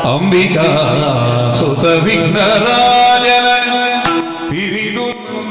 ಅಂಬಿಕಾ ಸುತ ವಿಘ್ನರಾಜನ ತಿರಿದು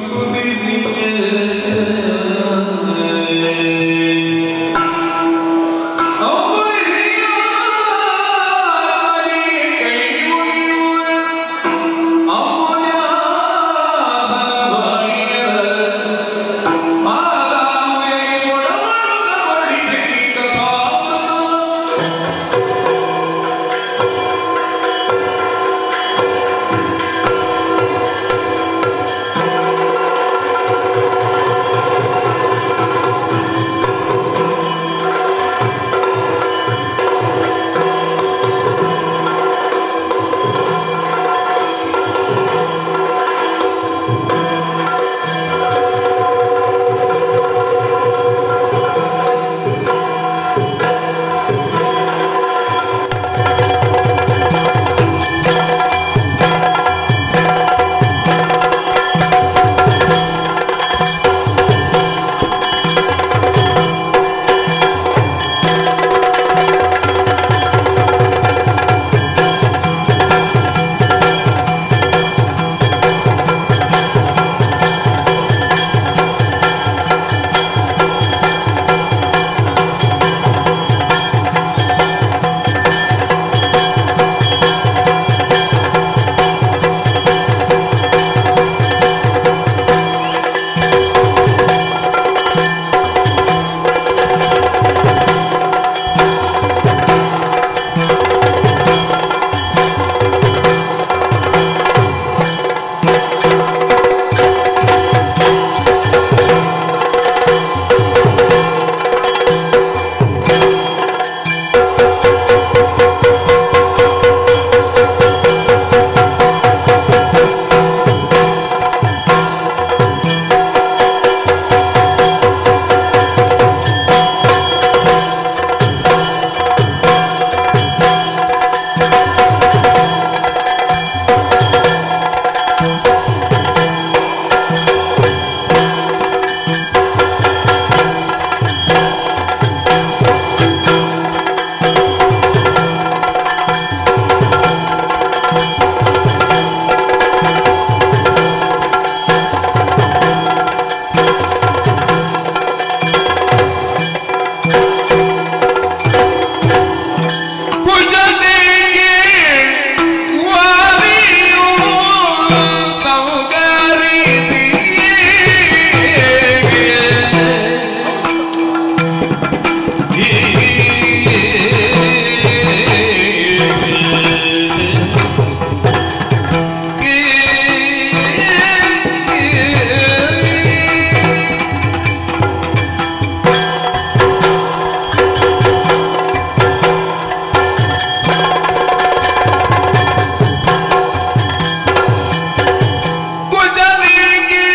ಕುಜನಿಗೆ ವಾಲಿಯು ಕುಜನಿಗೆ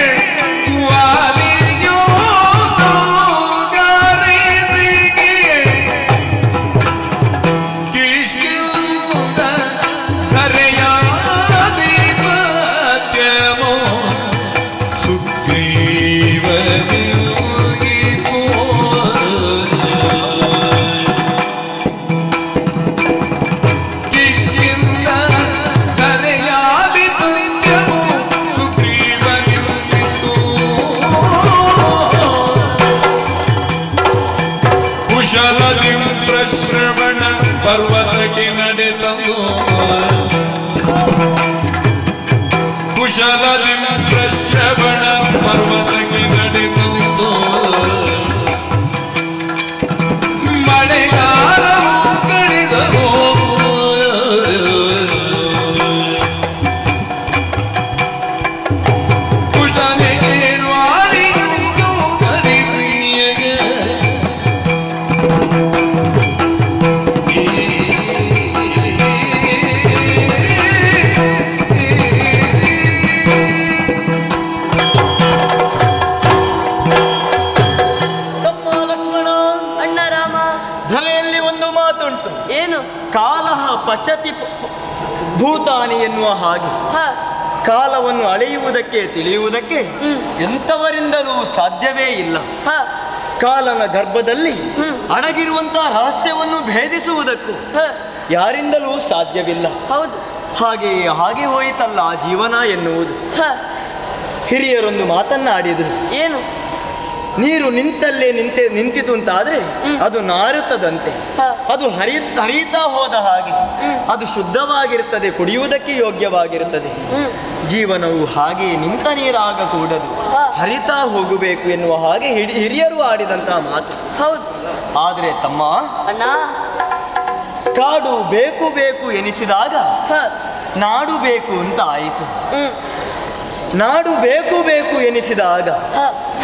ವಾಲಿಯು ಗರಿದಿಗೆ ಕಿಷ್ಕಿಂದ ಧರೆಯಾಧಿಪತ್ಯಮೋ ಸುಗ್ರೀವನಿಗಿಪೋ ಕಿಷ್ಕಿಂದ ಧರೆಯಾಧಿಪತ್ಯಮೋ ಸುಗ್ರೀವನಿಗಿತ್ತು ಕುಶಲದಿಂ ಪ್ರಶ್ರವಣ ಪರ್ವತಕ್ಕೆ ನಡೆದವು ಕುಶಲದಿಂ ಪ್ರಶ್ರವಣ ಪರ್ವತಕ್ಕೆ ನಡೆದವು ಮಳೆಗಾಲವು ಕಳೆದವು ಕುಶನಿಗೆ ವಾಲಿಯು ಗರಿದಿಗೆ ತಮ್ಮ ಲಕ್ಷ್ಮಣ ಅಣ್ಣ ರಾಮ ಧಲೆಯಲ್ಲಿ ಒಂದು ಮಾತುಂಟು ಏನು ಕಾಲಹ ಪಚತಿ ಪ- ಭೂತಾನಿ ಎನ್ನುವ ಹಾಗೆ ಹ ಕಾಲವನ್ನು ಅಳೆಯುವುದಕ್ಕೆ ತಿಳಿಯುವುದಕ್ಕೆ ಹ್ಮ್. ಎಂಥವರಿಂದಲೂ ಸಾಧ್ಯವೇ ಇಲ್ಲ ಹ ಕಾಲನ ಗರ್ಭದಲ್ಲಿ ಹ್ಮ್. ಅಡಗಿರುವಂತಹ ರಹಸ್ಯವನ್ನು ಭೇದಿಸುವುದಕ್ಕೂ ಹ ಯಾರಿಂದಲೂ ಸಾಧ್ಯವಿಲ್ಲ ಹೌದು ಹಾಗೆ ಹಾಗೆ ಹೋಯಿತಲ್ಲ ಜೀವನ ಎನ್ನುವುದು ಹ ಹಿರಿಯರೊಂದು ಮಾತನ್ನಾಡಿದರು ಏನು ನೀರು ನಿಂತಲ್ಲೇ ನಿಂತೆ ನಿಂತಿತು ಅಂತಾದ್ರೆ ಹ್ಮ್. ಅದು ನಾರುತ್ತದಂತೆ ಹ. ಅದು ಹರಿ ಹರಿಯುತ್ತಾ ಹೋದ ಹಾಗೆ ಹ್ಮ್. ಅದು ಶುದ್ಧವಾಗಿರುತ್ತದೆ ಕುಡಿಯುವುದಕ್ಕೆ ಯೋಗ್ಯವಾಗಿರುತ್ತದೆ ಹ್ಮ್ ಜೀವನವು ಹಾಗೆ ನಿಂತ ನೀರಾಗಕೂಡದು ಹ. ಹರಿತಾ ಹೋಗಬೇಕು ಎನ್ನುವ ಹಾಗೆ ಹಿಡಿ- ಹಿರಿಯರು ಆಡಿದಂತಹ ಮಾತು ಹೌದು ಆದರೆ ತಮ್ಮ ಅಣ್ಣ ಕಾಡು ಬೇಕು ಬೇಕು ಎನಿಸಿದಾಗ ಹ ನಾಡು ಬೇಕು ಅಂತ ಆಯಿತು ಹ್ಮ್ ನಾಡು ಬೇಕು ಬೇಕು ಎನಿಸಿದಾಗ ಹ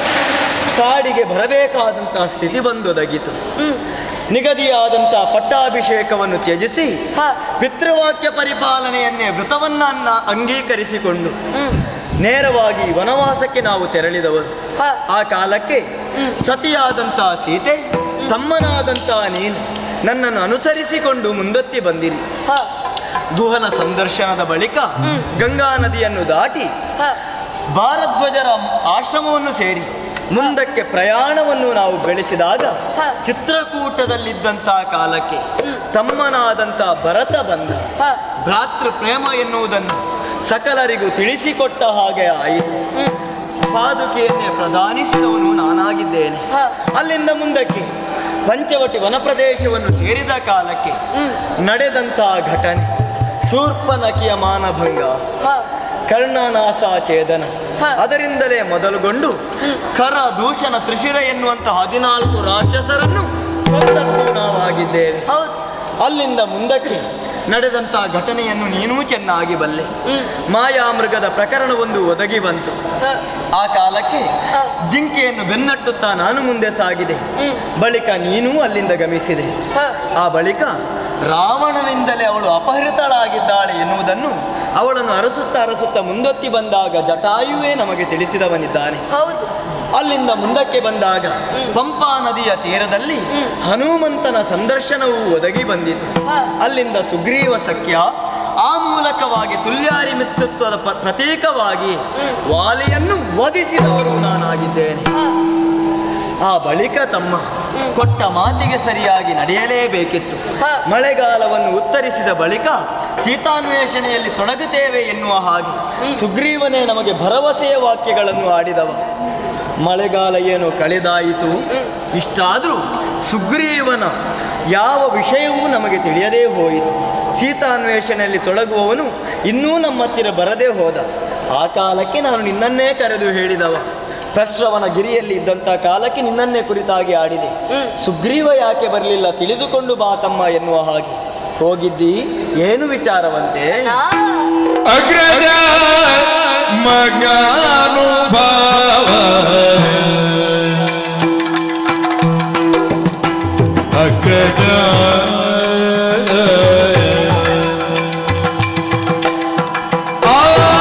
ಕಾಡಿಗೆ ಬರಬೇಕಾದಂತಹ ಸ್ಥಿತಿ ಬಂದೊದಗಿತು ಹ್ಮ್ ನಿಗದಿಯಾದಂತಹ ಪಟ್ಟಾಭಿಷೇಕವನ್ನು ತ್ಯಜಿಸಿ ಹ ಪಿತೃವಾಕ್ಯ ಪರಿಪಾಲನೆಯನ್ನೇ ವೃತವನ್ನ ಅಂಗೀಕರಿಸಿಕೊಂಡು ಹ್ಮ್ ನೇರವಾಗಿ ವನವಾಸಕ್ಕೆ ನಾವು ತೆರಳಿದವರು ಹ ಆ ಕಾಲಕ್ಕೆ ಹ್ಮ್. ಸತಿಯಾದಂತಹ ಸೀತೆ ತಮ್ಮನಾದಂತಹ ನೀನು ನನ್ನನ್ನು ಅನುಸರಿಸಿಕೊಂಡು ಮುಂದತ್ತಿ ಬಂದಿರಿ ಹ ಗುಹನ ಸಂದರ್ಶನದ ಬಳಿಕ ಹ್ಮ್. ಗಂಗಾ ನದಿಯನ್ನು ದಾಟಿ ಹ ಭಾರದ್ವಜರ ಆಶ್ರಮವನ್ನು ಸೇರಿ ಮುಂದಕ್ಕೆ ಪ್ರಯಾಣವನ್ನು ನಾವು ಬೆಳೆಸಿದಾಗ ಹ. ಚಿತ್ರಕೂಟದಲ್ಲಿದ್ದಂತಹ ಕಾಲಕ್ಕೆ ಹ್ಮ್. ತಮ್ಮನಾದಂತಹ ಭರತ ಬಂದ ಹ ಭ್ರಾತೃ ಪ್ರೇಮ ಎನ್ನುವುದನ್ನು ಸಕಲರಿಗೂ ತಿಳಿಸಿಕೊಟ್ಟ ಹಾಗೆ ಆಯಿತು ಹ್ಮ್ ಪಾದುಕೆಯನ್ನೇ ಪ್ರಧಾನಿಸಿದವನು ನಾನಾಗಿದ್ದೇನೆ ಹ ಅಲ್ಲಿಂದ ಮುಂದಕ್ಕೆ ಪಂಚವಟಿ ವನಪ್ರದೇಶವನ್ನು ಸೇರಿದ ಕಾಲಕ್ಕೆ ಹ್ಮ್ ನಡೆದಂತಹ ಘಟನೆ ಶೂರ್ಪನಕಿಯ ಮಾನಭಂಗ ಹ ಕರ್ಣನಾಸಾಛೇದನ ಹ. ಅದರಿಂದಲೇ ಮೊದಲುಗೊಂಡು ಹ್ಮ್. ಖರ ದೂಷಣ ತ್ರಿಶಿರ ಎನ್ನುವಂತಹ ಹದಿನಾಲ್ಕು ರಾಕ್ಷಸರನ್ನು ಕೊಂದದ್ದು ನಾವಾಗಿದ್ದೇವೆ ಹೌದು ಅಲ್ಲಿಂದ ಮುಂದಕ್ಕೆ ನಡೆದಂತಹ ಘಟನೆಯನ್ನು ನೀನೂ ಚೆನ್ನಾಗಿ ಬಲ್ಲೆ ಹ್ಮ್ ಮಾಯಾಮೃಗದ ಪ್ರಕರಣವೊಂದು ಒದಗಿ ಬಂತು ಹ ಆ ಕಾಲಕ್ಕೆ ಹ ಜಿಂಕೆಯನ್ನು ಬೆನ್ನಟ್ಟುತ್ತಾ ನಾನು ಮುಂದೆ ಸಾಗಿದೆ ಹ್ಮ್ ಬಳಿಕ ನೀನೂ ಅಲ್ಲಿಂದ ಗಮಿಸಿದೆ ಹ ಆ ಬಳಿಕ ರಾವಣನಿಂದಲೇ ಅವಳು ಅಪಹೃತಳಾಗಿದ್ದಾಳೆ ಎನ್ನುವುದನ್ನು ಅವಳನ್ನು ಅರಸುತ್ತಾ ಅರಸುತ್ತಾ ಮುಂದೊತ್ತಿ ಬಂದಾಗ ಜಟಾಯುವೇ ನಮಗೆ ತಿಳಿಸಿದವನಿದ್ದಾನೆ ಹೌದು ಅಲ್ಲಿಂದ ಮುಂದಕ್ಕೆ ಬಂದಾಗ ಪಂಪಾ ನದಿಯ ತೀರದಲ್ಲಿ ಹ್ಮ್. ಹನುಮಂತನ ಸಂದರ್ಶನವು ಒದಗಿ ಬಂದಿತು ಹ ಅಲ್ಲಿಂದ ಸುಗ್ರೀವ ಸಖ್ಯ ಆ ಮೂಲಕವಾಗಿ ತುಲ್ಯಾರಿ ಮಿತ್ರತ್ವದ ಪ- ಪ್ರತೀಕವಾಗಿ ಹ್ಮ್. ವಾಲಿಯನ್ನು ವಧಿಸಿದವರು ನಾನಾಗಿದ್ದೇನೆ ಹ ಆ ಬಳಿಕ ತಮ್ಮ ಹ್ಮ್. ಕೊಟ್ಟ ಮಾತಿಗೆ ಸರಿಯಾಗಿ ನಡೆಯಲೇಬೇಕಿತ್ತು ಹ. ಮಳೆಗಾಲವನ್ನು ಉತ್ತರಿಸಿದ ಬಳಿಕ ಸೀತಾನ್ವೇಷಣೆಯಲ್ಲಿ ತೊಡಗುತ್ತೇವೆ ಎನ್ನುವ ಹಾಗೆ ಹ್ಮ್. ಸುಗ್ರೀವನೇ ನಮಗೆ ಭರವಸೆಯ ವಾಕ್ಯಗಳನ್ನು ಆಡಿದವ ಮಳೆಗಾಲ ಏನು ಕಳೆದಾಯಿತು ಹ್ಮ್. ಇಷ್ಟಾದರೂ ಸುಗ್ರೀವನ ಯಾವ ವಿಷಯವೂ ನಮಗೆ ತಿಳಿಯದೇ ಹೋಯಿತು ಸೀತಾನ್ವೇಷಣೆಯಲ್ಲಿ ತೊಡಗುವವನು ಇನ್ನೂ ನಮ್ಮ ಹತ್ತಿರ ಬರದೇ ಹೋದ ಆ ಕಾಲಕ್ಕೆ ನಾನು ನಿನ್ನನ್ನೇ ಕರೆದು ಹೇಳಿದವ ಪ್ರಶ್ರವನ ಗಿರಿಯಲ್ಲಿ ಇದ್ದಂಥ ಕಾಲಕ್ಕೆ ನಿನ್ನನ್ನೇ ಕುರಿತಾಗಿ ಆಡಿದೆ ಹ್ಮ್. ಸುಗ್ರೀವ ಯಾಕೆ ಬರಲಿಲ್ಲ ತಿಳಿದುಕೊಂಡು ಬಾ ತಮ್ಮ ಎನ್ನುವ ಹಾಗೆ ಹೋಗಿದ್ದಿ ಏನು ವಿಚಾರವಂತೆ ನಾ ಅಗ್ರಜ ಮಗಾನುಭಾವ ಅಗ್ರಜ ಆ,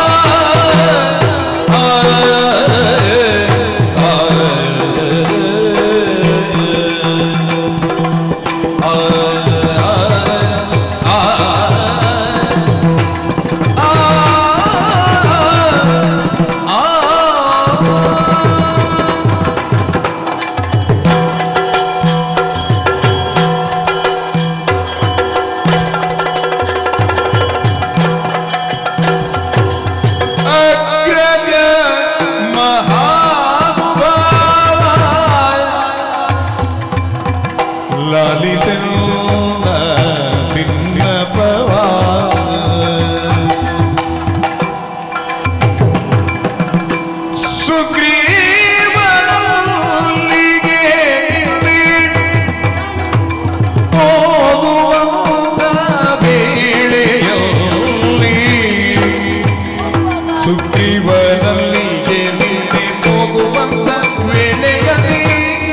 ಆ, ಆ, ಆ, ಅಗ್ರಜ ಮಹಾನುಭಾವ ಲಾಲಿಸನು ಭಿನ್ನಪವಾ ಸುಗ್ರೀವನಿಗೆ ಹೋಗುವಂತ ವೇಳೆಯಲ್ಲಿ ಸುಗ್ರೀವನಲ್ಲಿಗೆ ನಿನ್ನೆ ಹೋಗುವಂತ ವೇಳೆಯಲ್ಲಿ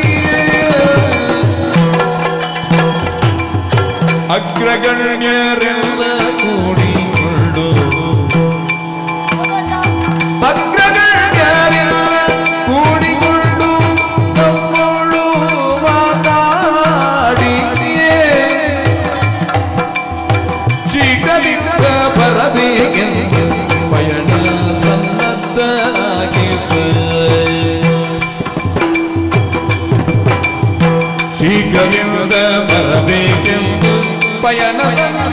ಅಗ್ರಗಣ್ಯರೆಲ್ಲ ಕೂಡಿಕೊಂಡು ಅಗ್ರಗಣ್ಯರೆಲ್ಲ ಕೂಡಿಕೊಂಡು ತಮ್ಮೊಳು ಮಾತಾಡಿಯೇ ಶೀಘ್ರದಿಂದ ಬರಬೇಕೆಂದು ಪಯಣ ಸನ್ನದ್ಧನಾಗಿದ್ದ ಶೀಘ್ರದಿಂದ ಬರಬೇಕೆಂದು ಪಯಣವನ್ನು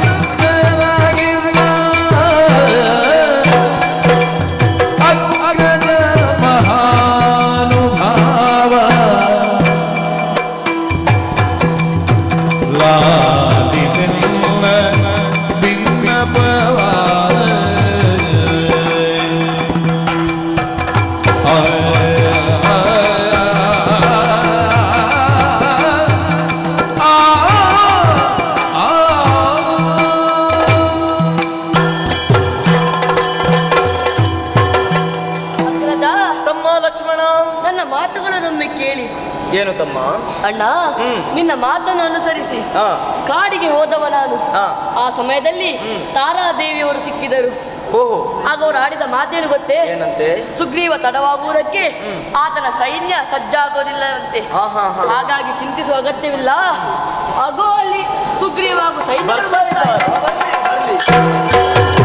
ಏನು ತಮ್ಮ ಅಣ್ಣ ಹ್ಮ್. ನಿನ್ನ ಮಾತನ್ನು ಅನುಸರಿಸಿ ಹಾ ಕಾಡಿಗೆ ಹೋದವ ನಾನು ಹಾ ಆ ಸಮಯದಲ್ಲಿ ತಾರಾದೇವಿಯವರು ಸಿಕ್ಕಿದರು ಓಹೋ ಆಗ ಅವರು ಆಡಿದ ಮಾತೇನು ಗೊತ್ತೇ ಏನಂತೆ ಸುಗ್ರೀವ ತಡವಾಗುವುದಕ್ಕೆ ಆತನ ಸೈನ್ಯ ಸಜ್ಜಾಗೋದಿಲ್ಲವಂತೆ ಹಾ ಹಾ ಹಾ ಹಾಗಾಗಿ ಚಿಂತಿಸುವ ಅಗತ್ಯವಿಲ್ಲ ಆಗೋ ಅಲ್ಲಿ ಸುಗ್ರೀವ ಹಾಗೂ ಸೈನ್ಯಗಳು ಬರ್ತಾರೆ ಬರ್ಲಿ, ಬರ್ಲಿ.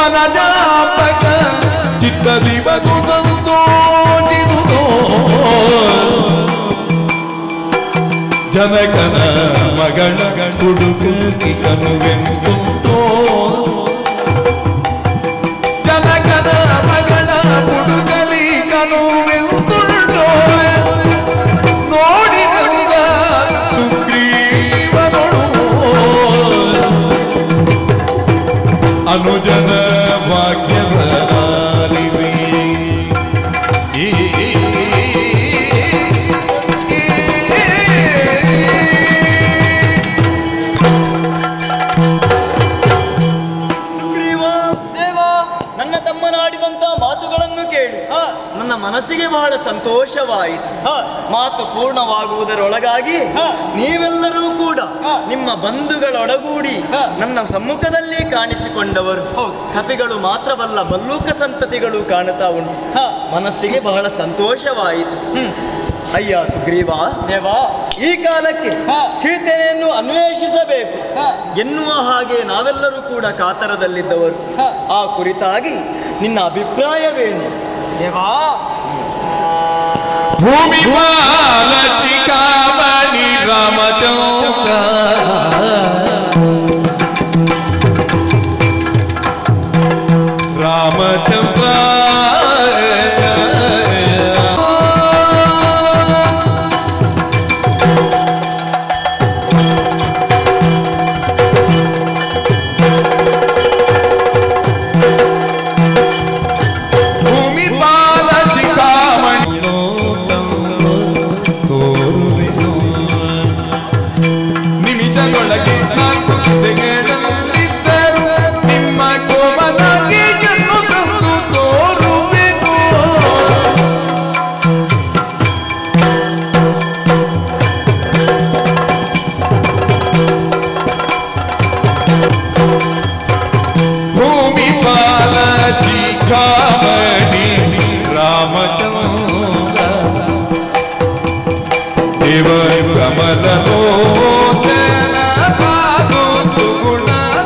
ವನಜಾಪಕ ಚಿತ್ತದಿ ಬಗುದಂತೋಡಿದುದೋ ಜನಕನ ಮಗಳ ಹುಡುಕಿ ಕನುವೆಂತುಂಟೋ ಜನಕನ ಮಗಳ ಹುಡುಗಲಿ ಕನುವೆಂತುಂಟೋ ನೋಡಿದಂಗ ಸುಗ್ರೀವನೊಡು ಅನುಜನ ಭಾಗ್ಯದ ಆಲಿವಿ. ಈ ಸುಗ್ರೀವ ದೇವ ನನ್ನ ತಮ್ಮನಾಡಿದಂತ ಮಾತುಗಳನ್ನು ಕೇಳಿ ನನ್ನ ಮನಸ್ಸಿಗೆ ಬಹಳ ಸಂತೋಷವಾಯಿತು ಮಾತು ಪೂರ್ಣವಾಗುವುದರೊಳಗಾಗಿ ನೀವೆಲ್ಲರೂ ಕೂಡ ನಿಮ್ಮ ಬಂಧುಗಳೊಡಗೂಡಿ ನನ್ನ ಸಮ್ಮುಖದಲ್ಲಿ ಕಾಣಿಸಿಕೊಂಡವರು ಕಪಿಗಳು ಮಾತ್ರವಲ್ಲ ಬಲ್ಲೂಕ ಸಂತತಿಗಳು ಕಾಣುತ್ತಾ ಉಂಟು ಮನಸ್ಸಿಗೆ ಬಹಳ ಸಂತೋಷವಾಯಿತು ಅಯ್ಯ ಸುಗ್ರೀವ ದೇವಾ ಈ ಕಾಲಕ್ಕೆ ಸೀತೆಯನ್ನು ಅನ್ವೇಷಿಸಬೇಕು ಎನ್ನುವ ಹಾಗೆ ನಾವೆಲ್ಲರೂ ಕೂಡ ಕಾತರದಲ್ಲಿದ್ದವರು ಆ ಕುರಿತಾಗಿ ನಿನ್ನ ಅಭಿಪ್ರಾಯವೇನು ದೇವಾ ಭೂಮಿ ಚಿಕಾಮಣಿ ರಾಮಚಂದ್ರ ರಾಮಚಂದ್ರ ಭೂಮಿ ಬಾಲ ಚಿಕಾಮಣಿ ತೋರುವೆನು ನಿಮಿಷದೊಳಗೆ ನಾಲ್ಕು ದಿಸೆಗಳಲ್ಲಿದ್ದರು ನಿಮ್ಮ ಕೋಮಲಾಗಿ ಜನ್ಮ ತಂದು ತೋರುವೆನು ಭೂಮಿ ಪಾಲ ಶಿಖಾಮಣಿ ರಾಮಚಂದ್ರ ದೇವ ಕಮಲ ಲೋಚನ ಸಾಧು ಸುಗುಣ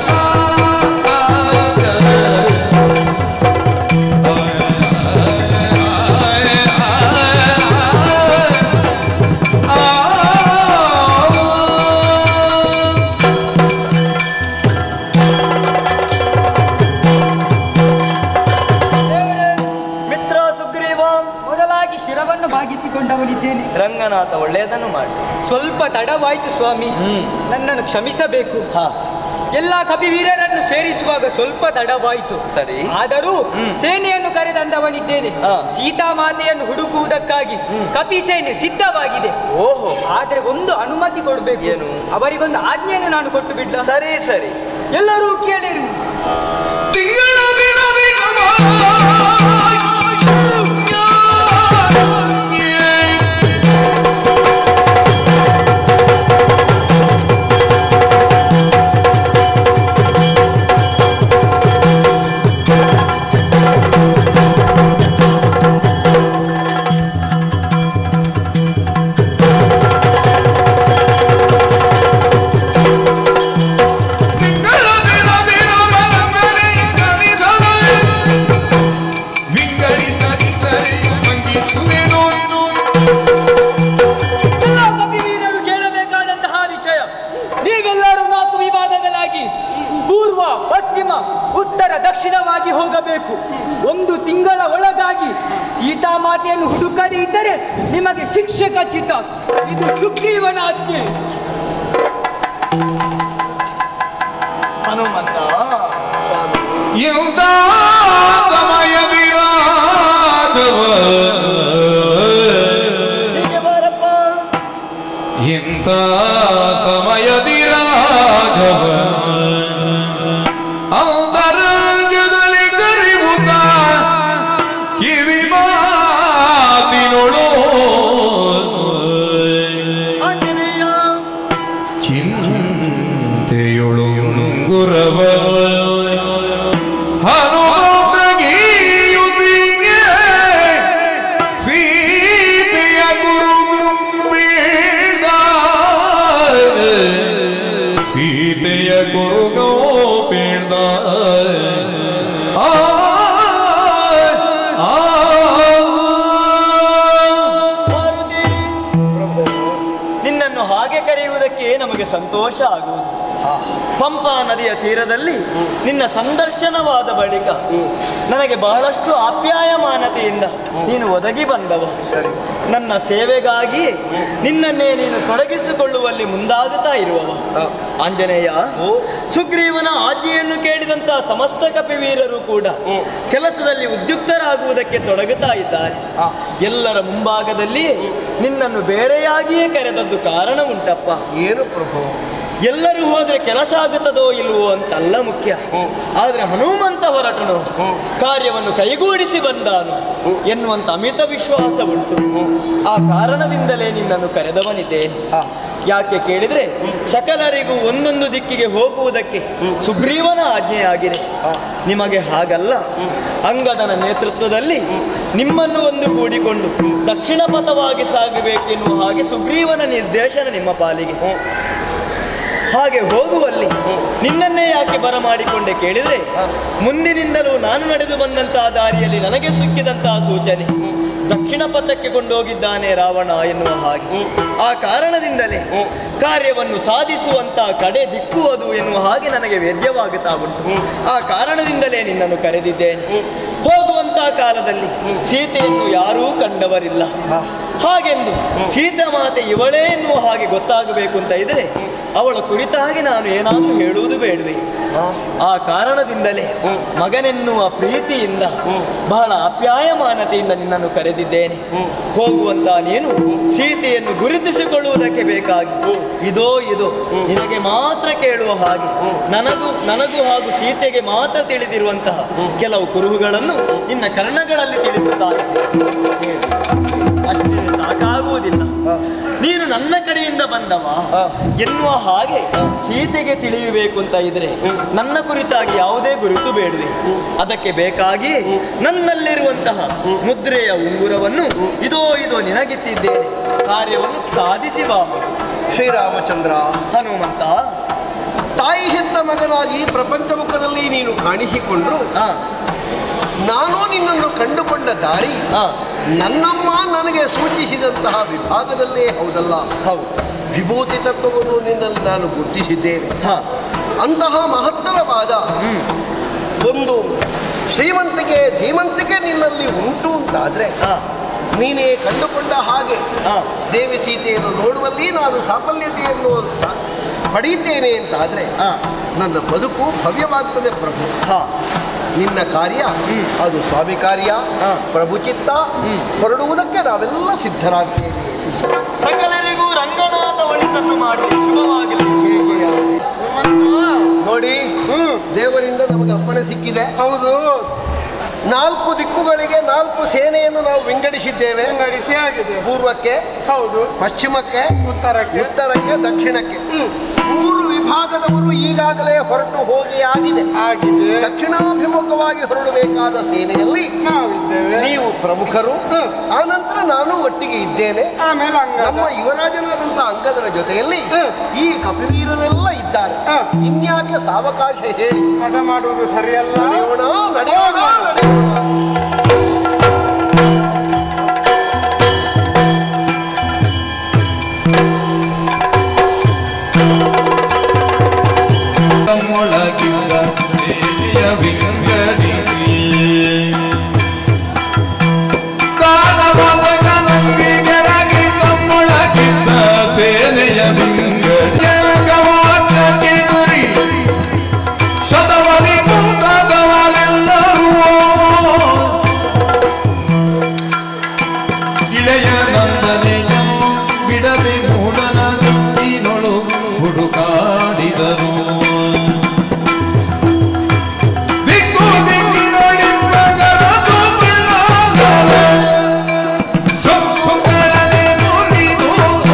ಮಿತ್ರ ಸುಗ್ರೀವ ಮೊದಲಾಗಿ ಶಿರವನ್ನು ಭಾಗಿಸಿಕೊಂಡವನಿದ್ದೇನೆ ರಂಗನಾಥ ಒಳ್ಳೆಯದನ್ನು ಮಾಡಿ ಸ್ವಲ್ಪ ತಡವಾಯಿತು ಸ್ವಾಮಿ ನನ್ನನ್ನು ಕ್ಷಮಿಸಬೇಕು ಹಾ ಎಲ್ಲ ಕಪಿವೀರರನ್ನು ಸೇರಿಸುವಾಗ ಸ್ವಲ್ಪ ತಡವಾಯಿತು ಸರಿ ಆದರೂ ಸೇನೆಯನ್ನು ಕರೆದಂದವನಿದ್ದೇನೆ ಹಾ. ಸೀತಾಮಾತೆಯನ್ನು ಹುಡುಕುವುದಕ್ಕಾಗಿ ಕಪಿ ಸೇನೆ ಸಿದ್ಧವಾಗಿದೆ ಓಹೋ ಆದ್ರೆ ಒಂದು ಅನುಮತಿ ಕೊಡಬೇಕು ಏನು? ಅವರಿಗೊಂದು ಆಜ್ಞೆಯನ್ನು ನಾನು ಕೊಟ್ಟು ಬಿಡ್ಲ ಸರಿ ಸರಿ ಎಲ್ಲರೂ ಕೇಳಿರಿ ತಿಂಗಳ ದಿನವಿಗಮ ತಿಂಗಳ ದಿನವಿಗಮ ಕಲಿದನ ವಿಂಗಡಿತ ನಿಂದರೆ ಮಂಗಿಸುವೆನು ಎಲ್ಲ ಕಪಿವೀರರು ಕೇಳಬೇಕಾದಂತಹ ವಿಷಯ ನೀವೆಲ್ಲರೂ ನಾಲ್ಕು ವಿಭಾಗಗಳಾಗಿ ಪೂರ್ವ ಪಶ್ಚಿಮ ಉತ್ತರ ದಕ್ಷಿಣವಾಗಿ ಹೋಗಬೇಕು ಒಂದು ತಿಂಗಳ ಒಳಗಾಗಿ ಸೀತಾಮಾತೆಯನ್ನು ಹುಡುಕದೇ ಇದ್ದರೆ ನಿಮಗೆ ಶಿಕ್ಷೆ ಖಚಿತ ಇದು ಸುಗ್ರೀವನ ಆಜ್ಞೆ ಹನುಮಂತ ಯುದ್ಧ ಸಮಯದಿ ರಾಘವ ಹೀಗೆ ಬಾರಪ್ಪ ಇಂಥ ಸಮಯದಿ ರಾಘವ ಔದರಂಗದಲ್ಲಿ ಕರಿವುತ್ತ ಕಿವಿ ಮಾತಿನೊಳು ಆಂಜನೇಯ ಚಿಂತೆಯೊಳು ಗುರವ ಹನುಮಂತಗೀಯುದಿಗೆ ಸೀತೆಯ ಗುರು ಬೀಳ್ದ ಸೀತೆಯ ಗುರುಗೋ ಬೀಳ್ದ ದೋಷ ಆಗುವುದು ಪಂಪಾ ನದಿಯ ತೀರದಲ್ಲಿ ನಿನ್ನ ಸಂದರ್ಶನವಾದ ಬಳಿಕ ನನಗೆ ಬಹಳಷ್ಟು ಆಪ್ಯಾಯಮಾನತೆಯಿಂದ ನೀನು ಒದಗಿ ಬಂದವ ಸರಿ ನನ್ನ ಸೇವೆಗಾಗಿ ನಿನ್ನನ್ನೇ ನೀನು ತೊಡಗಿಸಿಕೊಳ್ಳುವಲ್ಲಿ ಮುಂದಾಗುತ್ತಾ ಇರುವವ ಹಾ. ಆಂಜನೇಯ ಸುಗ್ರೀವನ ಆಜ್ಞೆಯನ್ನು ಕೇಳಿದಂತ ಸಮಸ್ತ ಕಪಿವೀರರು ಕೂಡ ಕೆಲಸದಲ್ಲಿ ಉದ್ಯುಕ್ತರಾಗುವುದಕ್ಕೆ ತೊಡಗುತ್ತಾ ಇದ್ದಾರೆ ಹಾ. ಎಲ್ಲರ ಮುಂಭಾಗದಲ್ಲಿ ನಿನ್ನನ್ನು ಬೇರೆಯಾಗಿಯೇ ಕರೆದದ್ದು ಕಾರಣ ಉಂಟಪ್ಪ ಏನು ಪ್ರಭು ಎಲ್ಲರೂ ಹೋದ್ರೆ ಕೆಲಸ ಆಗುತ್ತದೋ ಇಲ್ವೋ ಅಂತಲ್ಲ ಮುಖ್ಯ ಆದ್ರೆ ಹನುಮಂತ ಹೊರಟನು ಕಾರ್ಯವನ್ನು ಕೈಗೂಡಿಸಿ ಬಂದಾನು ಎನ್ನುವಂತ ಅಮಿತ ವಿಶ್ವಾಸ ಉಂಟು ಆ ಕಾರಣದಿಂದಲೇ ನಿನ್ನನ್ನು ಕರೆದವನಿದ್ದೇನೆ ಹಾ. ಯಾಕೆ ಕೇಳಿದ್ರೆ ಸಕಲರಿಗೂ ಒಂದೊಂದು ದಿಕ್ಕಿಗೆ ಹೋಗುವುದಕ್ಕೆ ಸುಗ್ರೀವನ ಆಜ್ಞೆಯಾಗಿದೆ ಹಾ. ನಿಮಗೆ ಹಾಗಲ್ಲ ಅಂಗದನ ನೇತೃತ್ವದಲ್ಲಿ ನಿಮ್ಮನ್ನು ಒಂದು ಕೂಡಿಕೊಂಡು ದಕ್ಷಿಣ ಪಥವಾಗಿ ಸಾಗಬೇಕೆನ್ನುವ ಹಾಗೆ ಸುಗ್ರೀವನ ನಿರ್ದೇಶನ ನಿಮ್ಮ ಪಾಲಿಗೆ ಹಾಗೆ ಹೋಗುವಲ್ಲಿ ನಿನ್ನನ್ನೇ ಯಾಕೆ ಬರಮಾಡಿಕೊಂಡೆ ಕೇಳಿದ್ರೆ ಮುಂದಿನಿಂದಲೂ ನಾನು ನಡೆದು ಬಂದಂತಹ ದಾರಿಯಲ್ಲಿ ನನಗೆ ಸಿಕ್ಕಿದಂತಹ ಸೂಚನೆ ದಕ್ಷಿಣ ಪಥಕ್ಕೆ ಕೊಂಡೋಗಿದ್ದಾನೆ ರಾವಣ ಎನ್ನುವ ಹಾಗೆ ಆ ಕಾರಣದಿಂದಲೇ ಕಾರ್ಯವನ್ನು ಸಾಧಿಸುವಂತ ಕಡೆ ದಿಕ್ಕು ಅದು ಎನ್ನುವ ಹಾಗೆ ನನಗೆ ವೇದ್ಯವಾಗುತ್ತಾ ಉಂಟು ಆ ಕಾರಣದಿಂದಲೇ ನಿನ್ನನ್ನು ಕರೆದಿದ್ದೇನೆ ಹೋಗುವಂತ ಕಾಲದಲ್ಲಿ ಸೀತೆಯನ್ನು ಯಾರೂ ಕಂಡವರಿಲ್ಲ ಹಾಗೆಂದು ಸೀತಾ ಮಾತೆ ಇವಳೇ ಎನ್ನುವ ಹಾಗೆ ಗೊತ್ತಾಗಬೇಕು ಅಂತ ಇದ್ರೆ ಅವಳ ಕುರಿತಾಗಿ ನಾನು ಏನಾದರೂ ಹೇಳುವುದು ಬೇಡವೆ ಆ ಕಾರಣದಿಂದಲೇ ಮಗನೆನ್ನುವ ಪ್ರೀತಿಯಿಂದ ಬಹಳ ಅಪ್ಯಾಯಮಾನತೆಯಿಂದ ನಿನ್ನನ್ನು ಕರೆದಿದ್ದೇನೆ ಹೋಗುವಂತ ನೀನು ಸೀತೆಯನ್ನು ಗುರುತಿಸಿಕೊಳ್ಳುವುದಕ್ಕೆ ಬೇಕಾಗಿ ಇದೋ ಇದು ನಿನಗೆ ಮಾತ್ರ ಕೇಳುವ ಹಾಗೆ ನನಗೂ ನನಗೂ ಹಾಗೂ ಸೀತೆಗೆ ಮಾತ್ರ ತಿಳಿದಿರುವಂತಹ ಕೆಲವು ಕುರುಹುಗಳನ್ನು ನಿನ್ನ ಕರ್ಣಗಳಲ್ಲಿ ತಿಳಿಸುತ್ತಾಯಿದ್ದೆ ಅಷ್ಟೇ ಸಾಕಾಗುವುದಿಲ್ಲ ನೀನು ನನ್ನ ಕಡೆಯಿಂದ ಬಂದವ ಎನ್ನುವ ಹಾಗೆ ಸೀತೆಗೆ ತಿಳಿಯಬೇಕು ಅಂತ ಇದ್ರೆ ನನ್ನ ಕುರಿತಾಗಿ ಯಾವುದೇ ಗುರುತು ಬೇಡವೆ ಅದಕ್ಕೆ ಬೇಕಾಗಿ ನನ್ನಲ್ಲಿರುವಂತಹ ಮುದ್ರೆಯ ಉಂಗುರವನ್ನು ಇದೋ ಇದೋ ನಿನಗಿತ್ತಿದ್ದೇನೆ ಕಾರ್ಯವನ್ನು ಸಾಧಿಸಿ ಬಾ ಶ್ರೀರಾಮಚಂದ್ರ ಹನುಮಂತ ತಾಯಿ ಹೆತ್ತ ಮಗನಾಗಿ ಪ್ರಪಂಚ ಮುಖದಲ್ಲಿ ನೀನು ಕಾಣಿಸಿಕೊಂಡ್ರು ಹಾ ನಾನು ನಿನ್ನನ್ನು ಕಂಡುಕೊಂಡ ದಾರಿ ಹಾ ನನ್ನಮ್ಮ ನನಗೆ ಸೂಚಿಸಿದಂತಹ ವಿಭಾಗದಲ್ಲೇ ಹೌದಲ್ಲ ಹೌದು ವಿಭೂತಿ ತತ್ವವನ್ನು ನಿನ್ನಲ್ಲಿ ನಾನು ಗುರುತಿಸಿದ್ದೇನೆ ಹಾ ಅಂತಹ ಮಹತ್ತರವಾದ ಒಂದು ಶ್ರೀಮಂತಿಕೆ ಧೀಮಂತಿಕೆ ನಿನ್ನಲ್ಲಿ ಉಂಟು ಅಂತಾದ್ರೆ ಹಾ ನೀನೇ ಕಂಡುಕೊಂಡ ಹಾಗೆ ಹಾ. ದೇವಿ ಸೀತೆಯನ್ನು ನೋಡುವಲ್ಲಿ ನಾನು ಸಾಫಲ್ಯತೆಯನ್ನು ಸಾ- ಪಡೆಯುತ್ತೇನೆ ಅಂತಾದ್ರೆ ಹಾ ನನ್ನ ಬದುಕು ಭವ್ಯವಾಗ್ತದೆ ಪ್ರಭು ಹಾ ನಿನ್ನ ಕಾರ್ಯ ಅದು ಸ್ವಾಮಿ ಕಾರ್ಯ ಹಾ. ಪ್ರಭು ಚಿತ್ತ ಹೊರಡುವುದಕ್ಕೆ ನಾವೆಲ್ಲ ಸಿದ್ಧರಾಗ್ತೇವೆ ಸಕಲರಿಗೂ ರಂಗನಾಥ ಒಳಿತನ್ನು ಮಾಡಲಿ ಶುಭವಾಗಲಿ ಜಯ ಜಯ. ನೋಡಿ ದೇವರಿಂದ ನಮಗೆ ಅಪ್ಪಣೆ ಸಿಕ್ಕಿದೆ ಹೌದು ನಾಲ್ಕು ದಿಕ್ಕುಗಳಿಗೆ ನಾಲ್ಕು ಸೇನೆಯನ್ನು ನಾವು ವಿಂಗಡಿಸಿದ್ದೇವೆ ವಿಂಗಡಿಸಿ ಆಗಿದೆ ಪೂರ್ವಕ್ಕೆ ಹೌದು ಪಶ್ಚಿಮಕ್ಕೆ ಉತ್ತರಕ್ಕೆ ಉತ್ತರಕ್ಕೆ ದಕ್ಷಿಣಕ್ಕೆ ಮೂರು ವಿಭಾಗದವರು ಈಗಾಗಲೇ ಹೊರಟು ಹೋಗಿ ಆಗಿದೆ ಆಗಿದೆ ದಕ್ಷಿಣಾಭಿಮುಖವಾಗಿ ಹೊರಡಬೇಕಾದ ಸೇನೆಯಲ್ಲಿ ನಾವಿದ್ದೇವೆ ನೀವು ಪ್ರಮುಖರು ಆನಂತರ ನಾನು ಒಟ್ಟಿಗೆ ಇದ್ದೇನೆ ಆಮೇಲೆ ಅಂಗ ನಮ್ಮ ಯುವರಾಜನಾದಂತ ಅಂಗದರ ಜೊತೆಯಲ್ಲಿ ಈ ಕಪಿವೀರರೆಲ್ಲ ಇದ್ದಾರೆ ಹ. ಇನ್ಯಾಕೆ ಸಾವಕಾಶ ಹೇಳಿ ಹಠ ಮಾಡುವುದು ಸರಿಯಲ್ಲ ನಡೆಯೋಣ ನಡೆಯೋಣ ನಡೆಯೋಣ ತಮ್ಮೊಳಗಿಂದ ದೇವಿಯ ವಿಂಗಡಿಸಿ ಕಾಲವಾದ ನಂಬಿಗರಾಗಿ ತಮ್ಮೊಳಗಿದ್ದ ಸೇನೆಯ ವಿಂಗಡಿಸಿ ಗುರಿ ಶತವನಿ ಮುಂತಾದವರೆಲ್ಲರೂ ಇಳೆಯ ನಂದನೆಯನ್ನು ಬಿಡದೆ ಮೂಡನ ಗಂಟಿನೊಳು ಹುಡುಕಾಡಿದರು ದಿಕ್ಕು ದಿಕ್ಕಿನೊಳಿಂದಗರದು ಬಳ್ಳಾದರೆ ಸೊಪ್ಪುಗಳಲ್ಲಿ ಮುರಿದು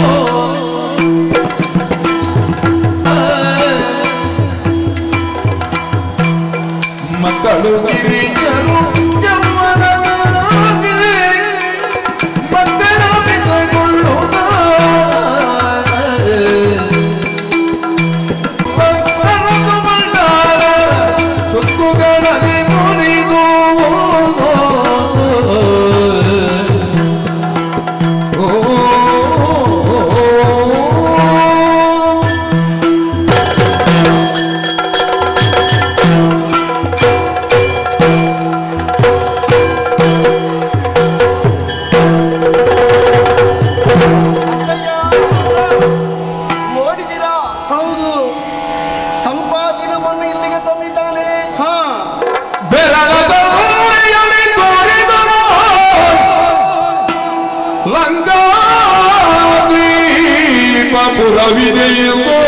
ಮಕ್ಕಳು ಗಿರಿಜರು ಯೌವನದಾಗಿ ಮಕ್ಕಳ ಬಿಸಗೊಳ್ಳುವ ಮಕ್ಕಳದು ಬಳ್ಳಾರ ಸುಕ್ಕುಗಳಲ್ಲಿ ಮುರಿದು ಓ ಪುರವಿದೆಯೋ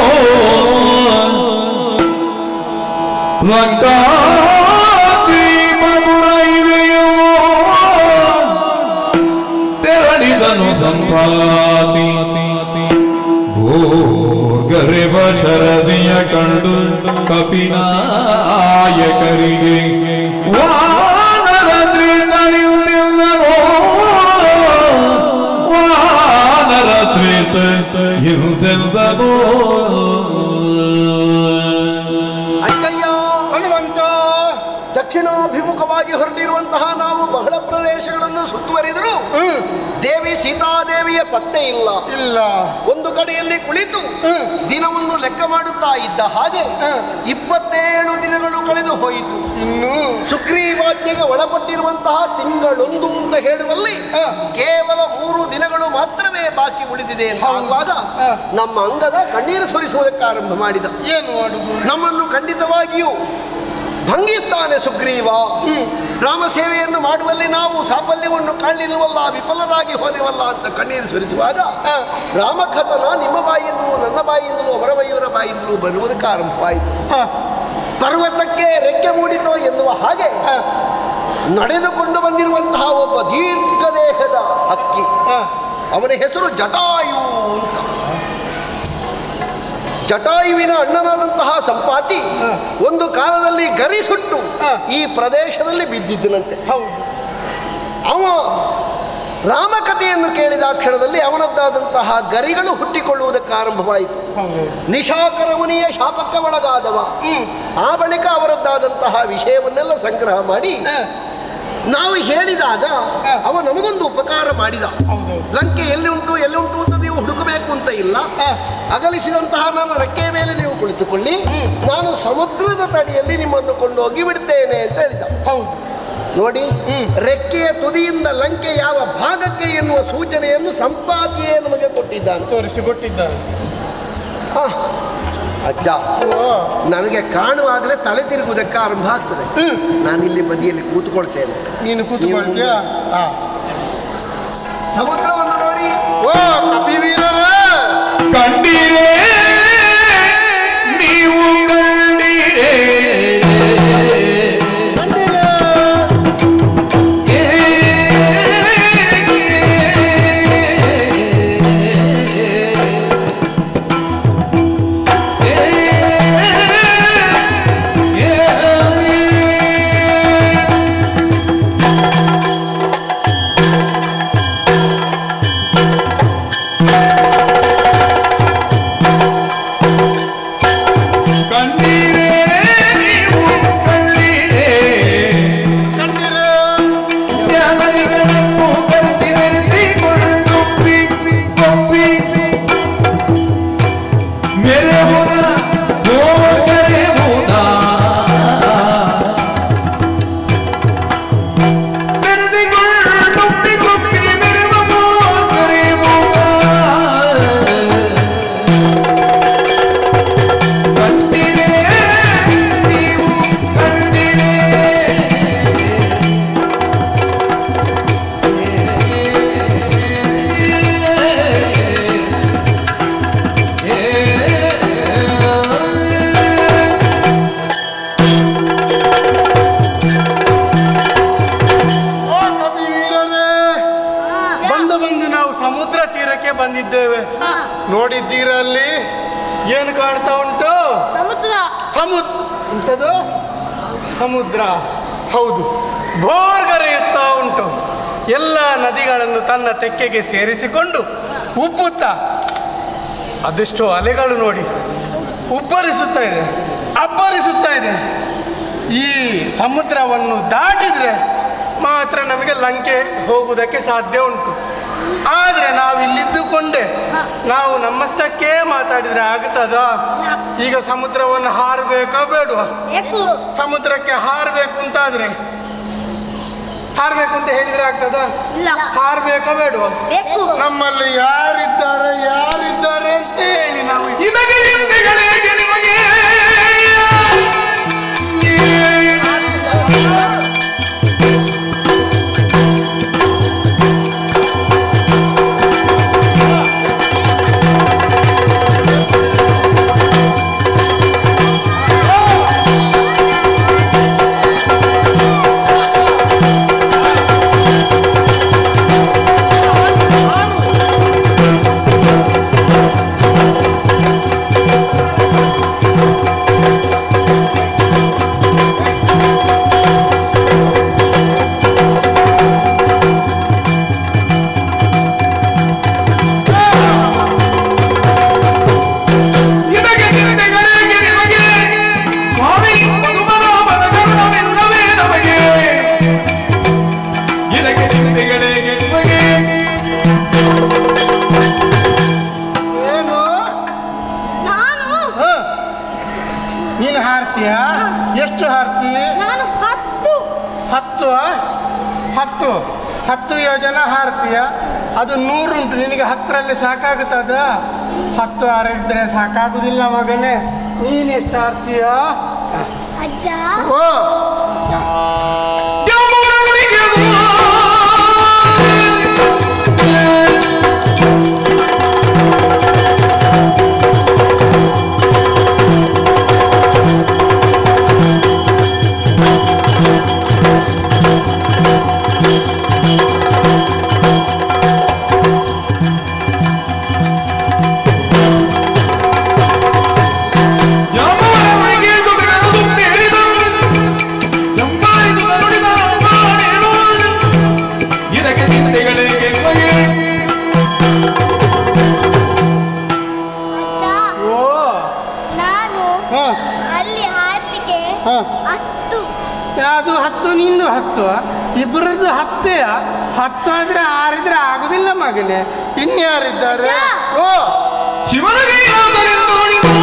ಲಂಕಾದೀಪಪುರ ಇದೆಯೋ ತೆರಳಿದನು ಸಂಪಾತಿ ಭೋಗರೆವ ಶರದಿಯ ಕಂಡು ಕಪಿನಾಯಕರಿಗೆ ವಾನರದ್ರಿ ತಣಿಯುತ್ತಿಲ್ಲವೋ ವಾನರದ್ರಿತ ಇರುತ್ತಿಲ್ಲವೋ ಅಕ್ಕಯ್ಯ ಹನುಮಂತ ದಕ್ಷಿಣಾಭಿಮುಖವಾಗಿ ಹೊರಟಿರುವಂತಹ ನಾವು ಬಹಳ ಪ್ರದೇಶಗಳನ್ನು ಸುತ್ತುವರಿದರು ದೇವಿ ಸೀತಾದೇವಿಯ ಪತ್ತೆ ಇಲ್ಲ ಇಲ್ಲ ಒಂದು ಕಡೆಯಲ್ಲಿ ಕುಳಿತು ದಿನವನ್ನು ಲೆಕ್ಕ ಮಾಡುತ್ತಾ ಇದ್ದ ಹಾಗೆ ಇಪ್ಪತ್ತೇಳು ದಿನಗಳು ಕಳೆದು ಹೋಯಿತು ಇನ್ನು ಸುಗ್ರೀವಾಜ್ಞೆಗೆ ಒಳಪಟ್ಟಿರುವಂತಹ ತಿಂಗಳೊಂದು ಅಂತ ಹೇಳುವಲ್ಲಿ ಕೇವಲ ಮೂರು ದಿನಗಳು ಮಾತ್ರವೇ ಬಾಕಿ ಉಳಿದಿದೆ ಅಂತ ಆಗುವಾಗ ನಮ್ಮ ಅಂಗದ ಕಣ್ಣೀರು ಸುರಿಸುವುದಕ್ಕೆ ಆರಂಭ ಮಾಡಿದ ಏನು ಮಾಡುದು ನಮ್ಮನ್ನು ಖಂಡಿತವಾಗಿಯೂ ಭಂಗಿಸ್ತಾನೆ ಸುಗ್ರೀವ ರಾಮ ಸೇವೆಯನ್ನು ಮಾಡುವಲ್ಲಿ ನಾವು ಸಾಫಲ್ಯವನ್ನು ಕಾಣಲಿಲ್ಲವಲ್ಲ ವಿಫಲರಾಗಿ ಹೋದೆವಲ್ಲ ಅಂತ ಕಣ್ಣೀರು ಸುರಿಸುವಾಗ ರಾಮಕಥನ ನಿಮ್ಮ ಬಾಯಿಂದಲೂ ನನ್ನ ಬಾಯಿಂದಲೂ ಅವರ ಬೈಯವರ ಬಾಯಿಂದಲೂ ಬರುವುದಕ್ಕೆ ಆರಂಭವಾಯಿತು ಪರ್ವತಕ್ಕೆ ರೆಕ್ಕೆ ಮೂಡಿತೋ ಎನ್ನುವ ಹಾಗೆ ನಡೆದುಕೊಂಡು ಬಂದಿರುವಂತಹ ಒಬ್ಬ ದೀರ್ಘ ದೇಹದ ಹಕ್ಕಿ ಅವನ ಹೆಸರು ಜಟಾಯು ಅಂತ ಜಟಾಯುವಿನ ಅಣ್ಣನಾದಂತಹ ಸಂಪಾತಿ ಒಂದು ಕಾಲದಲ್ಲಿ ಗರಿ ಸುಟ್ಟು ಈ ಪ್ರದೇಶದಲ್ಲಿ ಬಿದ್ದಿದ್ದನಂತೆ ಅವ ರಾಮಕಥೆಯನ್ನು ಕೇಳಿದ ಕ್ಷಣದಲ್ಲಿ ಅವನದ್ದಾದಂತಹ ಗರಿಗಳು ಹುಟ್ಟಿಕೊಳ್ಳುವುದಕ್ಕೆ ಆರಂಭವಾಯಿತು ನಿಶಾಕರ ಮುನಿಯ ಶಾಪಕ್ಕೆ ಒಳಗಾದವ ಆ ಬಳಿಕ ಅವರದ್ದಾದಂತಹ ವಿಷಯವನ್ನೆಲ್ಲ ಸಂಗ್ರಹ ಮಾಡಿ ನಾವು ಹೇಳಿದಾಗ ಅವ ನಮಗೊಂದು ಉಪಕಾರ ಮಾಡಿದ ಲಂಕೆ ಎಲ್ಲಿ ಉಂಟು ಎಲ್ಲಿ ಉಂಟು ಅಂತ ನೀವು ಹುಡುಕಬೇಕು ಅಂತ ಇಲ್ಲ ಅಗಲಿಸಿದಂತಹ ನನ್ನ ರೆಕ್ಕೆಯ ಮೇಲೆ ನೀವು ಕುಳಿತುಕೊಳ್ಳಿ ನಾನು ಸಮುದ್ರದ ತಡಿಯಲ್ಲಿ ನಿಮ್ಮನ್ನು ಕೊಂಡೋಗಿ ಬಿಡ್ತೇನೆ ಅಂತ ಹೇಳಿದ ಹೌದು ನೋಡಿ ರೆಕ್ಕೆಯ ತುದಿಯಿಂದ ಲಂಕೆ ಯಾವ ಭಾಗಕ್ಕೆ ಎನ್ನುವ ಸೂಚನೆಯನ್ನು ಸಂಪಾತಿಯೇ ನಮಗೆ ಕೊಟ್ಟಿದ್ದಾನೆ ತೋರಿಸಿಕೊಟ್ಟಿದ್ದಾರೆ ಆ, ಅಜ್ಜ ನನಗೆ ಕಾಣುವಾಗಲೇ ತಲೆ ತಿರುಗುವುದಕ್ಕೆ ಆರಂಭ ಆಗ್ತದೆ ನಾನು ಇಲ್ಲಿ ಬದಿಯಲ್ಲಿ ಕೂತ್ಕೊಳ್ತೇನೆ ನೀನು ಕೂತ್ಕೊಳ್ತೀಯಾ ಹಾ. ಸಮುದ್ರವನ್ನು ನೋಡಿ ಓ ಕಪಿವೀರರೇ ಕಂಡಿರೇ ನೀವು ಕಂಡಿರೇ ಕಂಡಿರೇ ನೀವು ಕಂಡಿರೇ ಕಂಡಿರೇ ಜ್ಞಾನಗಳನ್ನು ಕಲ್ತಿರೆಂದಿಕೊಂಡು ಪಿಪ್ಪಿ ಕೊಪ್ಪಿ ಮೆರೆಹುದ ಹೋಗರೆಹುದ ಮೆರೆದುಕೊಂಡು ಪಿಪ್ಪಿ ಮೆರೆವ ಹೋಗರೆಹುದ ಕಂಡಿರೇ ನೀವು ಕಂಡಿರೇ ಓ ಕಪಿವೀರರೇ ಬಂದು ಬಂದು ನಾವು ಸಮುದ್ರ ತೀರಕ್ಕೆ ಬಂದಿದ್ದೇವೆ ನೋಡಿದ್ದೀರಲ್ಲಿ ಏನು ಕಾಣ್ತಾ ಉಂಟು ಸಮುದ್ರ ಸಮುದ್ರ ಎಂಥದು ಸಮುದ್ರ ಹೌದು ಭೋರ್ಗರೆಯುತ್ತಾ ಉಂಟು ಎಲ್ಲ ನದಿಗಳನ್ನು ತನ್ನ ತೆಕ್ಕೆಗೆ ಸೇರಿಸಿಕೊಂಡು ಉಬ್ಬುತ್ತಾ ಅದೆಷ್ಟೋ ಅಲೆಗಳು ನೋಡಿ ಉಬ್ಬರಿಸುತ್ತಾ ಇದೆ ಅಬ್ಬರಿಸುತ್ತಾ ಇದೆ ಈ ಸಮುದ್ರವನ್ನು ದಾಟಿದ್ರೆ ಮಾತ್ರ ನಮಗೆ ಲಂಕೆ ಹೋಗುವುದಕ್ಕೆ ಸಾಧ್ಯ ಉಂಟು ಆದರೆ ನಾವು ಇಲ್ಲಿದ್ದುಕೊಂಡೆ ನಾವು ನಮ್ಮಷ್ಟಕ್ಕೇ ಮಾತಾಡಿದ್ರೆ ಆಗುತ್ತದಾ ಈಗ ಸಮುದ್ರವನ್ನು ಹಾರಬೇಕಾ ಬೇಡವಾ ಬೇಕು ಸಮುದ್ರಕ್ಕೆ ಹಾರಬೇಕು ಅಂತಾದ್ರೆ ಹಾರಬೇಕು ಅಂತ ಹೇಳಿದ್ರೆ ಆಗ್ತದ ಇಲ್ಲ ಹಾರಬೇಕಾ ಬೇಡವಾ ಬೇಕು ನಮ್ಮಲ್ಲಿ ಯಾರಿದ್ದಾರೆ ಯಾರಿದ್ದಾರೆ ಅಂತ ಹೇಳಿ ನಾವು ನಿಮಗೆ ನಿಮಗೆ ನಿಮಗೆ ಆ ಹತ್ತು ಆ? ಹತ್ತು ಹತ್ತು ಯೋಜನೆ ಹಾರ್ತೀಯ ಅದು ನೂರುಂಟು ನಿನಗೆ ಹತ್ತರಲ್ಲಿ ಸಾಕಾಗುತ್ತದ ಹತ್ತು ಹಾರಿದ್ರೆ ಸಾಕಾಗುದಿಲ್ಲ ಮಗನೇ ನೀನು ಎಷ್ಟು ಹಾರ್ತೀಯ ಅಜ್ಜ ಓ ಇದಕ್ಕೆ ನಿಂದೆಗಳೇ ಗೆಲುವಗೆ ಅಜ್ಜ ಓ ನಾನು ಹಾ ಅಲ್ಲಿ ಹಾರ್ಲಿಕ್ಕೆ ಹಾ. ಹತ್ತು ಅದು ಹತ್ತು ನಿಂದು ಹತ್ತು ಇಬ್ಬರದ್ದು ಹತ್ತೆಯ ಹತ್ತು ಆದ್ರೆ ಆರಿದ್ರೆ ಆಗುದಿಲ್ಲ ಮಗನೇ ಇನ್ಯಾರಿದ್ದಾರೆ ಓ ಶಿವನ ಕೈಲಾದರೆಂದು ನುಡಿದು.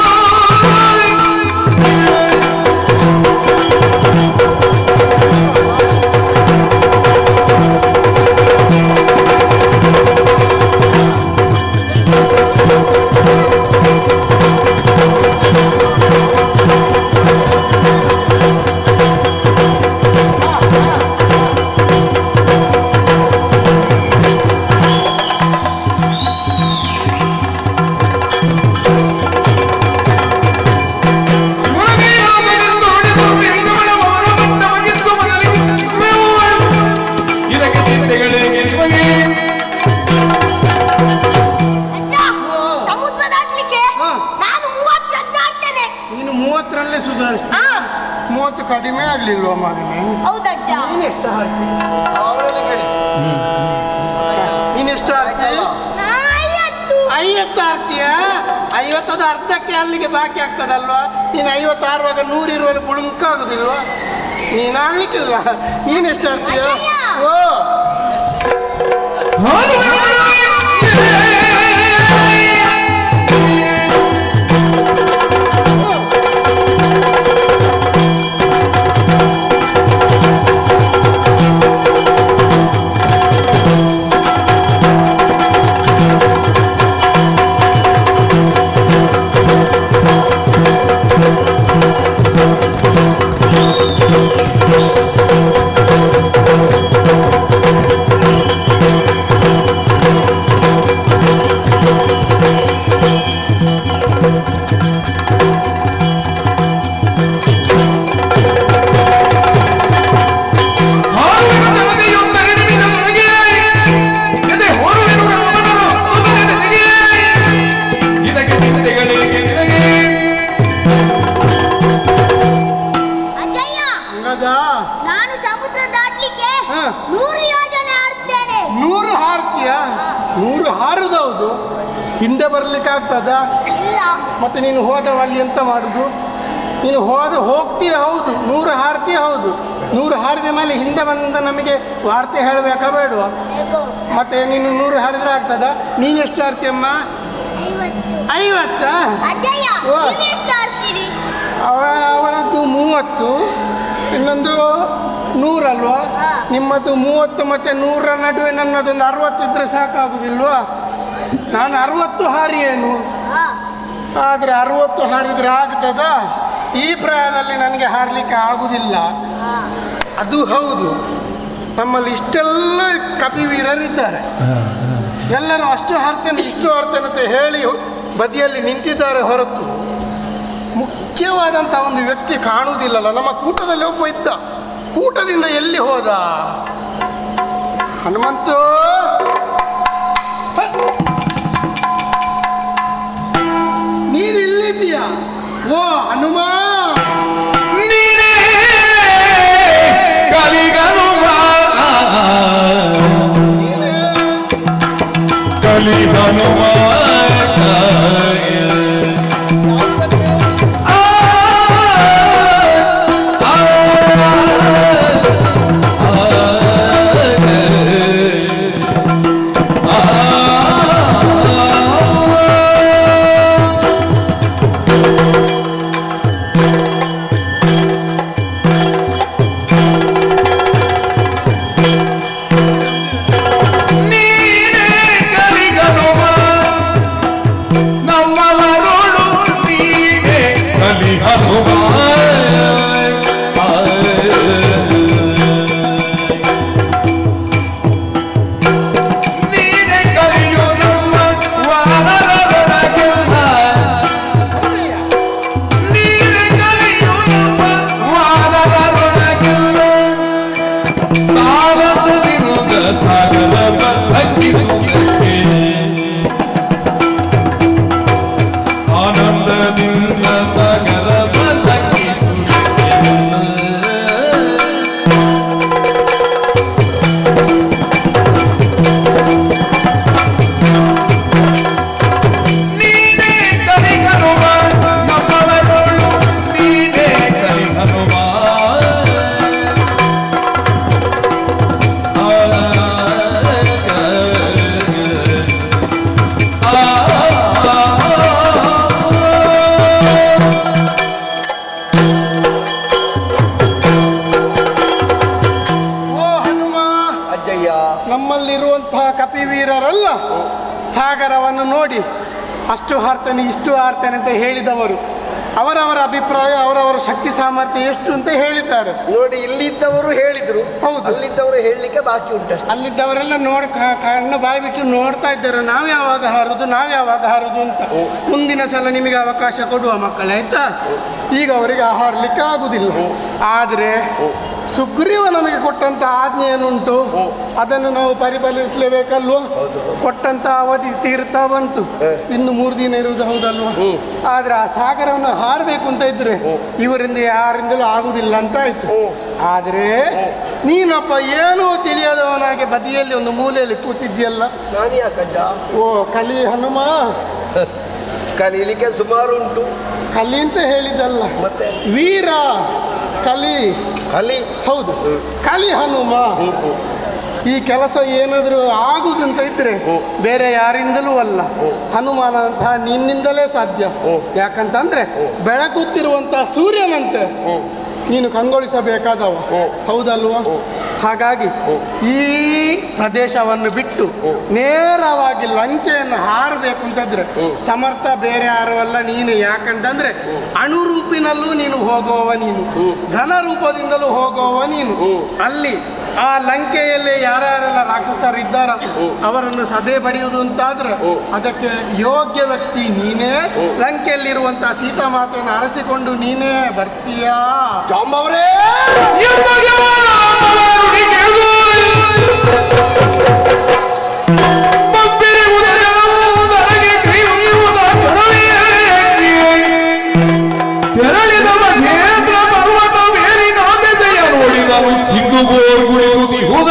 ಶಿವನ ಕೈಲಾದರೆಂದು ನುಡಿದು ಬೆಂಗಮನ ಮೌನ ಮಂಟಪಗಿದ್ದು ಮೊದಲಿಗಿರುವೆವು. ಇದಕ್ಕೆ ನಿಂದೆಗಳೇ ಗೆಲುವಗೆ ಅಜ್ಜ ಸಮುದ್ರ ದಾಟ್ಲಿಕ್ಕೆ ಹಾ. ನಾನು ಮೂವತ್ತು ಯಜ್ಞ ಆಡ್ತೇನೆ ನೀನು ಮೂವತ್ತರಲ್ಲೇ ಸುಧಾರಿಸ್ತೀನಿ ಹಾ ಮೂವತ್ತು ಕಡಿಮೆ ಆಗ್ಲಿಲ್ವಾ ಮಗನೇ ಹೌದಜ್ಜ ನೀನು ಎಷ್ಟು ಹಾಕ್ತಿ ನೀನು ಎಷ್ಟು ಹಾಕ್ತಿ ನಾಯತ್ತು ಐವತ್ತು ಆರ್ತೀಯ ಐವತ್ತದ ಅರ್ಧಕ್ಕೆ ಅಲ್ಲಿಗೆ ಬಾಕಿ ಆಗ್ತದಲ್ವಾ ನೀನು ಐವತ್ತು ಆರುವಾಗ ನೂರಿರುವಲ್ಲಿ ಬುಳುಂಕಾಗುದಿಲ್ವಾ ನೀನಾಗ್ಲಿಕ್ಕಿಲ್ಲ ನೀನು ಎಷ್ಟು ಆಡ್ತೀಯ ಓ ಇದಕ್ಕೆ ಚಿಂತೆಗಳೇ ಗೆಲುವಗೆ ಅಜ್ಜಯ್ಯ ಹಂಗದ ನಾನು ಸಮುದ್ರ ದಾಟ್ಲಿಕ್ಕೆ ಹಾ. ನೂರು ಯೋಜನೆ ಆಡ್ತೇನೆ ನೂರು ಹಾರ್ತೀಯ ನೂರು ಹಾರುದೌದು ಹಿಂದೆ ಬರ್ಲಿಕ್ಕೆ ಆಗ್ತದ ಇಲ್ಲ ಮತ್ತೆ ನೀನು ಹೋದವ ಅಲ್ಲಿ ಎಂತ ಮಾಡುದು ನೀನು ಹೋದ ಹೋಗ್ತೀಯ ಹೌದು ನೂರು ಹಾರ್ತೀಯ ಹೌದು ನೂರು ಹಾರಿದ ಮೇಲೆ ಹಿಂದೆ ಬಂದ ನಮಗೆ ವಾರ್ತೆ ಹೇಳಬೇಕಾ ಬೇಡವಾ ಹೇಗೋ ಮತ್ತೆ ನೀನು ನೂರು ಹಾರಿದ್ರೆ ಆಗ್ತದ ನೀನು ಎಷ್ಟು ಹಾರ್ತೀಯಮ್ಮ ಐವತ್ತು ಐವತ್ತ ಅಜ್ಜಯ್ಯ ಓ. ನೀವು ಎಷ್ಟು ಆಡ್ತೀರಿ ಅವ ಅವನದ್ದು ಮೂವತ್ತು ಇನ್ನೊಂದು ನೂರಲ್ವಾ ಹಾ. ನಿಮ್ಮದು ಮೂವತ್ತು ಮತ್ತೆ ನೂರರ ನಡುವೆ ನನ್ನದೊಂದು ಅರವತ್ತು ಇದ್ರೆ ಸಾಕಾಗುದಿಲ್ವಾ ನಾನು ಅರವತ್ತು ಹಾರಿ ಏನು ಹಾ ಆದರೆ ಅರವತ್ತು ಹಾರಿದ್ರೆ ಆಗ್ತದ ಈ ಪ್ರಾಯದಲ್ಲಿ ನನಗೆ ಹಾರಲಿಕ್ಕೆ ಆಗುದಿಲ್ಲ ಹಾ ಅದು ಹೌದು ನಮ್ಮಲ್ಲಿ ಇಷ್ಟೆಲ್ಲ ಕಪಿವೀರರಿದ್ದಾರೆ ಎಲ್ಲರೂ ಅಷ್ಟು ಹಾರ್ತೇನೆ ಇಷ್ಟು ಹಾರ್ತೇನೆ ಅಂತ ಹೇಳಿ ಬದಿಯಲ್ಲಿ ನಿಂತಿದ್ದಾರೆ ಹೊರತು ಮುಖ್ಯವಾದಂಥ ಒಂದು ವ್ಯಕ್ತಿ ಕಾಣುವುದಿಲ್ಲಲ್ಲ ನಮ್ಮ ಕೂಟದಲ್ಲಿ ಒಬ್ಬ ಇದ್ದ ಕೂಟದಿಂದ ಎಲ್ಲಿ ಹೋದ ಹನುಮಂತು ಹ! ನೀನು ಇಲ್ಲಿದ್ದೀಯಾ ಓ ಹನುಮ ನೀನೇ ಕಲಿಗನುಮ ಕಲಿಗನುಮ ಆ ವೀರರೆಲ್ಲ ಸಾಗರವನ್ನು ನೋಡಿ ಅಷ್ಟು ಹಾರ್ತೇನೆ ಇಷ್ಟು ಹಾರ್ತೇನೆ ಅಂತ ಹೇಳಿದವರು ಅವರವರ ಅಭಿಪ್ರಾಯ ಅವರವರ ಶಕ್ತಿ ಸಾಮರ್ಥ್ಯ ಎಷ್ಟು ಅಂತ ಹೇಳಿದ್ದಾರೆ ನೋಡಿ ಇಲ್ಲಿದ್ದವರು ಹೇಳಿದ್ರು ಹೌದು. ಅಲ್ಲಿದ್ದವರು ಹೇಳಲಿಕ್ಕೆ ಬಾಕಿ ಉಂಟಷ್ಟೇ ಅಲ್ಲಿದ್ದವರೆಲ್ಲ ನೋಡಿ ಕ- ಕಣ್ಣು ಬಾಯಿ ಬಿಟ್ಟು ನೋಡ್ತಾ ಇದ್ದಾರೆ ನಾವು ಯಾವಾಗ ಹಾರುದು ನಾವು ಯಾವಾಗ ಹಾರುದು ಅಂತ ಮುಂದಿನ ಸಲ ನಿಮಗೆ ಅವಕಾಶ ಕೊಡುವ ಮಕ್ಕಳೇ ಆಯ್ತಾ ಈಗ ಅವರಿಗೆ ಹಾರಲಿಕ್ಕೆ ಆಗುದಿಲ್ಲ ಆದರೆ ಸುಗ್ರೀವ ನಮಗೆ ಕೊಟ್ಟಂತ ಆಜ್ಞೆ ಏನುಂಟು ಅದನ್ನು ನಾವು ಪರಿಪಾಲಿಸಲೇಬೇಕಲ್ವೋ ಕೊಟ್ಟಂತ ಅವಧಿ ತೀರ್ತಾ ಬಂತು ಇನ್ನು ಮೂರು ದಿನ ಇರುವುದು ಹೌದಲ್ವ ಆದ್ರೆ ಆ ಸಾಗರವನ್ನು ಹಾರಬೇಕು ಅಂತ ಇದ್ರೆ ಇವರಿಂದ ಯಾರಿಂದಲೂ ಆಗುದಿಲ್ಲ ಅಂತ ಆಯ್ತು ಆದ್ರೆ ನೀನೊಬ್ಬ ಏನೂ ತಿಳಿಯದವನಾಗಿ ಬದಿಯಲ್ಲಿ ಒಂದು ಮೂಲೆಯಲ್ಲಿ ಕೂತಿದ್ಯಲ್ಲ ನಾನು ಯಾಕಜ್ಜ ಓ ಕಲಿ ಹನುಮ ಕಲೀಲಿಕ್ಕೆ ಸುಮಾರು ಉಂಟು ಕಲಿ ಅಂತ ಹೇಳಿದಲ್ಲ ಮತ್ತೆ ವೀರ ಕಲಿ ಕಲಿ ಹೌದು ಕಲಿ ಹನುಮ ಈ ಕೆಲಸ ಏನಾದರೂ ಆಗುದಂತ ಇದ್ರೆ ಬೇರೆ ಯಾರಿಂದಲೂ ಅಲ್ಲ ಹನುಮಾನಂತಹ ನಿನ್ನಿಂದಲೇ ಸಾಧ್ಯ ಯಾಕಂತಂದ್ರೆ ಬೆಳಗುತ್ತಿರುವಂತಹ ಸೂರ್ಯನಂತೆ ನೀನು ಕಂಗೊಳಿಸಬೇಕಾದವ ಹೌದಲ್ವಾ ಹಾಗಾಗಿ ಈ ಪ್ರದೇಶವನ್ನು ಬಿಟ್ಟು ನೇರವಾಗಿ ಲಂಕೆಯನ್ನು ಹಾರಬೇಕು ಅಂತಂದ್ರೆ ಸಮರ್ಥ ಬೇರೆ ಯಾರು ಅಲ್ಲ ನೀನು ಯಾಕಂತಂದ್ರೆ ಅಣುರೂಪಿನಲ್ಲೂ ನೀನು ಹೋಗುವವ ನೀನು ಘನ ರೂಪದಿಂದಲೂ ಹೋಗುವವ ನೀನು ಅಲ್ಲಿ ಆ ಲಂಕೆಯಲ್ಲಿ ಯಾರ್ಯಾರೆಲ್ಲ ರಾಕ್ಷಸರು ಇದ್ದಾರ ಅವರನ್ನು ಸದೆ ಬಡಿಯುವುದು ಅಂತಾದ್ರೆ ಅದಕ್ಕೆ ಯೋಗ್ಯ ವ್ಯಕ್ತಿ ನೀನೇ ಲಂಕೆಯಲ್ಲಿರುವಂತಹ ಸೀತಾಮಾತೆಯನ್ನು ಅರಸಿಕೊಂಡು ನೀನೇ ಬರ್ತೀಯಾ ಜಾಂಬವರೇ ತೆರಳಿದ ಮಹೇಂದ್ರ ಪರ್ವತ ಮೇಲಿನ ದೆಸೆಯ ನೋಡಿದವು ಸಿಂಧು ಗೋರ್ಗುಳಿಯುತಿ ಹುಗ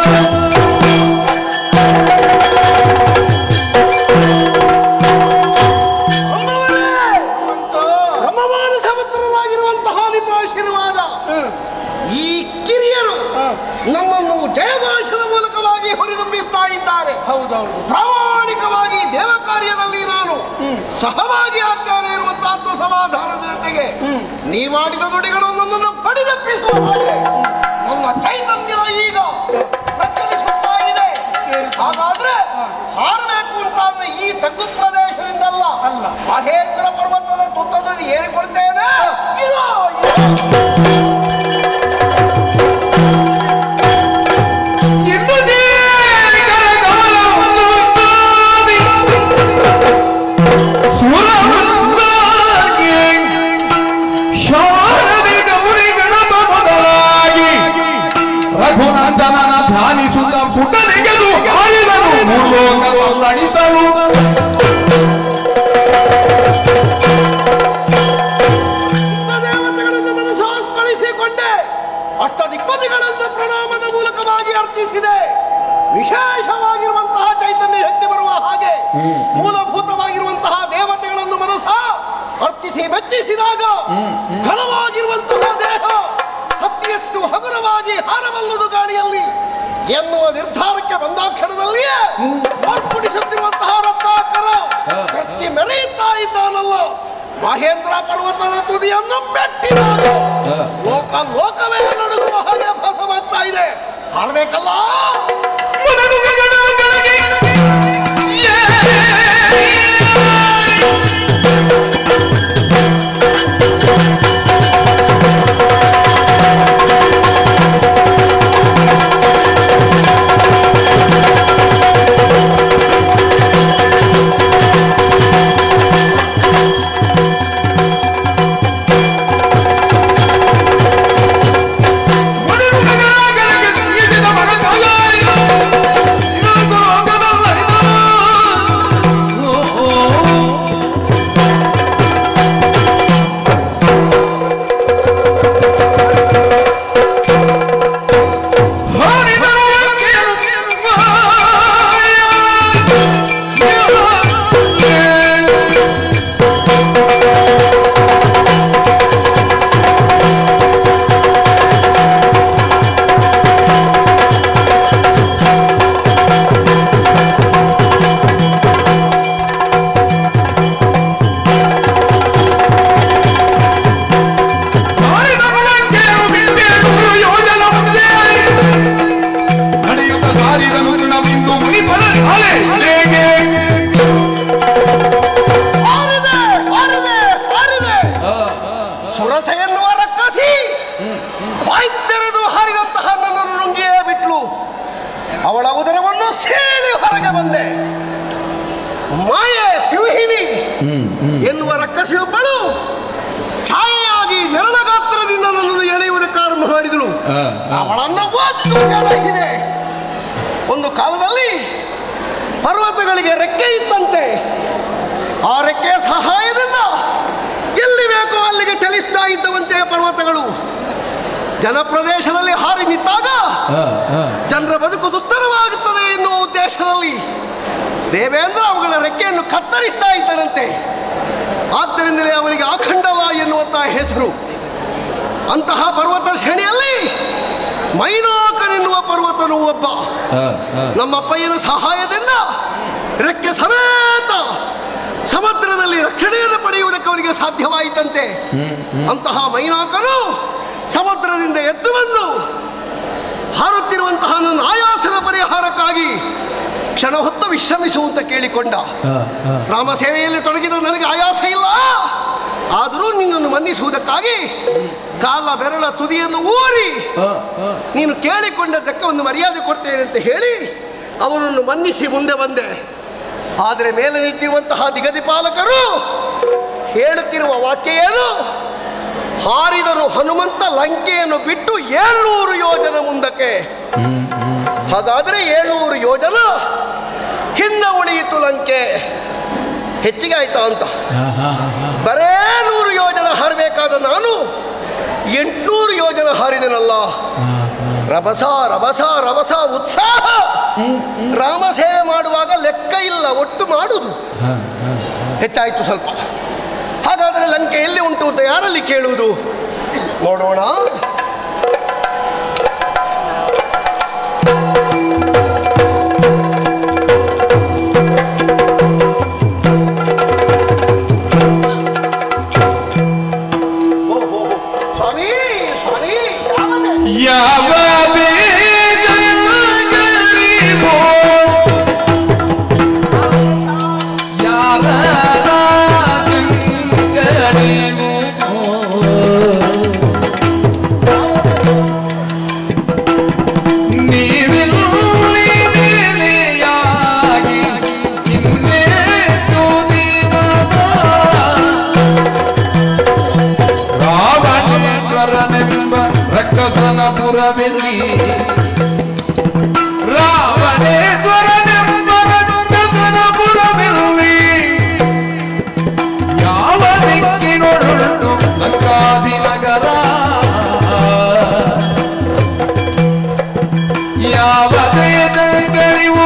ಬ್ರಹ್ಮಮಾನ ಸಮುದ್ರರಾಗಿರುವಂತಹ ನಿಮ್ಮ ಆಶೀರ್ವಾದ ಈ ಕಿರಿಯರು ನಮ್ಮನ್ನು ಜಯಘೋಷದ ಮೂಲಕವಾಗಿ ಹೊರಗಂಬಿಸ್ತಾ ಇದ್ದಾರೆ ಹೌದೌದು ಪ್ರಾಮಾಣಿಕವಾಗಿ ದೇವ ಕಾರ್ಯದಲ್ಲಿ ನಾನು ಸಹಭಾಗಿ ಆಗ್ತಾನೆ ಇರುವಂತ ಆತ್ಮ ಸಮಾಧಾನದ ಜೊತೆಗೆ ನೀವಾಡಿದ ನುಡಿಗಳು ನನ್ನನ್ನು ಪಡೆದಪ್ಪಿಸುವ ಹಾಗೆ ನನ್ನ ಚೈತನ್ಯ ಈಗ ಪ್ರಚಲಿಸುತ್ತಾ ಇದೆ ಹಾಗಾದ್ರೆ ಹಾರಬೇಕು ಅಂತಾದ್ರೆ ಈ ತಗ್ಗು ಪ್ರದೇಶದಿಂದಲ್ಲ ಅಲ್ಲ. ಮಹೇಂದ್ರ ಪರ್ವತದ ತುತ್ತದಲ್ಲಿ ಏರಿಕೊಳ್ತೇನೆ ಇದೋ, ಇದೋ. ರಘುನಂದನನ ಧ್ಯಾನಿಸುತ್ತ ಪುಟನೆಗೆದು ಆಳಿದನು ಭೂಲೋಕವಲ್ಲಣಿತನು ದೇವತೆಗಳನ್ನು ಮನಸ್ಸಾಸ್ಮರಿಸಿಕೊಂಡೆ ಅಷ್ಟದಿಪ್ಪದಿಗಳನ್ನು ಪ್ರಣಾಮದ ಮೂಲಕವಾಗಿ ಅರ್ಚಿಸಿದೆ ವಿಶೇಷವಾಗಿರುವಂತಹ ಚೈತನ್ಯ ಶಕ್ತಿ ಬರುವ ಹಾಗೆ ಮೂಲಭೂತವಾಗಿರುವಂತಹ ದೇವತೆಗಳನ್ನು ಮನಸ್ಸ ಅರ್ಚಿಸಿ ಮೆಚ್ಚಿಸಿದಾಗ ಘನವಾಗಿರುವಂತಹ ದೇಹ ಹತ್ತಿಯಷ್ಟು ಹಗುರವಾಗಿ ಹಾರಬಲ್ಲದು ಗಾಳಿಯಲ್ಲಿ ಎನ್ನುವ ನಿರ್ಧಾರಕ್ಕೆ ಬಂದಾಕ್ಷಣದಲ್ಲಿಯೇ ಮಾರ್ಪಡಿಸುತ್ತಿರುವಂತಹ ರತ್ನಾಕರ ಮೆಚ್ಚಿ ಮೆರೆಯುತ್ತಾ ಇದ್ದಾನಲ್ಲ ಮಹೇಂದ್ರ ಪರ್ವತದ ತುದಿಯನ್ನು ಮೆಟ್ಟಿದಾಗ ಲೋಕ ಲೋಕವೇ ನಡುಗುವ ಹಾಗೆ ಭಾಸವಾಗ್ತಾ ಇದೆ ಹಾಡ್ಬೇಕಲ್ಲ ಮನಸ್ಸು ಬಾಯ್ತೆರೆದು ಹಾರಿದಂತಹ ನನ್ನನ್ನು ನುಂಗಿಯೇ ಬಿಟ್ಲು ಅವಳ ಉದರವನ್ನು ಸೇಳಿ ಹೊರಗೆ ಬಂದೆ ಮಾಯೆ ಸಿಂಹಿಣಿ ಎನ್ನುವ ರಕ್ಕಸಿಯೊಬ್ಬಳು ಛಾಯೆಯಾಗಿ ನೆರಳ ಗಾತ್ರದಿಂದ ನನ್ನನ್ನು ಎಳೆಯುವುದಕ್ಕೆ ಆರಂಭ ಮಾಡಿದಳು ಅವಳನ್ನು ಒತ್ತು ಕೆಳಗಿದೆ ಒಂದು ಕಾಲದಲ್ಲಿ ಪರ್ವತಗಳಿಗೆ ರೆಕ್ಕೆ ಇತ್ತಂತೆ ಆ ರೆಕ್ಕೆಯ ಸಹಾಯದಿಂದ ಎಲ್ಲಿ ಬೇಕೋ ಅಲ್ಲಿಗೆ ಚಲಿಸ್ತಾ ಇದ್ದವಂತೆ ಪರ್ವತಗಳು ಜನಪ್ರದೇಶದಲ್ಲಿ ಹಾರಿ ನಿಂತಾಗ ಜನರ ಬದುಕು ದುಸ್ತರವಾಗುತ್ತದೆ ಎನ್ನುವ ಉದ್ದೇಶದಲ್ಲಿ ದೇವೇಂದ್ರ ಅವುಗಳ ರೆಕ್ಕೆಯನ್ನು ಕತ್ತರಿಸ್ತಾ ಇದ್ದನಂತೆ ಆದ್ದರಿಂದಲೇ ಅವನಿಗೆ ಅಖಂಡವ ಎನ್ನುವಂತಹ ಹೆಸರು ಅಂತಹ ಪರ್ವತ ಶ್ರೇಣಿಯಲ್ಲಿ ಮೈನಾಕನೆನ್ನುವ ಪರ್ವತನು ಒಬ್ಬ ನಮ್ಮಪ್ಪಯ್ಯನ ಸಹಾಯದಿಂದ ರೆಕ್ಕೆ ಸಮೇತ ಸಮುದ್ರದಲ್ಲಿ ರಕ್ಷಣೆಯನ್ನು ಪಡೆಯುವುದಕ್ಕೆ ಅವನಿಗೆ ಸಾಧ್ಯವಾಯಿತಂತೆ ಅಂತಹ ಮೈನಾಕನು ಸಮುದ್ರದಿಂದ ಎದ್ದು ಬಂದು ಹಾರುತ್ತಿರುವಂತಹ ನನ್ನ ಆಯಾಸದ ಪರಿಹಾರಕ್ಕಾಗಿ ಕ್ಷಣ ಹೊತ್ತು ವಿಶ್ರಮಿಸು ಅಂತ ಕೇಳಿಕೊಂಡ ರಾಮ ಸೇವೆಯಲ್ಲಿ ತೊಡಗಿದ ನನಗೆ ಆಯಾಸ ಇಲ್ಲ ಆದರೂ ನಿನ್ನನ್ನು ಮನ್ನಿಸುವುದಕ್ಕಾಗಿ ಕಾಲ ಬೆರಳ ತುದಿಯನ್ನು ಊರಿ ನೀನು ಕೇಳಿಕೊಂಡದ್ದಕ್ಕೆ ಒಂದು ಮರ್ಯಾದೆ ಕೊಡ್ತೇನೆ ಅಂತ ಹೇಳಿ ಅವನನ್ನು ಮನ್ನಿಸಿ ಮುಂದೆ ಬಂದೆ ಆದರೆ ಮೇಲೆ ನಿಂತಿರುವಂತಹ ದಿಗದಿಪಾಲಕರು ಹೇಳುತ್ತಿರುವ ವಾಕ್ಯ ಏನು ಹಾರಿದರು ಹನುಮಂತ ಲಂಕೆಯನ್ನು ಬಿಟ್ಟು ಏಳ್ನೂರು ಯೋಜನ ಮುಂದಕ್ಕೆ ಹಾಗಾದರೆ ಏಳ್ನೂರು ಯೋಜನ ಹಿಂದೆ ಉಳಿಯಿತು ಲಂಕೆ ಹೆಚ್ಚಿಗೆ ಆಯ್ತಾ ಅಂತ ಬರೇ ನೂರು ಯೋಜನ ಹಾರಬೇಕಾದ ನಾನು ಎಂಟುನೂರು ಯೋಜನ ಹಾರಿದೆನಲ್ಲ ರಭಸ ರಭಸ ರಭಸ ಉತ್ಸಾಹ ರಾಮ ಸೇವೆ ಮಾಡುವಾಗ ಲೆಕ್ಕ ಇಲ್ಲ ಒಟ್ಟು ಮಾಡುವುದು ಹೆಚ್ಚಾಯಿತು ಸ್ವಲ್ಪ ಹಾಗಾದರೆ ಲಂಕೆ ಎಲ್ಲಿ ಉಂಟು ಅಂತ ಯಾರಲ್ಲಿ ಕೇಳುವುದು ನೋಡೋಣ ಓ, ಓ, ಓ. ಸ್ವಾಮಿ ಸ್ವಾಮಿ ಯಾವನೇ? ಯಾವ ಬೇಗರಿಗೋ ಯಾರ ನೀವಿಲ್ಲಿ ನೆಲೆಯಾಗಿ ಇನ್ನೇನು ದಿನದ ರಾವಣೇಶ್ವರನೆಂಬ ರಕ್ಕಸನ ಪುರವೆಲ್ಲಿ ರಾವಣೇಶ್ವರನೆಂಬ ರಕ್ಕಸನ ಪುರವೆಲ್ಲಿ ಯಾವ ದಿಕ್ಕಿನೊಡನು ಲಂಕಾದಿ ನಗರ ಯಾವ ದೇಶಗಳಿವೋ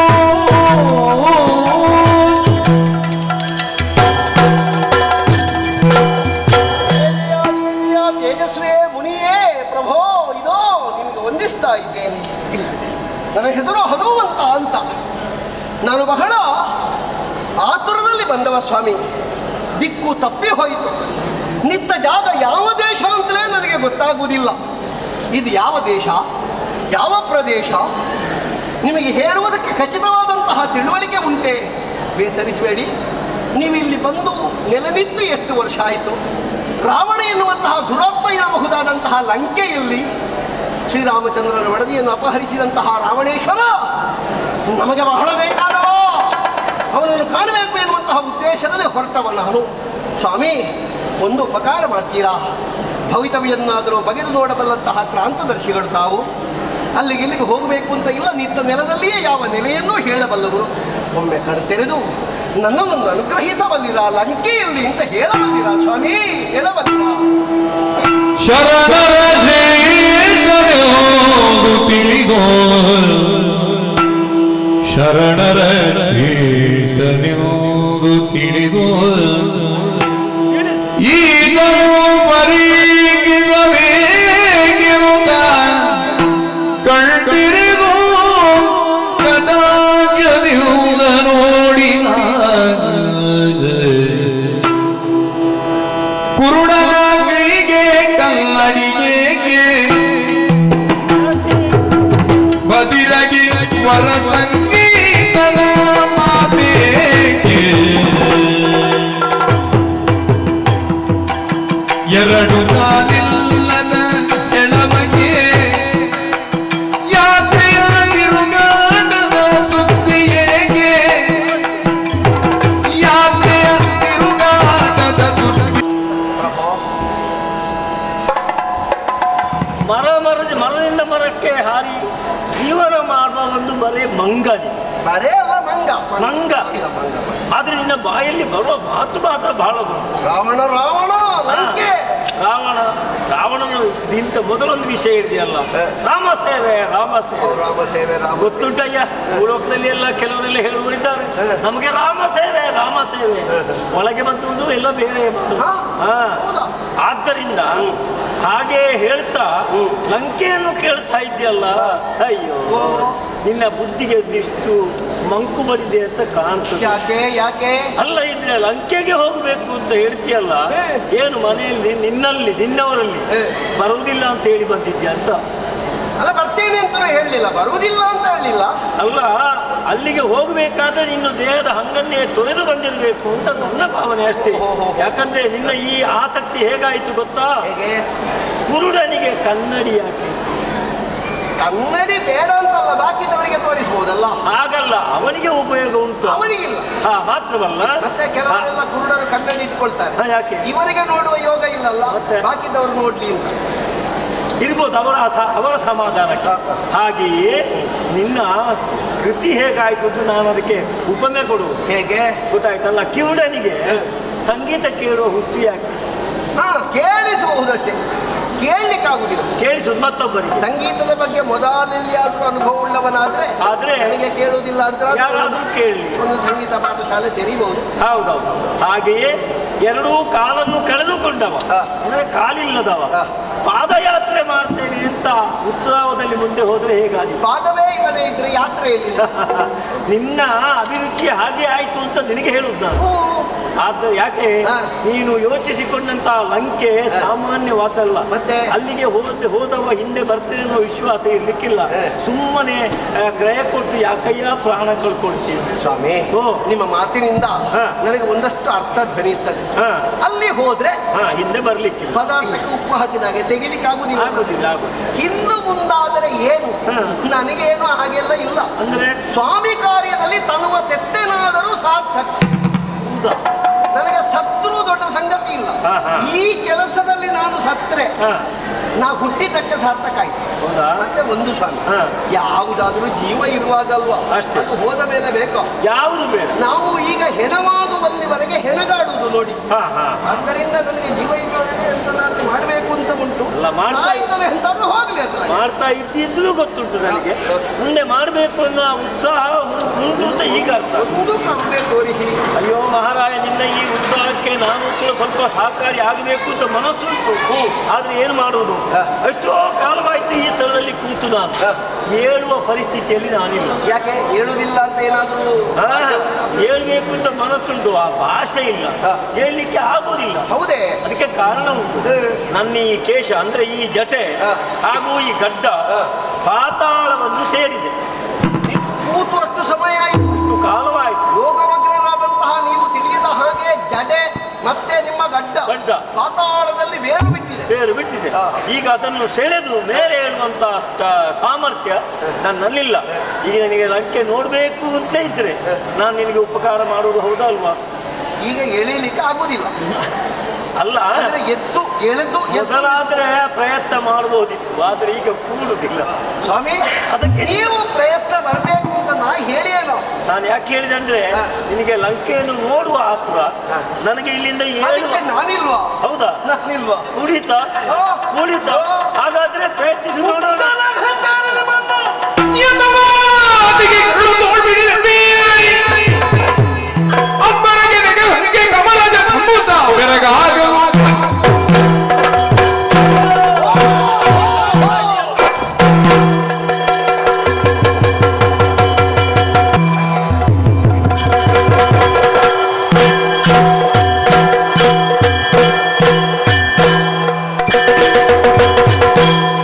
ದೇವಿಯ ತೇಜಸ್ವಿಯೇ ಮುನಿಯೇ ಪ್ರಭೋ ಇದೋ ನಿಮಗೆ ವಂದಿಸ್ತಾ ಇದ್ದೇನೆ ನನ್ನ ಹೆಸರು ಹನುಮಂತ ಅಂತ ನಾನು ಬಹಳ ಆತುರದಲ್ಲಿ ಬಂದವ ಸ್ವಾಮಿ ದಿಕ್ಕು ತಪ್ಪಿ ಹೋಯಿತು ನಿತ್ತ ಜಾಗ ಯಾವ ದೇಶ ಅಂತಲೇ ನನಗೆ ಗೊತ್ತಾಗುವುದಿಲ್ಲ ಇದು ಯಾವ ದೇಶ ಯಾವ ಪ್ರದೇಶ ನಿಮಗೆ ಹೇಳುವುದಕ್ಕೆ ಖಚಿತವಾದಂತಹ ತಿಳುವಳಿಕೆ ಉಂಟೆ ಬೇಸರಿಸಬೇಡಿ ನೀವು ಇಲ್ಲಿ ಬಂದು ನೆಲೆನಿತ್ತು ಎಷ್ಟು ವರ್ಷ ಆಯಿತು ರಾವಣ ಎನ್ನುವಂತಹ ದುರಾತ್ಮ ಇರಬಹುದಾದಂತಹ ಲಂಕೆಯಲ್ಲಿ ಶ್ರೀರಾಮಚಂದ್ರನ ವಡದಿಯನ್ನು ಅಪಹರಿಸಿದಂತಹ ರಾವಣೇಶ್ವರ ನಮಗೆ ಬಹಳ ಬೇಕಾದವ ಅವನನ್ನು ಕಾಣಬೇಕು ಎನ್ನುವಂತಹ ಉದ್ದೇಶದಲ್ಲಿ ಹೊರಟವ ನಾನು ಸ್ವಾಮಿ ಒಂದು ಉಪಕಾರ ಮಾಡ್ತೀರಾ ಭವಿತವ್ಯನ್ನಾದರೂ ಬಗೆದು ನೋಡಬಲ್ಲಂತಹ ಕ್ರಾಂತದರ್ಶಿಗಳು ತಾವು ಅಲ್ಲಿಗೆ ಇಲ್ಲಿಗೆ ಹೋಗಬೇಕು ಅಂತ ಇಲ್ಲ ನಿಂತ ನೆಲದಲ್ಲಿಯೇ ಯಾವ ನೆಲೆಯನ್ನೂ ಹೇಳಬಲ್ಲವರು ಒಮ್ಮೆ ಕಣ್ತೆರೆದು ನನ್ನನ್ನು ಅನುಗ್ರಹಿಸಬಲ್ಲಿರ ಲಂಕೆಯಲ್ಲಿ ಅಂತ ಹೇಳಬಲ್ಲಿರ ಸ್ವಾಮಿ ಹೇಳಬಲ್ಲಿರ ಶರಣರ ಶ್ರೇಷ್ಠನೆಂದು ತಿಳಿದೋ ಶರಣರ ಶ್ರೇಷ್ಠನೆಂದು ತಿಳಿದೋ ಈಗಲೂ ಪರೀಗಿಸಬೇಕಿರುತ್ತ ಕಂಡಿರಿದು ಕಟಾಕ್ಷದಿಂದ ನೋಡಿ ಕುರುಡನ ಕೈಗೆ ಕನ್ನಡಿಗೆ ಬದಿರಗಿ ವರ ಸಂಗೀತದ ಮಾತೇಕೆ ಎರಡು ಕಾಲಿಲ್ಲದ ಎಳಬಗೆ ಮರ ಮರದ ಮರದಿಂದ ಮರಕ್ಕೆ ಹಾರಿ ಜೀವನ ಮಾಡುವ ಒಂದು ಬರೀ ಮಂಗನಿ ಬರೇ ಅಲ್ಲ ಮಂಗ ಮಂಗ ಆದ್ರೆ ನಿನ್ನ ಬಾಯಲ್ಲಿ ಬರುವ ಮಾತು ಮಾತ್ರ ಬಹಳ ಉಂಟು. ರಾವಣ ರಾವಣ ಲಂಕೆ ರಾವಣ ರಾವಣನು ಇಂಥ ಮೊದಲೊಂದು ವಿಷಯ ಇದೆಯಲ್ಲ ರಾಮ ಸೇವೆ ರಾಮ ಸೇವೆ ರಾಮ ಸೇವೆ ರಾಮ ಗೊತ್ತುಂಟಯ್ಯ ಭೂಲೋಕದಲ್ಲಿ ಎಲ್ಲ ಕೆಲವರೆಲ್ಲ ಹೇಳುವರಿದ್ದಾರೆ ನಮಗೆ ರಾಮ ಸೇವೆ ರಾಮ ಸೇವೆ ಒಳಗೆ ಬಂದು ಎಲ್ಲ ಬೇರೆ ಬಂತು. ಹಾ? ಹಾ. ಹೌದಾ? ಆದ್ದರಿಂದ ಹಾಗೆ ಹೇಳ್ತಾ ಲಂಕೆಯನ್ನು ಕೇಳ್ತಾ ಇದೆಯಲ್ಲ ಅಯ್ಯೋ ನಿನ್ನ ಬುದ್ಧಿಗೆ ಇಷ್ಟು ಮಂಕು ಬಡಿದೆ ಅಂತ ಕಾಣ್ತದೆ ಯಾಕೆ ಯಾಕೆ ಅಲ್ಲ ಇದ್ರೆ ಲಂಕೆಗೆ ಹೋಗ್ಬೇಕು ಅಂತ ಹೇಳ್ತೀಯಲ್ಲ ಏನು ಮನೆಯಲ್ಲಿ ನಿನ್ನಲ್ಲಿ ನಿನ್ನವರಲ್ಲಿ ಹೇ. ಬರುವುದಿಲ್ಲ ಅಂತ ಹೇಳಿ ಬಂದಿದ್ಯಾ ಅಂತ ಅಲ್ಲ ಬರ್ತೇನೆ ಅಂತ ಹೇಳಲಿಲ್ಲ ಬರುವುದಿಲ್ಲ ಅಂತ ಹೇಳಲಿಲ್ಲ ಅಲ್ಲ ಅಲ್ಲಿಗೆ ಹೋಗಬೇಕಾದ್ರೆ ನಿನ್ನ ದೇಹದ ಹಂಗನ್ನೇ ತೊರೆದು ಬಂದಿರಬೇಕು ಅಂತ ನನ್ನ ಭಾವನೆ ಅಷ್ಟೇ ಯಾಕಂದ್ರೆ ನಿನ್ನ ಈ ಆಸಕ್ತಿ ಹೇಗಾಯ್ತು ಗೊತ್ತಾ ಹೇಗೆ ಕುರುಡನಿಗೆ ಕನ್ನಡಿ ಯಾಕೆ ಕನ್ನಡಿ ಬೇಡ ಅಂತಲ್ಲ ಬಾಕಿದವರಿಗೆ ತೋರಿಸಬಹುದಲ್ಲ ಹಾಗಲ್ಲ ಅವನಿಗೆ ಉಪಯೋಗ ಉಂಟು ಅವನಿಗಿಲ್ಲ ಹಾ ಮಾತ್ರವಲ್ಲ ಮತ್ತೆ ಕೆಲವರೆಲ್ಲ ಕುರುಡರು ಕನ್ನಡಿ ಇಟ್ಕೊಳ್ತಾರೆ ಹಾ, ಯಾಕೆ ಇವರಿಗೆ ನೋಡುವ ಯೋಗ ಇಲ್ಲಲ್ಲ ಮತ್ತೆ? ಬಾಕಿದವರು ನೋಡ್ಲಿ ಅಂತ ಇರ್ಬೋದು ಅವರ ಸ- ಅವರ ಸಮಾಧಾನಕ್ಕೆ ಹಾಗೆಯೇ ನಿನ್ನ ಕೃತಿ ಹೇಗಾಯ್ತು ಅಂತ ನಾನು ಅದಕ್ಕೆ ಉಪಮೆ ಕೊಡುವುದು ಹೇಗೆ ಗೊತ್ತಾಯ್ತಲ್ಲ ಕಿವುಡನಿಗೆ ಸಂಗೀತ ಕೇಳುವ ಹುಟ್ಟು ಯಾಕೆ ಹಾ ಕೇಳಿಸಬಹುದಷ್ಟೇ ಕೇಳಲಿಕ್ಕಾಗುದಿಲ್ಲ ಕೇಳಿಸುದು ಮತ್ತೊಬ್ಬರಿಗೆ ಸಂಗೀತದ ಬಗ್ಗೆ ಮೊದಲೆಲ್ಲಿಯಾದ್ರೂ ಅನುಭವ ಉಳ್ಳವನಾದ್ರೆ ಆದ್ರೆ ನನಗೆ ಕೇಳುವುದಿಲ್ಲ ಅಂತ ಯಾರಾದ್ರೂ ಕೇಳಲಿ ಒಂದು ಸಂಗೀತ ಪಾಠಶಾಲೆ ತೆರೀಬಹುದು ಹೌದೌದು ಹಾಗೆಯೇ ಎರಡೂ ಕಾಲನ್ನು ಕಳೆದುಕೊಂಡವ ಹಾ. ಅಂದ್ರೆ ಕಾಲಿಲ್ಲದವ ಹಾ. ಪಾದಯಾತ್ರೆ ಮಾಡ್ತೇನೆ ಅಂತ ಉತ್ಸವದಲ್ಲಿ ಮುಂದೆ ಹೋದ್ರೆ ಹೇಗಾದಿ ಪಾದವೇ ಇಲ್ಲದೆ ಇದ್ರೆ ಯಾತ್ರೆ ಎಲ್ಲಿಲ್ಲ ನಿನ್ನ ಅಭಿರುಚಿ ಹಾಗೆ ಆಯ್ತು ಅಂತ ನಿನಗೆ ಹೇಳುದು ನಾನು ಆದ್ರೆ ಯಾಕೆ ಹಾ. ನೀನು ಯೋಚಿಸಿಕೊಂಡಂತ ಲಂಕೆ ಸಾಮಾನ್ಯವಾದಲ್ಲ ಮತ್ತೆ? ಅಲ್ಲಿಗೆ ಹೋದ ಹೋದವ ಹಿಂದೆ ಬರ್ತೇನೆ ಅನ್ನೋ ವಿಶ್ವಾಸ ಇರ್ಲಿಕ್ಕಿಲ್ಲ ಹಾ. ಸುಮ್ಮನೆ ಆ, ಕ್ರಯ ಕೊಟ್ಟು ಯಾಕಯ್ಯ ಪ್ರಾಣ ಕಳ್ಕೊಳ್ತೀನಿ ಸ್ವಾಮಿ ಓ. ನಿಮ್ಮ ಮಾತಿನಿಂದ ಹಾ. ನನಗೆ ಒಂದಷ್ಟು ಅರ್ಥ ಧ್ವನಿಸ್ತದೆ ಹಾ ಅಲ್ಲಿ ಹೋದ್ರೆ ಹಾ ಹಿಂದೆ ಬರ್ಲಿಕ್ಕಿಲ್ಲ ಪದಾರ್ಥಕ್ಕೆ ಉಪ್ಪು ಹಾಕಿದಾಗೆ ತೆಗಿಲಿಕ್ಕೆ ಆಗುದಿಲ್ಲ ಆಗುದಿಲ್ಲ ಆಗುದಿಲ್ಲ ಇನ್ನು ಮುಂದಾದರೆ ಏನು ಹಾ. ನನಗೇನು ಹಾಗೆಲ್ಲ ಇಲ್ಲ ಅಂದ್ರೆ ಸ್ವಾಮಿ ಕಾರ್ಯದಲ್ಲಿ ತನ್ನುವ ತೆತ್ತೆನಾದರೂ ಸಾರ್ಥಕ ಹೌದಾ? ನನಗೆ ಸತ್ರು ದೊಡ್ಡ ಸಂಗತಿ ಇಲ್ಲ ಹಾ, ಹಾ. ಈ ಕೆಲಸದಲ್ಲಿ ನಾನು ಸತ್ರೆ ಹಾ ನಾ ಹುಟ್ಟಿದ್ದಕ್ಕೆ ಸಾರ್ಥಕ ಆಯ್ತು ಹೌದಾ ಮತ್ತೆ ಒಂದು ಸ್ವಾಮಿ ಹಾ. ಯಾವುದಾದ್ರೂ ಜೀವ ಇರುವಾಗಲ್ವಾ ಅಷ್ಟೇ. ಅದು ಹೋದ ಮೇಲೆ ಬೇಕೋ ಯಾವುದು ಬೇಡ ನಾವು ಈಗ ಹೆಣವಾಗುವಲ್ಲಿವರೆಗೆ ಹೆಣಗಾಡುವುದು ನೋಡಿ ಹಾ ಹಾ ಆದ್ದರಿಂದ ನನಗೆ ಜೀವ ಇರುವವರೆಗೆ ಎಂತನಾದ್ರೂ ಮಾಡಬೇಕು ಅಂತ ಉಂಟು ಅಲ್ಲ, ಮಾಡ್ತಾ- ಆಯ್ತದೆ ಎಂತಾದ್ರೂ ಹೋಗ್ಲಿ ಅದ್ರ ಮಾಡ್ತಾ ಇದ್ದಿದ್ರೂ ಗೊತ್ತುಂಟು ನನಗೆ ಮುಂದೆ ಮಾಡಬೇಕು ಅನ್ನೋ ಉತ್ಸಾಹ ಉಂ- ಉಂಟು ಅಂತ ಈಗ ಅರ್ಥ ಒಂದು ಕರುಣೆ ತೋರಿಸಿ ಅಯ್ಯೋ ಮಹಾರಾಯ ನಿನ್ನ ಈ ಉತ್ಸಾಹಕ್ಕೆ ನಾನು ಕೂಡ ಸ್ವಲ್ಪ ಸಹಕಾರಿ ಆಗಬೇಕು ಅಂತ ಮನಸ್ಸುಂಟು ಆದ್ರೆ ಏನು ಮಾಡುವುದು ಹ. ಎಷ್ಟೋ ಕಾಲವಾಯ್ತು ಈ ಸ್ಥಳದಲ್ಲಿ ಕೂತು ನಾನು ಹ. ಹೇಳುವ ಪರಿಸ್ಥಿತಿಯಲ್ಲಿ ನಾನಿಲ್ಲ ಯಾಕೆ ಹೇಳುವುದಿಲ್ಲ ಅಂತ ಏನಾದ್ರೂ ಹಾ, ಹೇಳ್ಬೇಕು ಅಂತ ಮನಸ್ಸುಂಟು ಆ ಭಾಷೆ ಇಲ್ಲ ಹ. ಹೇಳಲಿಕ್ಕೆ ಆಗೋದಿಲ್ಲ ಹೌದೇ ಅದಕ್ಕೆ ಕಾರಣ ಉಂಟು ನನ್ನ ಈ ಕೇಶ ಅಂದ್ರೆ ಈ ಜಟೆ ಹ. ಹಾಗೂ ಈ ಗಡ್ಡ ಹ. ಪಾತಾಳವನ್ನು ಸೇರಿದೆ ನೀವು ಕೂತು ಅಷ್ಟು ಸಮಯ ಆಯ್ತು ಇಷ್ಟು ಕಾಲವಾಯಿತು ಯೋಗಮಗ್ನರಾದಂತಹ ನೀವು ತಿಳಿಯದ ಹಾಗೆ ಜಡೆ ಮತ್ತೆ ನಿಮ್ಮ ಗಡ್ಡ ಗಡ್ಡ. ಪಾತಾಳದಲ್ಲಿ ಬೇರು ಬಿಟ್ಟಿದೆ ಬೇರು ಬಿಟ್ಟಿದೆ ಹ. ಈಗ ಅದನ್ನು ಸೆಳೆದು ಮೇಲೆ ಹೇಳುವಂತ ಸ- ಸಾಮರ್ಥ್ಯ ನನ್ನಲ್ಲಿಲ್ಲ ಈಗ ನನಗೆ ಲಂಕೆ ನೋಡಬೇಕು ಅಂತ ಇದ್ರೆ ನಾನು ನಿನಗೆ ಉಪಕಾರ ಮಾಡುವುದು ಹೌದಾ ಅಲ್ವಾ ಈಗ ಎಳೀಲಿಕ್ಕೆ ಆಗುದಿಲ್ಲ ಅಲ್ಲ ಅಂದ್ರೆ ಎದ್ದು ಎಳೆದು ಎದ್ದು ಮೊದಲಾದ್ರೆ ಪ್ರಯತ್ನ ಮಾಡಬಹುದಿತ್ತು ಆದ್ರೆ ಈಗ ಕೂಡುದಿಲ್ಲ ಸ್ವಾಮಿ ಅದಕ್ಕೆ ನೀವು ಪ್ರಯತ್ನ ಬರಬೇಕು ಅಂತ ನಾ ಹೇಳಿಯೇನೋ ನಾನು ಯಾಕೆ ಹೇಳಿದೆ ಅಂದ್ರೆ ಹ. ನಿನಗೆ ಲಂಕೆಯನ್ನು ನೋಡುವ ಆತುರ ಹ. ನನಗೆ ಇಲ್ಲಿಂದ ಏಳು ಅದಕ್ಕೆ ನಾನಿಲ್ವಾ ಹೌದಾ ನಾನಿಲ್ವಾ ಕುಡಿತ ಹ. ಕುಡಿತ ಹ. ಹಾಗಾದ್ರೆ ಪ್ರಯತ್ನಿಸಿ ನೋಡೋಣ ಯತಮಾದಿಗೆ ಇಳಿದೋಡ್ಬಿಡಿದೆ. ಅಬ್ಬರಗೆ ನೆಗೆ ಹೊಂಗೆ ಕಮಲದ ಅಮೃತ ಬೆರಗಾಗಲು. ಿ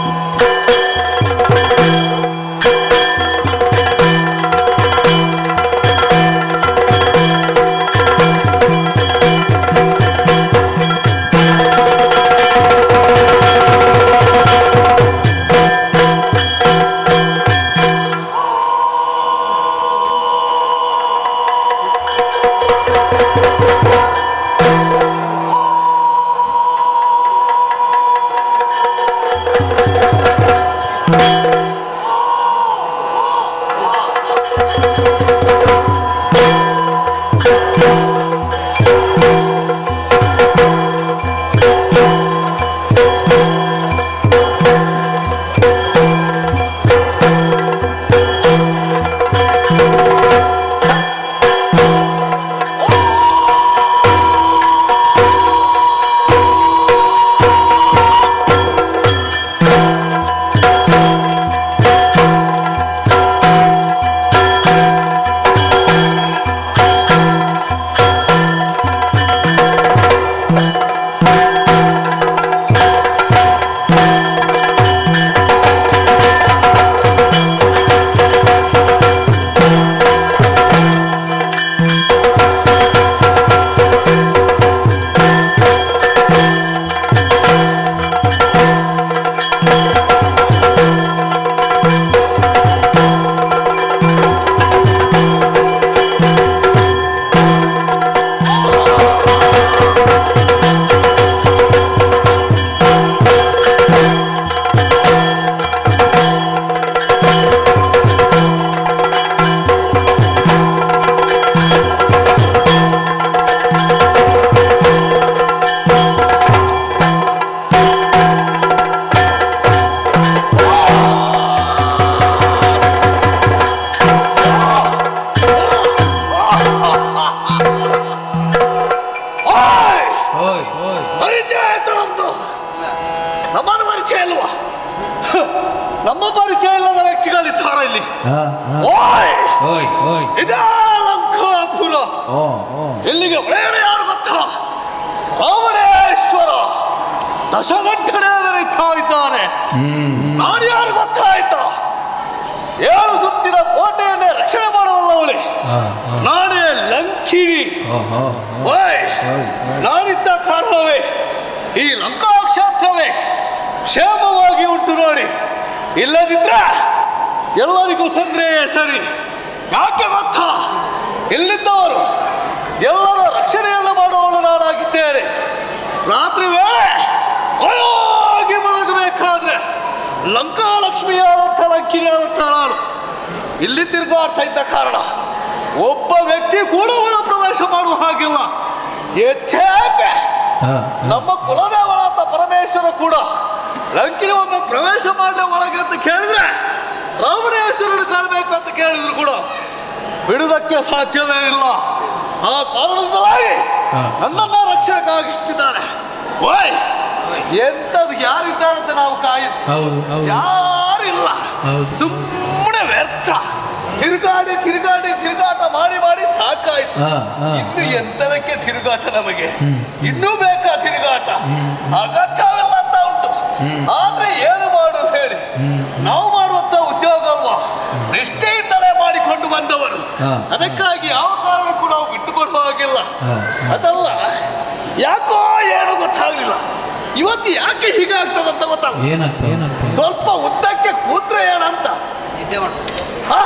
ನಮ್ಮ ಪರಿಚಯ ಇಲ್ಲದ ವ್ಯಕ್ತಿಗಳಿದ್ದಾರ ಇಲ್ಲಿ ಓಯ್ ಓಯ್ ಓಯ್ ಇದೇ ಲಂಕಾಪುರ ಓ ಓ ಇಲ್ಲಿಗೆ ಒಳ್ಳೆಯ ಯಾರು ಗೊತ್ತಾ ರಾಮನೇಶ್ವರ ದಶಗಂಟೆ ಬೆರೀತಾ ಇದ್ದಾನೆ ನಾನು ಯಾರು ಗೊತ್ತಾಯ್ತಾ ಏಳು ಸುತ್ತಿನ ಕೋಟೆಯನ್ನೇ ರಕ್ಷಣೆ ಮಾಡುವಲ್ಲವಳೆ ನಾನೇ ಲಂಕಿನಿ ಓಹೋ ಓಯ್ ನಾನಿದ್ದ ಕಾರಣವೇ ಈ ಲಂಕಾ ಕ್ಷೇತ್ರವೇ ಕ್ಷೇಮವಾಗಿ ಉಂಟು ನೋಡಿ ಇಲ್ಲದಿದ್ರೆ ಎಲ್ಲರಿಗೂ ತೊಂದರೆಯೇ ಸರಿ ಯಾಕೆ ಗೊತ್ತಾ ಇಲ್ಲಿದ್ದವರು ಎಲ್ಲರ ರಕ್ಷಣೆಯನ್ನ ಮಾಡುವವನು ನಾನಾಗಿದ್ದೇನೆ ರಾತ್ರಿ ವೇಳೆ ಒಳಗೆ ಮಲಗಬೇಕಾದ್ರೆ ಲಂಕಾಲಕ್ಷ್ಮಿಯಾದಂಥ ಲಂಕಿನಿಯಾದಂಥ ನಾನು ಇಲ್ಲಿ ತಿರುಗಾಡ್ತಾ ಇದ್ದ ಕಾರಣ ಒಬ್ಬ ವ್ಯಕ್ತಿ ಕೂಡ ಒಳ ಪ್ರವೇಶ ಮಾಡುವ ಹಾಗಿಲ್ಲ ಹೆಚ್ಚೇಕೆ ನಮ್ಮ ಕುಲದೇವಳಾದ ಪರಮೇಶ್ವರ ಕೂಡ ಲಂಕಿನ ಒಮ್ಮೆ ಪ್ರವೇಶ ಮಾಡಲಿ ಒಳಗೆ ಅಂತ ಕೇಳಿದ್ರೆ ರಾಮನೇಶ್ವರನು ಕಾಣಬೇಕು ಅಂತ ಕೇಳಿದ್ರು ಕೂಡ ಬಿಡುವುದಕ್ಕೆ ಸಾಧ್ಯವೇ ಇಲ್ಲ ಆ ಕಾರಣದಿಂದಲಾಗಿ ನನ್ನನ್ನ ರಕ್ಷಣೆಗಾಗಿಟ್ಟಿದ್ದಾರೆ ಓಯ್ ಎಂಥದ್ದು ಯಾರಿದ್ದಾರೆ ಅಂತ ನಾವು ಕಾಯಿದ್ದು ಹೌದು ಹೌದು ಯಾರಿಲ್ಲ ಹೌದು. ಸುಮ್ಮನೆ ವ್ಯರ್ಥ ತಿರುಗಾಡಿ ತಿರುಗಾಡಿ ತಿರುಗಾಟ ಮಾಡಿ ಮಾಡಿ ಸಾಕಾಯ್ತು ಹಾ, ಹಾ, ಇನ್ನು ಎಂತದಕ್ಕೆ ತಿರುಗಾಟ ನಮಗೆ ಇನ್ನೂ ಬೇಕಾ ತಿರುಗಾಟ ಅಗತ್ಯವಿಲ್ಲ ಅಂತ ಉಂಟು ಆದ್ರೆ ಏನು ಮಾಡೋದು ಹೇಳಿ ನಾವು ಮಾಡುವಂತ ಉದ್ಯೋಗ ಅಲ್ವಾ ನಿಷ್ಠೆಯಿಂದಲೇ ಮಾಡಿಕೊಂಡು ಬಂದವರು ಹಾ. ಅದಕ್ಕಾಗಿ ಯಾವ ಕಾರಣಕ್ಕೂ ನಾವು ಬಿಟ್ಟುಕೊಡುವ ಹಾಗಿಲ್ಲ ಹಾ, ಅದಲ್ಲ ಯಾಕೋ ಏನು ಗೊತ್ತಾಗ್ಲಿಲ್ಲ ಇವತ್ತು ಯಾಕೆ ಹೀಗಾಗ್ತದಂತ ಗೊತ್ತಾಗ ಏನಂತ ಏನಂತ ಸ್ವಲ್ಪ ಉದ್ದಕ್ಕೆ ಕೂತ್ರೆ ಏನಂತ ಹಾ?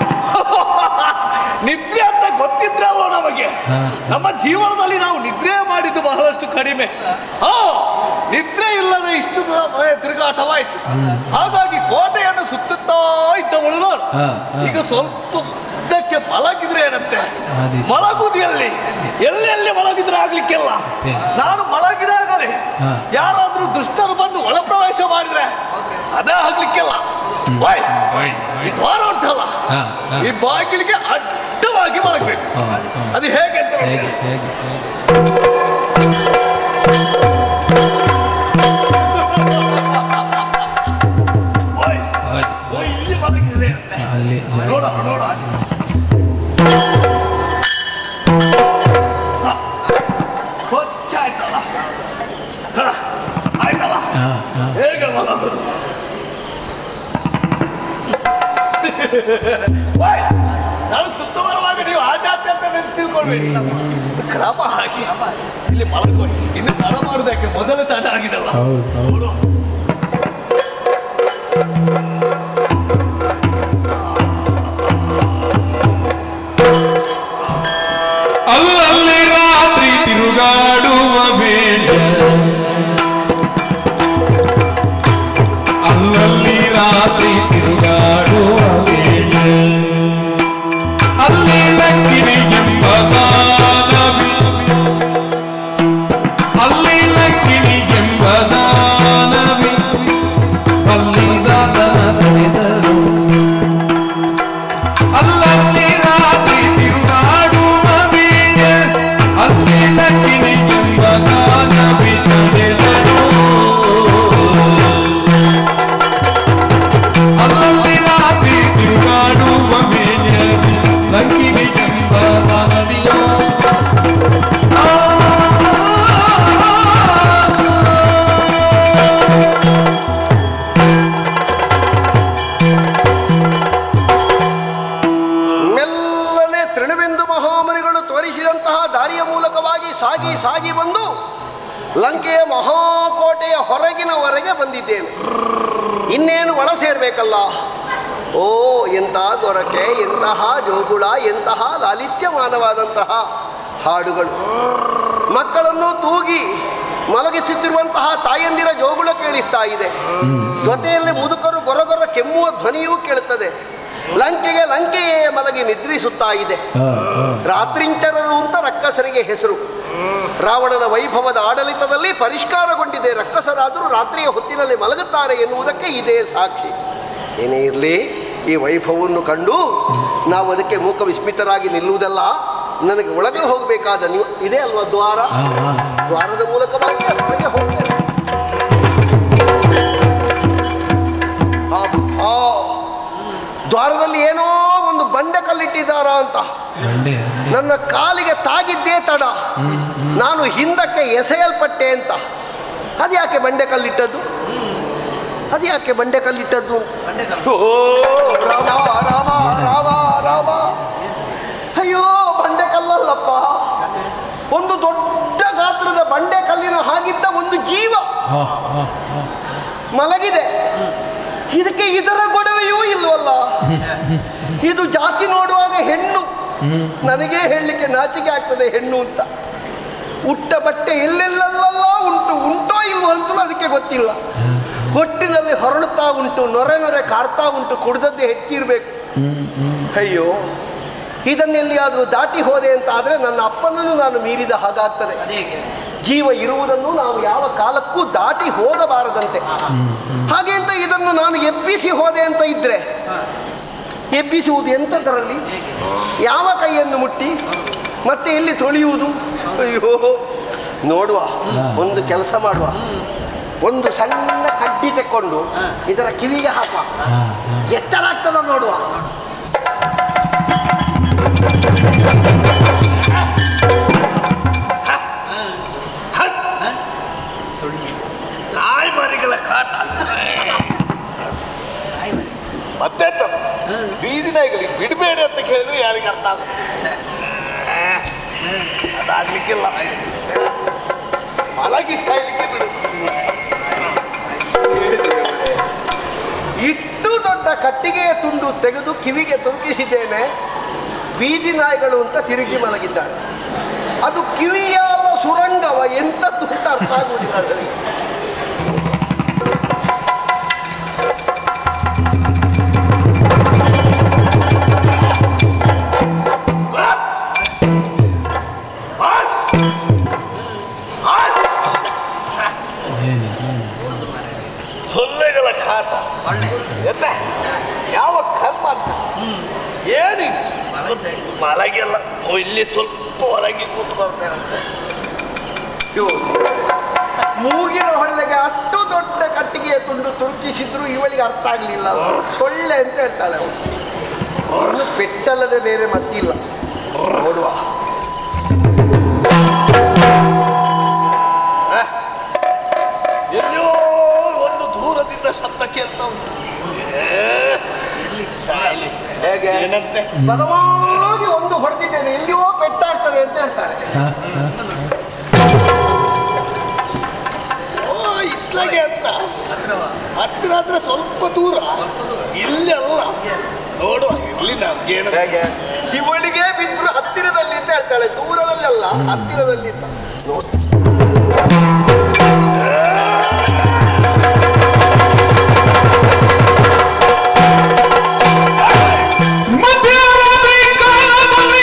ನಿದ್ರೆ ಅಂತ ಗೊತ್ತಿದ್ರಲ್ವ ನಮಗೆ ಹಾ. ನಮ್ಮ ಜೀವನದಲ್ಲಿ ನಾವು ನಿದ್ರೆ ಮಾಡಿದ್ದು ಬಹಳಷ್ಟು ಕಡಿಮೆ ಹಾ ನಿದ್ರೆ ಇಲ್ಲದೆ ಇಷ್ಟು ದ- ತಿರುಗಾಟವಾಯ್ತು ಹಾಗಾಗಿ ಕೋಟೆಯನ್ನು ಸುತ್ತುತ್ತಾ ಇದ್ದವಳು ನಾನು ಹಾ, ಹಾ. ಈಗ ಸ್ವಲ್ಪ ಉದ್ದಕ್ಕೆ ಮಲಗಿದ್ರೆ ಏನಂತೆ ಅದೇ. ಮಲಗುದು ಎಲ್ಲಿ ಎಲ್ಲೆಲ್ಲಿ ಮಲಗಿದ್ರೆ ಆಗ್ಲಿಕ್ಕಿಲ್ಲ ಏ. ನಾನು ಮಲಗಿದಾಗಲೇ ಹಾ. ಯಾರಾದ್ರೂ ದುಷ್ಟರು ಬಂದು ಒಳ ಪ್ರವೇಶ ಮಾಡಿದ್ರೆ ಅದೇ ಆಗ್ಲಿಕ್ಕಿಲ್ಲ ಓಯ್, ಓಯ್, ಈ ದ್ವಾರ ಉಂಟಲ್ಲ ಹಾ, ಹಾ. ಈ ಬಾಗಿಲಿಗೆ ಅಡ್ಡವಾಗಿ ಮಲಗಬೇಕು ಹಾ, ಹಾ. ಅದು ಹೇಗೆ ಅಂತ ನೋಡಿ. ಹೇಗೆ ಹೇಗೆ ಹೇಗೆ ಓಯ್, ಓಯ್, ಓಯ್, ಇಲ್ಲಿ ಮಲಗಿದ್ರೆ ಅಂತೆ. ಅಲ್ಲಿ ನೋಡ ನೋಡ ಹ, ಕೊಚ್ಚಾಯ್ತಲ್ಲ ಹ, ಆಯ್ತಲ್ಲ ಹಾ, ಹಾ. ಹೇಗೆ ಮಲಗುದು ಓಯ್, ನಾನು ಸುತ್ತ ಬರುವಾಗ ನೀವು ಆಜಾತಿ ಅಂತ ನೆನ್ಪು ತಿಳ್ಕೊಳ್ಬೇಡಿ ಕ್ರಮ ಹಾಗೆ ಇಲ್ಲಿ ಮಲಗೋಡಿ ಇನ್ನು ತಡ ಮಾಡುವುದಕ್ಕೆ ಮೊದಲ ತಡ ಆಗಿದಲ್ಲ ಹೌದು ಹೌದು ನೋಡು. ಅಲ್ಲಲ್ಲಿ ರಾತ್ರಿ ತಿರುಗಾಡುವ ಬೇಡ ಅಲ್ಲಲ್ಲಿ ರಾತ್ರಿ ತಿರುಗಾಡುವ ಬೇಡ ಅಲ್ಲಿ ಲಕ್ಕಿರಿ ಎಂಬ ದಾನವಿ ಅಲ್ಲಿ ಲಕ್ಕಿರಿ ಎಂಬ ದಾನವಿ ಅಲ್ಲಿ ದಾದನ ತಡೆದರು ಅಲ್ಲಲ್ಲಿ ರಾತ್ರಿ ತಿರುಗಾಡುವ ವೇಳೆ ಅಲ್ಲಿ ನಕ್ಕಿನಿ ಎಂಬ ಗಾನವಿ ನಡೆದರು ಅಲ್ಲಲ್ಲಿ ರಾತ್ರಿ ತಿರುಗಾಡುವ ವೇಳೆ ಲಕ್ಕಿನಿ ಎಂಬ ಗಾನವಿಯೋ ಮೆಲ್ಲನೆ ತೃಣಬಿಂದು ಮಹಾಮನಿಗಳು ತೋರಿಸಿದಂತಹ ದಾರಿಯ ಮೂಲಕವಾಗಿ ಸಾಗಿ ಸಾಗಿ ಬಂದು ಲಂಕೆಯ ಮಹಾಕೋಟೆಯ ಹೊರಗಿನವರೆಗೆ ಬಂದಿದ್ದೇನೆ ಇನ್ನೇನು ಒಳ ಸೇರ್ಬೇಕಲ್ಲ ಓ ಎಂಥ ಗೊರಕೆ ಎಂತಹ ಜೋಗುಳ ಎಂತಹ ಲಾಲಿತ್ಯಮಾನವಾದಂತಹ ಹಾಡುಗಳು ಮಕ್ಕಳನ್ನು ತೂಗಿ ಮಲಗಿಸುತ್ತಿರುವಂತಹ ತಾಯಂದಿರ ಜೋಗುಳ ಕೇಳಿಸ್ತಾ ಇದೆ ಜೊತೆಯಲ್ಲಿ ಮುದುಕರು ಗೊರಗೊರ ಕೆಮ್ಮುವ ಧ್ವನಿಯೂ ಕೇಳುತ್ತದೆ ಲಂಕೆಗೆ ಲಂಕೆಯೇ ಮಲಗಿ ನಿದ್ರಿಸುತ್ತಾ ಇದೆ ರಾತ್ರಿಂಚರರು ಅಂತ ರಕ್ಕಸರಿಗೆ ಹೆಸರು ರಾವಣನ ವೈಭವದ ಆಡಳಿತದಲ್ಲಿ ಪರಿಷ್ಕಾರಗೊಂಡಿದೆ ರಕ್ಕಸರಾದರೂ ರಾತ್ರಿಯ ಹೊತ್ತಿನಲ್ಲಿ ಮಲಗುತ್ತಾರೆ ಎನ್ನುವುದಕ್ಕೆ ಇದೇ ಸಾಕ್ಷಿ ಏನೇ ಇರಲಿ ಈ ವೈಭವವನ್ನು ಕಂಡು ನಾವು ಅದಕ್ಕೆ ಮೂಕ ವಿಸ್ಮಿತರಾಗಿ ನಿಲ್ಲುವುದಲ್ಲ ನನಗೆ ಒಳಗೆ ಹೋಗಬೇಕಾದ ನೀವು ಇದೇ ಅಲ್ವಾ ದ್ವಾರ ದ್ವಾರದ ಮೂಲಕವಾಗಿ ಒಳಗೆ ಹೋಗ್ತೇನೆ ಆ ದ್ವಾರದಲ್ಲಿ ಏನೋ ಒಂದು ಬಂಡೆ ಕಲ್ಲಿಟ್ಟಿದ್ದಾರ ಅಂತ ನನ್ನ ಕಾಲಿಗೆ ತಾಗಿದ್ದೇ ತಡ ನಾನು ಹಿಂದಕ್ಕೆ ಎಸೆಯಲ್ಪಟ್ಟೆ ಅಂತ ಅದು ಯಾಕೆ ಬಂಡೆ ಕಲ್ಲಿಟ್ಟದ್ದು ಅದು ಯಾಕೆ ಬಂಡೆ ಕಲ್ಲಿಟ್ಟದ್ದು ಓ ರಾಮ ರಾಮ ರಾಮ ರಾಮ ಅಯ್ಯೋ ಬಂಡೆ ಕಲ್ಲಲ್ಲಪ್ಪ ಒಂದು ದೊಡ್ಡ ಗಾತ್ರದ ಬಂಡೆ ಕಲ್ಲಿನ ಹಾಗಿದ್ದ ಒಂದು ಜೀವ ಮಲಗಿದೆ ಇದಕ್ಕೆ ಇದರ ಗೊಡವೆಯೂ ಇಲ್ವಲ್ಲ ಇದು ಜಾತಿ ನೋಡುವಾಗ ಹೆಣ್ಣು ನನಗೇ ಹೇಳಲಿಕ್ಕೆ ನಾಚಿಕೆ ಆಗ್ತದೆ ಹೆಣ್ಣು ಅಂತ ಉಟ್ಟ ಬಟ್ಟೆ ಎಲ್ಲೆಲ್ಲೆಲ್ಲ ಉಂಟು ಉಂಟೋ ಇಲ್ವೋ ಅಂತಲೂ ಅದಕ್ಕೆ ಗೊತ್ತಿಲ್ಲ ಹೊಟ್ಟಿನಲ್ಲಿ ಹೊರಳುತ್ತಾ ಉಂಟು ನೊರೆ ನೊರೆ ಕಾಡ್ತಾ ಉಂಟು ಕುಡ್ದದ್ದು ಹೆಚ್ಚಿರ್ಬೇಕು ಅಯ್ಯೋ ಇದನ್ನೆಲ್ಲಿಯಾದರೂ ದಾಟಿ ಹೋದೆ ಅಂತ ಆದರೆ ನನ್ನ ಅಪ್ಪನನ್ನು ನಾನು ಮೀರಿದ ಹಾಗಾಗ್ತದೆ ಜೀವ ಇರುವುದನ್ನು ನಾವು ಯಾವ ಕಾಲಕ್ಕೂ ದಾಟಿ ಹೋಗಬಾರದಂತೆ ಹಾಗೆ ಅಂತ ಇದನ್ನು ನಾನು ಎಬ್ಬಿಸಿ ಹೋದೆ ಅಂತ ಇದ್ರೆ ಎಬ್ಬಿಸುವುದು ಎಂಥದ್ರಲ್ಲಿ ಯಾವ ಕೈಯನ್ನು ಮುಟ್ಟಿ ಮತ್ತೆ ಎಲ್ಲಿ ತೊಳೆಯುವುದು ಅಯ್ಯೋ ನೋಡುವ ಒಂದು ಕೆಲಸ ಮಾಡುವ ಒಂದು ಸಣ್ಣ ಕಡ್ಡಿ ತೆಕ್ಕೊಂಡು ಇದರ ಕಿವಿಗೆ ಹಾಕುವ ಎಚ್ಚರಾಗ್ತದ ನೋಡುವ ನಾಯಿ ಮರಿಗಳ ಕಾಟ ಮತ್ತೆಂತ ಬೀದಿ ನಾಯಿಗಳಿಗೆ ಬಿಡಬೇಡಿ ಅಂತ ಕೇಳಿದ್ರೆ ಯಾರಿಗೆ ಅರ್ಥ ಆಗುತ್ತೆ ಅದಾಗ್ಲಿಕ್ಕಿಲ್ಲ ಮಲಗಿ ಸಾಯ್ಲಿಕ್ಕೆ ಬಿಡು ಇಷ್ಟು ದೊಡ್ಡ ಕಟ್ಟಿಗೆಯ ತುಂಡು ತೆಗೆದು ಕಿವಿಗೆ ತುರುಕಿಸಿದ್ದೇನೆ ಬೀದಿ ನಾಯಿಗಳು ಅಂತ ತಿರುಗಿ ಮಲಗಿದ್ದಾಳೆ ಅದು ಕಿವಿಯ ಸುರಂಗವ ಎಂಥದ್ದು ಅಂತ ಅರ್ಥ ಆಗುವುದಿಲ್ಲ ನನಗೆ ಸೊಳ್ಳೆಗಳ ಕಾಟ ಎಂತ ಯಾವ ಕರ್ಮ ಅಂತ ಏನು ಮಲಗೆಲ್ಲ ಓ, ಇಲ್ಲಿ ಸ್ವಲ್ಪ ಹೊರಗೆ ಕೂತ್ಕೊಳ್ತೇನೆ ಇವು ಮೂಗಿನ ಹೊಳ್ಳೆಗೆ ಅಷ್ಟು ದೊಡ್ಡ ಕಟ್ಟಿಗೆಯ ತುಂಡು ತುರುಕಿಸಿದ್ರು ಇವಳಿಗೆ ಅರ್ಥ ಆಗಲಿಲ್ಲ ಸೊಳ್ಳೆ ಅಂತ ಹೇಳ್ತಾಳೆ ಅವಳು ಅವನು ಪೆಟ್ಟಲ್ಲದೆ ಬೇರೆ ಮತ್ತಿಲ್ಲ ನೋಡುವ ಎಲ್ಲೋ ಒಂದು ದೂರದಿಂದ ಶಬ್ದ ಕೇಳ್ತಾ ಉಂಟು ಏ, ಸಾಯ್ಲಿ. ಹೇಗೆ ಏನಂತೆ ಬಲವಾಗಿ ಒಂದು ಹೊಡೆದಿದ್ದೇನೆ ಎಲ್ಲಿಯೋ ಪೆಟ್ಟಾಗ್ತದೆ ಅಂತ ಹೇಳ್ತಾರೆ ಓ ಇತ್ಲಾಗೆ ಅಂತ ಹತ್ತಿರ ಹತ್ರ ಸ್ವಲ್ಪ ದೂರ ಇಲ್ಲಿ ಅಲ್ಲ ನೋಡುವ ಇಲ್ಲಿ ನಮ್ಗೇನು ಹೇಗೆ ಇವಳಿಗೆ ಬಿದ್ರು ಹತ್ತಿರದಲ್ಲಿ ಅಂತ ಹೇಳ್ತಾಳೆ ದೂರದಲ್ಲಿ ಅಲ್ಲ ಹತ್ತಿರದಲ್ಲಿ ಅಂತ ನೋಡಿ ಮಧ್ಯರಾತ್ರಿ ಕಾಲದಲ್ಲಿ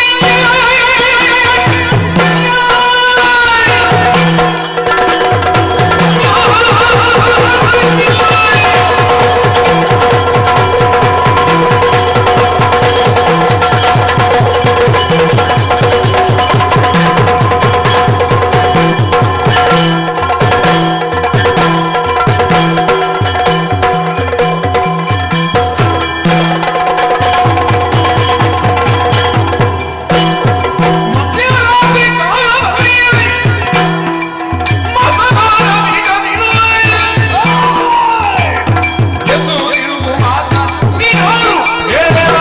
ಮಧ್ಯರಾತ್ರಿ ಕಾಲದಲ್ಲಿ ಮತದಾರನಿಗ ನಿಲ್ಲುವೆ. ಎಂದು ಇರುವು ಮಾತ ನೀನಾರು ಹೇಳಿದ.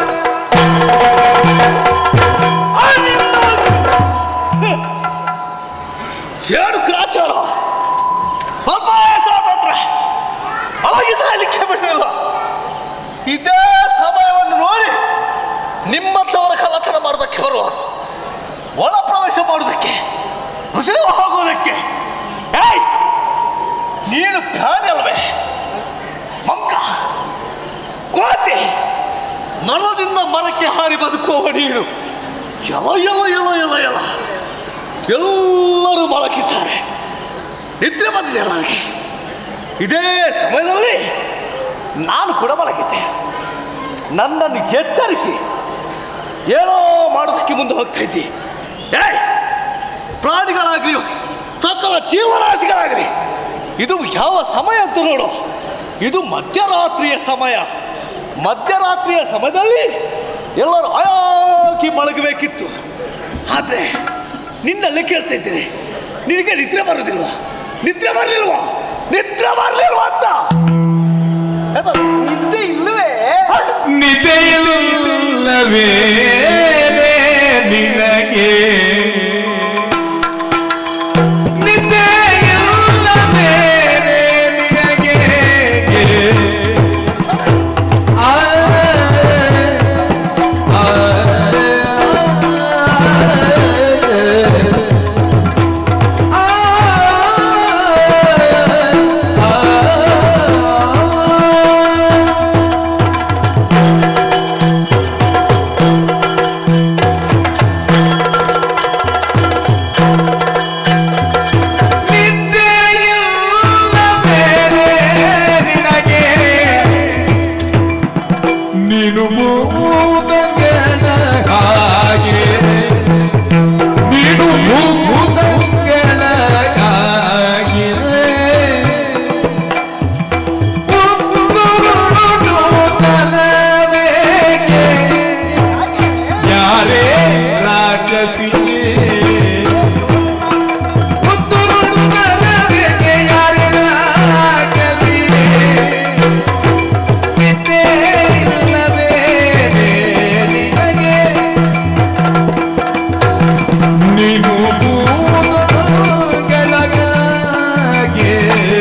ಏನು ಗ್ರಾಚಾರ ಸ್ವಲ್ಪ ಸ್ವಾತಂತ್ರ್ಯ ಅವಾಗಿ ಸಾಯಲಿಕ್ಕೆ ಬಿಡಲಿಲ್ಲ ಇದೇ ಸಮಯವನ್ನು ನೋಡಿ ನಿಮ್ಮಂಥವರ ಕಳ್ಳತನ ಮಾಡೋದಕ್ಕೆ ಬರುವರು ಒಳ ಪ್ರವೇಶ ಮಾಡೋದಕ್ಕೆ ಉಸಿರು ಹೋಗೋದಕ್ಕೆ ಏಯ್ ನೀನು ಪ್ರಾಣಿ ಅಲ್ವೇ ಮಂಕ ಕೋತಿ ಮರದಿಂದ ಮರಕ್ಕೆ ಹಾರಿ ಬದುಕುವ ನೀನು ಎಲ ಎಲ ಎಲ ಎಲ ಎಲ ಎಲ್ಲರೂ ಮಲಗಿದ್ದಾರೆ ನಿದ್ರೆ ಬಂದಿದೆ ನನಗೆ ಇದೇ ಸಮಯದಲ್ಲಿ ನಾನು ಕೂಡ ಮಲಗಿದ್ದೆ ನನ್ನನ್ನು ಎಚ್ಚರಿಸಿ ಏನೋ ಮಾಡೋದಕ್ಕೆ ಮುಂದೆ ಹೋಗ್ತಾ ಇದ್ದಿ ಏಯ್ ಪ್ರಾಣಿಗಳಾಗಲಿ ಸಕಲ ಜೀವರಾಶಿಗಳಾಗಲಿ ಇದು ಯಾವ ಸಮಯ ಅಂತ ನೋಡು ಇದು ಮಧ್ಯರಾತ್ರಿಯ ಸಮಯ ಮಧ್ಯರಾತ್ರಿಯ ಸಮಯದಲ್ಲಿ ಎಲ್ಲರೂ ಆಯಾಕಿ ಮಲಗಬೇಕಿತ್ತು ಆದರೆ ನಿನ್ನಲ್ಲಿ ಕೇಳ್ತಾ ಇದ್ದೀನಿ ನಿನಗೆ ನಿದ್ರೆ ಬರುವುದಿಲ್ವಾ ನಿದ್ರೆ ಬರಲಿಲ್ವಾ ನಿದ್ರೆ ಬರಲಿಲ್ವಾ ಅಂತ ಅದು ನಿದ್ದೆ ಇಲ್ಲವೇ ನಿದ್ದೆಯಿಲ್ಲವೇ ನಿನಗೆ ನಿದ್ದೆಯಿಲ್ಲವೇ ನಿನಗೆ ಆ ಆ ನೀನು ಮೂದಂಗನ ಹಾಗೆ ನೀನು ಮೂದಂಗನ ಹಾಗೆ ಯಾರೇ ರಾಜತಿಯೇ ನೀನು ಕೆಳಗೆ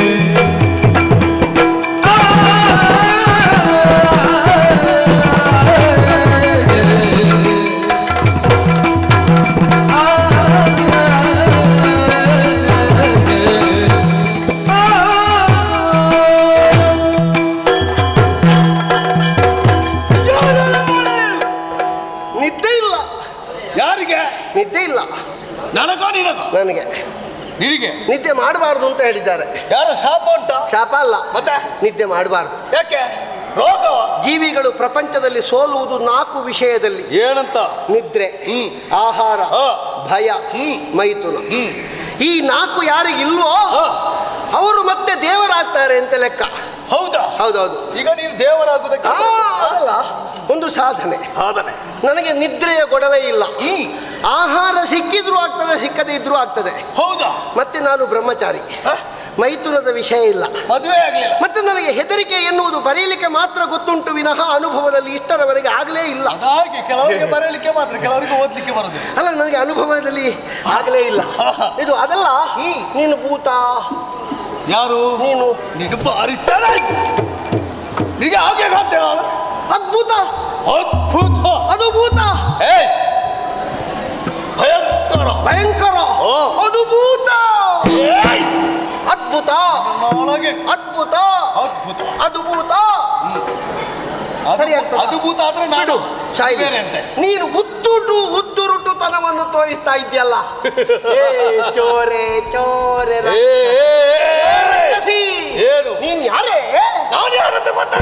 ನಿದ್ದೆ ಇಲ್ಲ ಯಾರಿಗೆ ನಿದ್ದೆ ಇಲ್ಲ ನನಗೋ ನಿನಗೋ ನನಗೆ ನಿನಗೆ ನಿದ್ದೆ ಮಾಡಬಾರ್ದು ಅಂತ ಹೇಳಿದ್ದಾರೆ ಯಾರ ಶಾಪ ಉಂಟಾ ಶಾಪ ಅಲ್ಲ ಮತ್ತೆ ನಿದ್ದೆ ಮಾಡಬಾರ್ದು ಯಾಕೆ ರೋಗವ ಜೀವಿಗಳು ಪ್ರಪಂಚದಲ್ಲಿ ಸೋಲುವುದು ನಾಲ್ಕು ವಿಷಯದಲ್ಲಿ ಏನಂತ ನಿದ್ರೆ ಹ್ಮ್. ಆಹಾರ ಆ. ಭಯ ಹ್ಮ್. ಮೈಥುನ ಹ್ಮ್. ಈ ನಾಲ್ಕು ಯಾರಿಗಿಲ್ವೋ ಆ. ಅವರು ಮತ್ತೆ ದೇವರಾಗ್ತಾರೆ ಅಂತ ಲೆಕ್ಕ ಹೌದಾ ಹೌದೌದು ಈಗ ನೀನು ದೇವರಾಗುವುದಕ್ಕೆ ಆ, ಅದಲ್ಲ ಒಂದು ಸಾಧನೆ ಸಾಧನೆ ನನಗೆ ನಿದ್ರೆಯ ಗೊಡವೆ ಇಲ್ಲ ಹ್ಮ್ ಆಹಾರ ಸಿಕ್ಕಿದ್ರೂ ಆಗ್ತದೆ ಸಿಕ್ಕದೇ ಇದ್ರೂ ಆಗ್ತದೆ ಹೌದಾ ಮತ್ತೆ ನಾನು ಬ್ರಹ್ಮಚಾರಿ ಹ? ಮೈಥುನದ ವಿಷಯ ಇಲ್ಲ ಮದುವೆ ಆಗ್ಲಿಲ್ಲ ಮತ್ತೆ ನನಗೆ ಹೆದರಿಕೆ ಎನ್ನುವುದು ಬರೀಲಿಕ್ಕೆ ಮಾತ್ರ ಗೊತ್ತುಂಟು ವಿನಃ ಅನುಭವದಲ್ಲಿ ಇಷ್ಟರವರೆಗೆ ಆಗಲೇ ಇಲ್ಲ ಅದಾಗೆ ಕೆಲವರಿಗೆ ಬರಲಿಕ್ಕೆ ಮಾತ್ರ ಕೆಲವರಿಗೆ ಓದ್ಲಿಕ್ಕೆ ಬರೋದು ಅಲ್ಲ ನನಗೆ ಅನುಭವದಲ್ಲಿ ಆಗಲೇ ಇಲ್ಲ ಇದು ಅದಲ್ಲ ಹ್ಮ್. ನೀನು ಭೂತ ಯಾರು ನೀನು ನೀನು ಭಾರಿ ಚೆನ್ನಾಗಿ ನಿನಗೆ ಹಾಗೆ ಕಾಣ್ತೇನೆ ನಾನು ಅದ್ಭುತ ಅದ್ಭುತ ಅದು ಭೂತ ಏಯ್ ಭಯಂಕರ ಭಯಂಕರ ಓ. ಅದು ಭೂತ ಏಯ್! ಅದ್ಭುತ ಒಳಗೆ ಅದ್ಭುತ ಅದ್ಭುತ ಅದು ಭೂತ ಅದು- ಸರಿ ಆಗ್ತದಾ? ಅದು ಭೂತ ಆದ್ರೆ ನಾಡು ಶಾಯಿಲಿ. ಬೇರೆ ಅಂತೆ ನೀನು ಉದ್ದುಟು ಉದ್ದುರುಟುತನವನ್ನು ತೋರಿಸ್ತಾ ಇದ್ಯಲ್ಲ ಏ ಚೋರೆ ಚೋರೆ ಏ, ಏ, ಏ, ಏ. ರಕ್ಕಸಿ. ಏನು? ನೀನ್ ಯಾರೇ ನಾನು ಯಾರಂತ ಗೊತ್ತಾ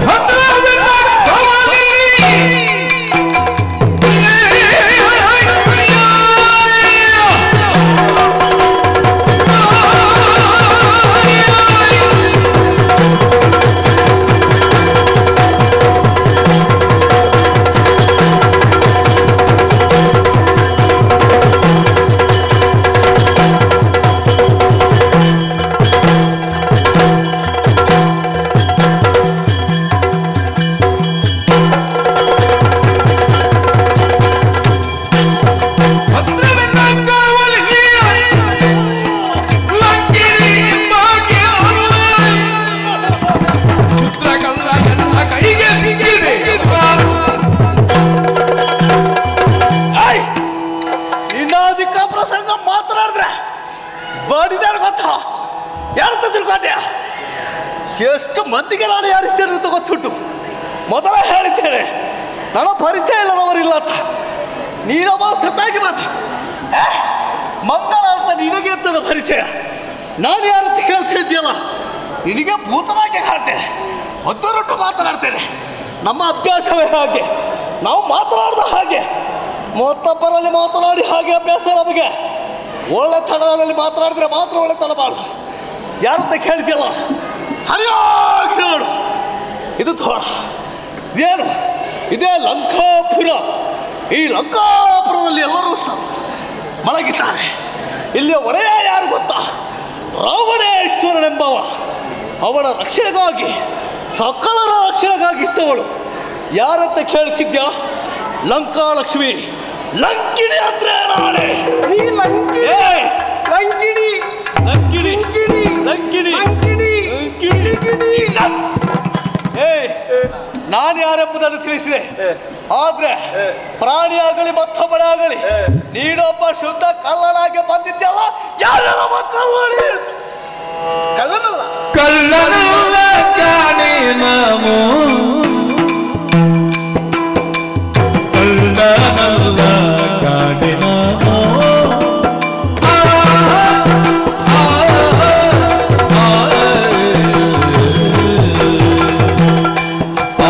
ಏಯ್! ನಿನ್ನಾಧಿಕ ಪ್ರಸಂಗ ಮಾತನಾಡಿದ್ರೆ ಬಡಿದಾರ ಗೊತ್ತಾ ಯಾರಂತ ತಿಳ್ಕೊಂಡ್ಯ ಎಷ್ಟು ಮಂದಿಗೆ ನಾನು ಯಾರಿಸ್ತೇನೆ ಅಂತ ಗೊತ್ತುಂಟು ಮೊದಲ ಹೇಳಿದ್ದೇನೆ ನನ್ನ ಪರಿಚಯ ಇಲ್ಲದವರಿಲ್ಲ ಅಂತ ನೀನೊಬ್ಬ ಸತ್ತಾಗಿ ಮಾತು ಏ, ಮಂಗಳ ಅಂತ ನಿನಗೆ ಇರ್ತದ ಪರಿಚಯ ನಾನು ಯಾರಂತ ಕೇಳ್ತಾ ಇದ್ದೀಯಲ್ಲ ನಿನಗೆ ಭೂತನಾಗೆ ಕಾಡ್ತೇನೆ ಒದ್ದರೊಟ್ಟು ಮಾತನಾಡ್ತೇನೆ ನಮ್ಮ ಅಭ್ಯಾಸವೇ ಹಾಗೆ ನಾವು ಮಾತನಾಡ್ದ ಹಾಗೆ ಮತ್ತೊಬ್ಬರಲ್ಲಿ ಮಾತನಾಡಿ ಹಾಗೆ ಅಭ್ಯಾಸ ನಮಗೆ ಒಳ್ಳೆತನದಲ್ಲಿ ಮಾತನಾಡಿದ್ರೆ ಮಾತ್ರ ಒಳ್ಳೆತನ ಮಾಡು ಯಾರಂತ ಕೇಳ್ತಿಯಲ್ಲ ಸರಿಯಾಗಿ ನೋಡು ಇದು ತೋರ ಏನು ಇದೇ ಲಂಕಾಪುರ ಈ ಲಂಕಾಪುರದಲ್ಲಿ ಎಲ್ಲರೂ ಸ- ಮಲಗಿದ್ದಾರೆ ಇಲ್ಲಿಯ ಒಡೆಯ ಯಾರು ಗೊತ್ತಾ ರಾವಣೇಶ್ವರನೆಂಬವ ಅವಳ ರಕ್ಷಣೆಗಾಗಿ ಸಕಲರ ರಕ್ಷಣೆಗಾಗಿ ಇದ್ದವಳು ಯಾರಂತ ಕೇಳ್ತಿದ್ಯಾ ಲಂಕಾಲಕ್ಷ್ಮಿ ಲಂಕಿಣಿ ಅಂದ್ರೆ ನಾಳೆ ನೀ ಲಂಕಿಣಿ ಏಯ್! ಲಂಕಿಣಿ ಲಂಕಿಣಿ ಲಂಕಿಣಿ ಲಂಕಿಣಿ ಲಂಕಿಣಿ ಲಂಕಿಣಿ ಏಯ್ ನಾನು ಯಾರೆಂಬುದನ್ನು ತಿಳಿಸಿದೆ ಆದ್ರೆ ಪ್ರಾಣಿಯಾಗಲಿ ಮತ್ತೊಬ್ಬನಾಗಲಿ ನೀನೊಬ್ಬ ಶುದ್ಧ ಕಳ್ಳನಾಗಿ ಬಂದಿದ್ದಲ್ಲ ಯಾರೆಲ್ಲ ಕಳ್ಳನಿ ಕಳ್ಳನಲ್ಲ ಕಳ್ಳನಲ್ಲ ಕಾಣೆ ನಾವು ಕಳ್ಳನಲ್ಲ ಕಾಣೆ ನಾವು ಆ, ಆ, ಆ,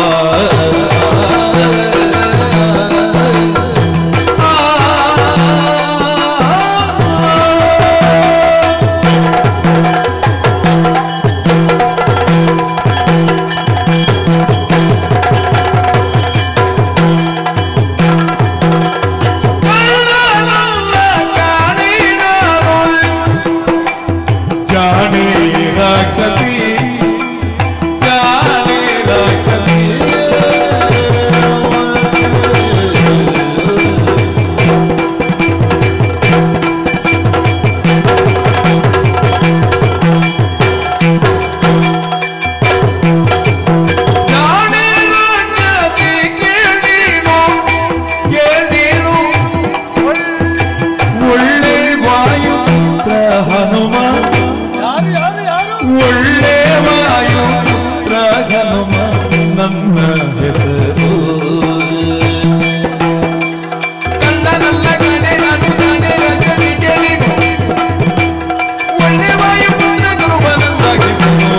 ಜಾಣೆ ರಾಕ್ಷಸಿ ಜಾಣೆ ರಾಕ್ಷಸಿ ಜಾಣೆ ರಾಕ್ಷಸಿ ಕೇಳೀನು ಕೇಳೀನು ಒಳ್ಳೆ ವಾಯುಪುತ್ರ ಹನುಮ ಯಾರು ಯಾರು ಯಾರು ಒಳ್ಳೆ ವಾಯುಪುತ್ರ ಹನುಮ ನನ್ನ ಹೆಸರು ಕಳ್ಳನಲ್ಲ ಕಣೆ ನಾನು ತಾನೇ ರಜನಿ ಕೇಳಿನು. ಒಳ್ಳೆ ವಾಯುಪುತ್ರ ಹನುಮನನ್ನಾಗಿದ್ದನು.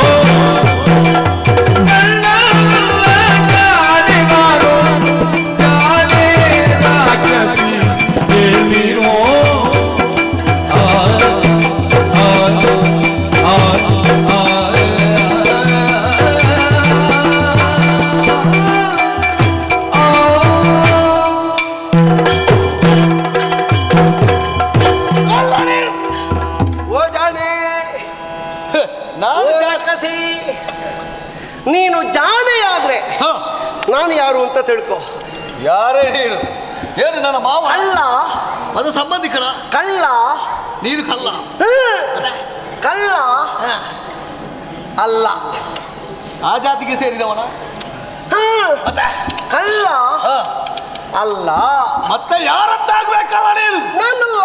ಕಳ್ಳನಲ್ಲ ಕಾಣೆ ಮಾರು, ಕಾಣೆ ರಾಕ್ಷಸಿ ಹೇಳಿನೋ. ಆ ಆ ಆ ಓ ಜಾಣೆ ನಾನು ಓ ರಾಕ್ಷಸಿ ನೀನು ಜಾಣೆಯಾದ್ರೆ ಹ, ನಾನು ಯಾರು ಅಂತ ತಿಳ್ಕೊ ಯಾರೇ ನೀನು ಏನು ನನ್ನ ಮಾವ ಕಳ್ಳ ಅದು ಸಂಬಂಧಿಕರ ಕಳ್ಳ ನೀನು ಕಲ್ಲ ಹ್ಮ್. ಕಳ್ಳ ಅಲ್ಲ ಆ ಜಾತಿಗೆ ಸೇರಿದವನ ಹ್ಮ್. ಮತ್ತೆ ಕಳ್ಳ ಹ, ಅಲ್ಲ ಮತ್ತೆ ಯಾರದ್ದಾಗ್ಬೇಕಲ್ಲ ನೀನು ನಾನಲ್ಲ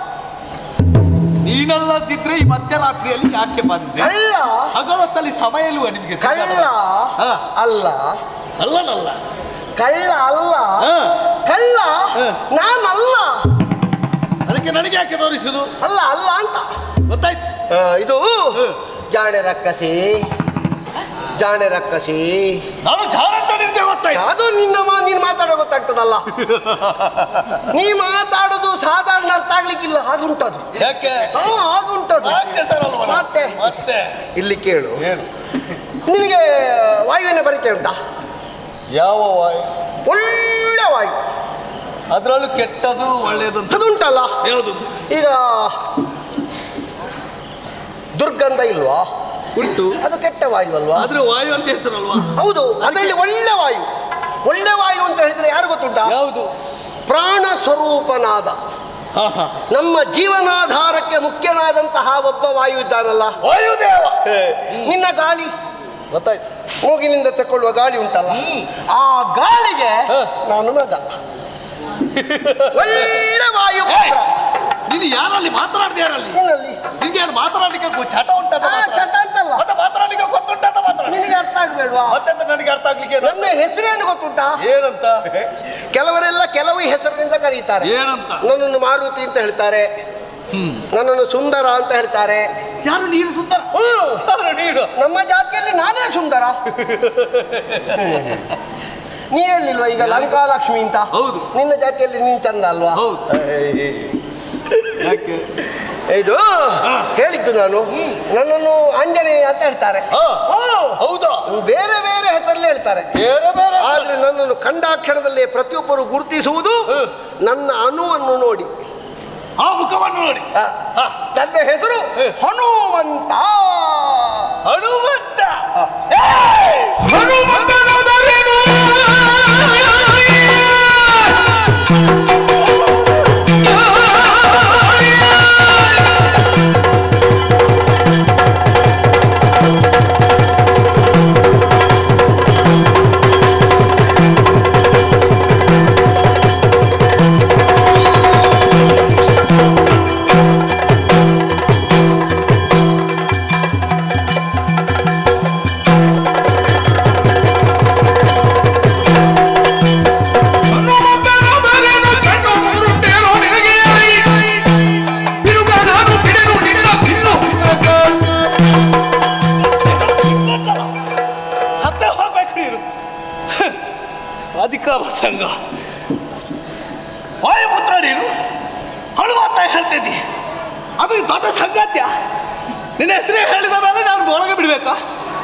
ನೀನಲ್ಲದಿದ್ರೆ ಈ ಮಧ್ಯರಾತ್ರಿಯಲ್ಲಿ ಯಾಕೆ ಬಂದೆ ಕಳ್ಳ ಹಗಲೊತ್ತಲ್ಲಿ ಸಮಯ ಇಲ್ವಾ ನಿಮಗೆ ಕಳ್ಳ ಹ, ಅಲ್ಲ ಅಲ್ಲನಲ್ಲ ಕಳ್ಳ ಅಲ್ಲ ಹ, ಕಳ್ಳ ಹ. ನಾನಲ್ಲ ಅದಕ್ಕೆ ನನಗೆ ಯಾಕೆ ತೋರಿಸುದು ಅಲ್ಲ ಅಲ್ಲ ಅಂತ ಗೊತ್ತಾಯ್ತು ಆ, ಇದು ಹ. ಜಾಣೆ ರಕ್ಕಸಿ ಜಾಣೆ ರಕ್ಕಸಿ ನಾನು ಜಾಣ ಅಂತ ನಿನಗೆ ಗೊತ್ತಾಯ್ತು ಅದು ನಿನ್ನ ಮಾ ನೀನು ಮಾತಾಡೋ ಗೊತ್ತಾಗ್ತದಲ್ಲ ನೀ ಮಾತಾಡೋದು ಸಾಧಾರಣ ಅರ್ಥ ಆಗ್ಲಿಕ್ಕಿಲ್ಲ ಹಾಗುಂಟದು ಯಾಕೆ ಹಾ ಹಾಗುಂಟದು ರಾಕ್ಷಸರಲ್ವ ನಾವು? ಮತ್ತೆ ಮತ್ತೆ ಇಲ್ಲಿ ಕೇಳು ಏನು ನಿನಗೆ ವಾಯುವಿನ ಪರಿಚಯ ಉಂಟಾ ಯಾವ ವಾಯು ಒಳ್ಳೆ ವಾಯು ಅದರಲ್ಲೂ ಕೆಟ್ಟದು ಒಳ್ಳೆಯದು ಅಂತ ಅದುಂಟಲ್ಲ ಯಾವುದು ಈಗ ದುರ್ಗಂಧ ಇಲ್ವಾ ಉಂಟು ಅದು ಕೆಟ್ಟ ವಾಯು ಅಲ್ವಾ ಆದ್ರೆ ವಾಯು ಅಂತ ಹೆಸರಲ್ವಾ ಹೌದು ಅದರಲ್ಲಿ ಒಳ್ಳೆ ವಾಯು ಒಳ್ಳೆ ವಾಯು ಅಂತ ಹೇಳಿದ್ರೆ ಯಾರು ಗೊತ್ತುಂಟಾ ಯಾವುದು ಪ್ರಾಣ ಸ್ವರೂಪನಾದ ಹಾ ಹಾ ನಮ್ಮ ಜೀವನಾಧಾರಕ್ಕೆ ಮುಖ್ಯನಾದಂತಹ ಒಬ್ಬ ವಾಯು ಇದ್ದಾನಲ್ಲ ವಾಯುದೇವ ನಿನ್ನ ಗಾಳಿ ಗೊತ್ತಾಯ್ತು ಮೂಗಿನಿಂದ ತಕೊಳ್ಳುವ ಗಾಳಿ ಉಂಟಲ್ಲ ಆ ಗಾಳಿಗೆ ಹ. ನಾನು ಮಗ ಒಳ್ಳೆ ವಾಯು ಪುತ್ರ. ನೀನು ಯಾರಲ್ಲಿ ಮಾತನಾಡ್ದೆ ಯಾರಲ್ಲಿ ಏನಲ್ಲಿ ನಿನ್ಗೆ ಏನು ಮಾತನಾಡ್ಲಿಕ್ಕೆ ಗೊ- ಚಟ ಉಂಟದ ಆ, ಚಟ ಅಂತಲ್ಲ ಮತ್ತೆ ಮಾತನಾಡ್ಲಿಕ್ಕೆ ಗೊತ್ತುಂಟದ ಮಾತನಾಡಿ ನಿನಗೆ ಅರ್ಥ ಆಗ್ಬೇಡ್ವಾ ಮತ್ತೆಂತ ನನಗೆ ಅರ್ಥ ಆಗ್ಲಿಕ್ಕೆ ಏನು? ನನ್ನ ಹೆಸರೇನು ಗೊತ್ತುಂಟಾ ಏನಂತ ಕೆಲವರೆಲ್ಲ ಕೆಲವು ಹೆಸರಿನಿಂದ ಕರೀತಾರೆ ಏನಂತ ನನ್ನನ್ನು ಮಾರುತಿ ಅಂತ ಹೇಳ್ತಾರೆ ಹ್ಮ್ ನನ್ನನ್ನು ಸುಂದರ ಅಂತ ಹೇಳ್ತಾರೆ ಯಾರು ನೀನು ಸುಂದರ ಹ್ಮ್. ಯಾರು ನೀನು ನಮ್ಮ ಜಾತಿಯಲ್ಲಿ ನಾನೇ ಸುಂದರ ನೀ ಹೇಳಿಲ್ವಾ ಈಗ ಲಂಕಾಲಕ್ಷ್ಮಿ ಅಂತ ಹೌದು. ನಿನ್ನ ಜಾತಿಯಲ್ಲಿ ನೀನ್ ಚಂದ ಅಲ್ವಾ ಹೌದು. ಯಾಕೆ ಇದು ಹೇಳಿದ್ದು ನಾನು ನನ್ನನ್ನು ಆಂಜನೇಯ ಅಂತ ಹೇಳ್ತಾರೆ ಹಾ. ಓ, ಹೌದಾ ಬೇರೆ ಬೇರೆ ಹೆಸರಲ್ಲಿ ಹೇಳ್ತಾರೆ ಬೇರೆ ಬೇರೆ ಆದ್ರೆ ನನ್ನನ್ನು ಕಂಡಾಕ್ಷಣದಲ್ಲಿ ಪ್ರತಿಯೊಬ್ಬರು ಗುರುತಿಸುವುದು ನನ್ನ ಅನುವನ್ನು ನೋಡಿ ಆ ಮುಖವನ್ನು ನೋಡಿ ಆ, ಆ, ನನ್ನ ಹೆಸರು ಹನುಮಂತ ಹನುಮಂತ ಹನುಮಂತನಾದರೇನು? ಹನುಮಂತನಾದರೇನು? ಕಣ್ಣು ಮೂರುಂಟೇನೋ ನಿನಗೆ? ಬಿರುಗ ನಾನು ಬಿಡೆನು ನಿನ್ನ ಬಿಲ್ಲು ಬಿದ್ದಕ. ಸತ್ತೇ ಹೋಗ್ಬೇಕು ನೀನು ಅಧಿಕಾರ ಸಂಘ ವಾಯುಪುತ್ರ ನೀನು ಹನುಮಂತ ಹೇಳ್ತಿದ್ದಿ ಅದು ಈ ದೊಡ್ಡ ಸಂಗಾತ್ಯ ನಿನ್ನ ಹೆಸರೇ ಹೇಳಿದ ಮೇಲೆ ನಾನು ಒಳಗೆ ಬಿಡ್ಬೇಕಾ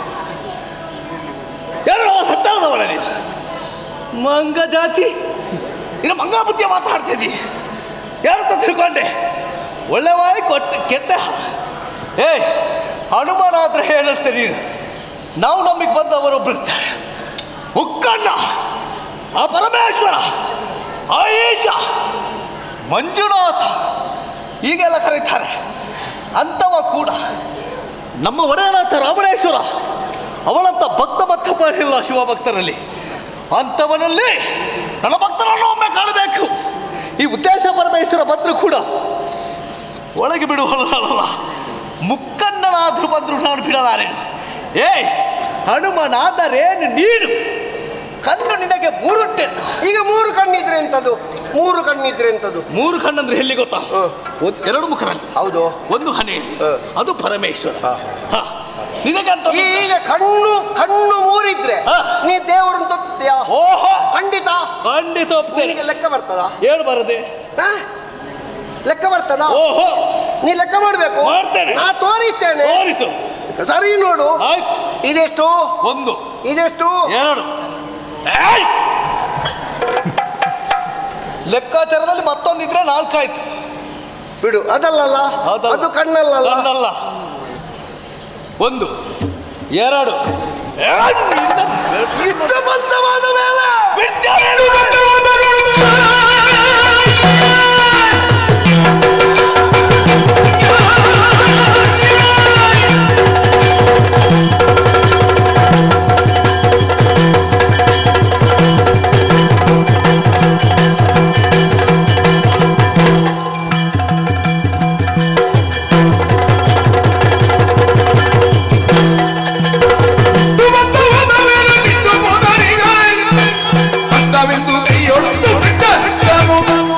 ಯಾರು ನಾವು ಸತ್ತಾಳದವಳ ನೀನು ಮಂಗ ಜಾತಿ ಇನ್ನು ಮಂಗ ಬುದ್ಧಿಯ ಮಾತಾಡ್ತಿದ್ದಿ ಯಾರಂತ ತಿಳ್ಕೊಂಡೆ ಒಳ್ಳೆ ವಾಯಿ ಕೊಟ್ಟು ಕೆಟ್ಟ ಏಯ್ ಹನುಮಾನ ಆದ್ರೆ ಹೇಳಷ್ಟೇ ನೀನು ನಾವು ನಮಗೆ ಬಂದವರೊಬ್ಬರು ಇರ್ತಾರೆ ಉಕ್ಕಣ್ಣ ಆ ಪರಮೇಶ್ವರ ಆ ಈಶ ಮಂಜುನಾಥ ಹೀಗೆಲ್ಲ ಕರೀತಾರೆ ಅಂಥವ ಕೂಡ ನಮ್ಮ ಒಡೆಯನಾಥ ರಾಮಣೇಶ್ವರ ಅವನಂತ ಭಕ್ತ ಭಕ್ತ ಇಲ್ಲ ಶಿವಭಕ್ತರಲ್ಲಿ ಅಂಥವನಲ್ಲಿ ನನ್ನ ಭಕ್ತರನ್ನು ಒಮ್ಮೆ ಕಾಣಬೇಕು ಈ ಉದ್ದೇಶ ಪರಮೇಶ್ವರ ಬಂದರೂ ಕೂಡ ಒಳಗೆ ಬಿಡುವಲ್ಲ ಮುಕ್ಕಣ್ಣನಾದ್ರೂ ಬಂದ್ರು ನಾನು ಬಿಡಲಾರೆನು ಏಯ್ ಹನುಮನಾದರೇನು ನೀನು ಕಣ್ಣು ನಿನಗೆ ಮೂರುಂಟೆ ಈಗ ಮೂರು ಕಣ್ಣಿದ್ರೆ ಎಂತದು ಮೂರು ಕಣ್ಣಿದ್ರೆ ಎಂತದು ಮೂರು ಕಣ್ಣಂದ್ರೆ ಎಲ್ಲಿ ಗೊತ್ತಾ ಒಂದ್- ಎರಡು ಮುಖರಲ್ಲಿ ಹೌದು ಒಂದು ಹಣೆಯಲ್ಲಿ ಹ. ಅದು ಪರಮೇಶ್ವರ ಹ. ನಿನಗಂತ ಈಗ ಕಣ್ಣು ಕಣ್ಣು ಮೂರಿದ್ರೆ ಹಾ. ನೀ ದೇವರನ್ನು ತಪ್ಪಿದ್ಯಾ ಓಹೋ ಖಂಡಿತ ಖಂಡಿತ ಒಪ್ತೇನೆ ನಿನಗೆ ಲೆಕ್ಕ ಬರ್ತದ ಹೇಳು ಬರದೆ ಲೆಕ್ಕ ಬರ್ತದ ಓಹೋ ನೀ ಲೆಕ್ಕ ಮಾಡ್ಬೇಕು ಮಾಡ್ತೇನೆ. ನಾ ತೋರಿಸ್ತೇನೆ ತೋರಿಸು ಸರಿ ನೋಡು ಆಯ್ತು ಇದೆಷ್ಟು ಒಂದು ಇದೆಷ್ಟು ಎರಡು ಏಯ್! ಲೆಕ್ಕಾಚಾರದಲ್ಲಿ ಮತ್ತೊಂದಿದ್ರೆ ನಾಲ್ಕಾಯ್ತು ಬಿಡು ಅದಲ್ಲಲ್ಲ ಅದಲ್ಲ. ಅದು ಕಣ್ಣಲ್ಲ ಕಣ್ಣಲ್ಲ ಒಂದು ಎರಡು ಏಯ್! ನಿನ್ನ- ಇಷ್ಟಬದ್ಧವಾದ ಮೇಲೆ ಬಿಡ್ತೇನೆ. ಸುಮಂತವಾದವೇನು ನಿಂದು ಮೊದಲಿಗಾಯಿ. ಅಂದವೆಂದು ಕೈಯೊಡೆದು ಬಿಟ್ಟ ಬಿಟ್ಟನು.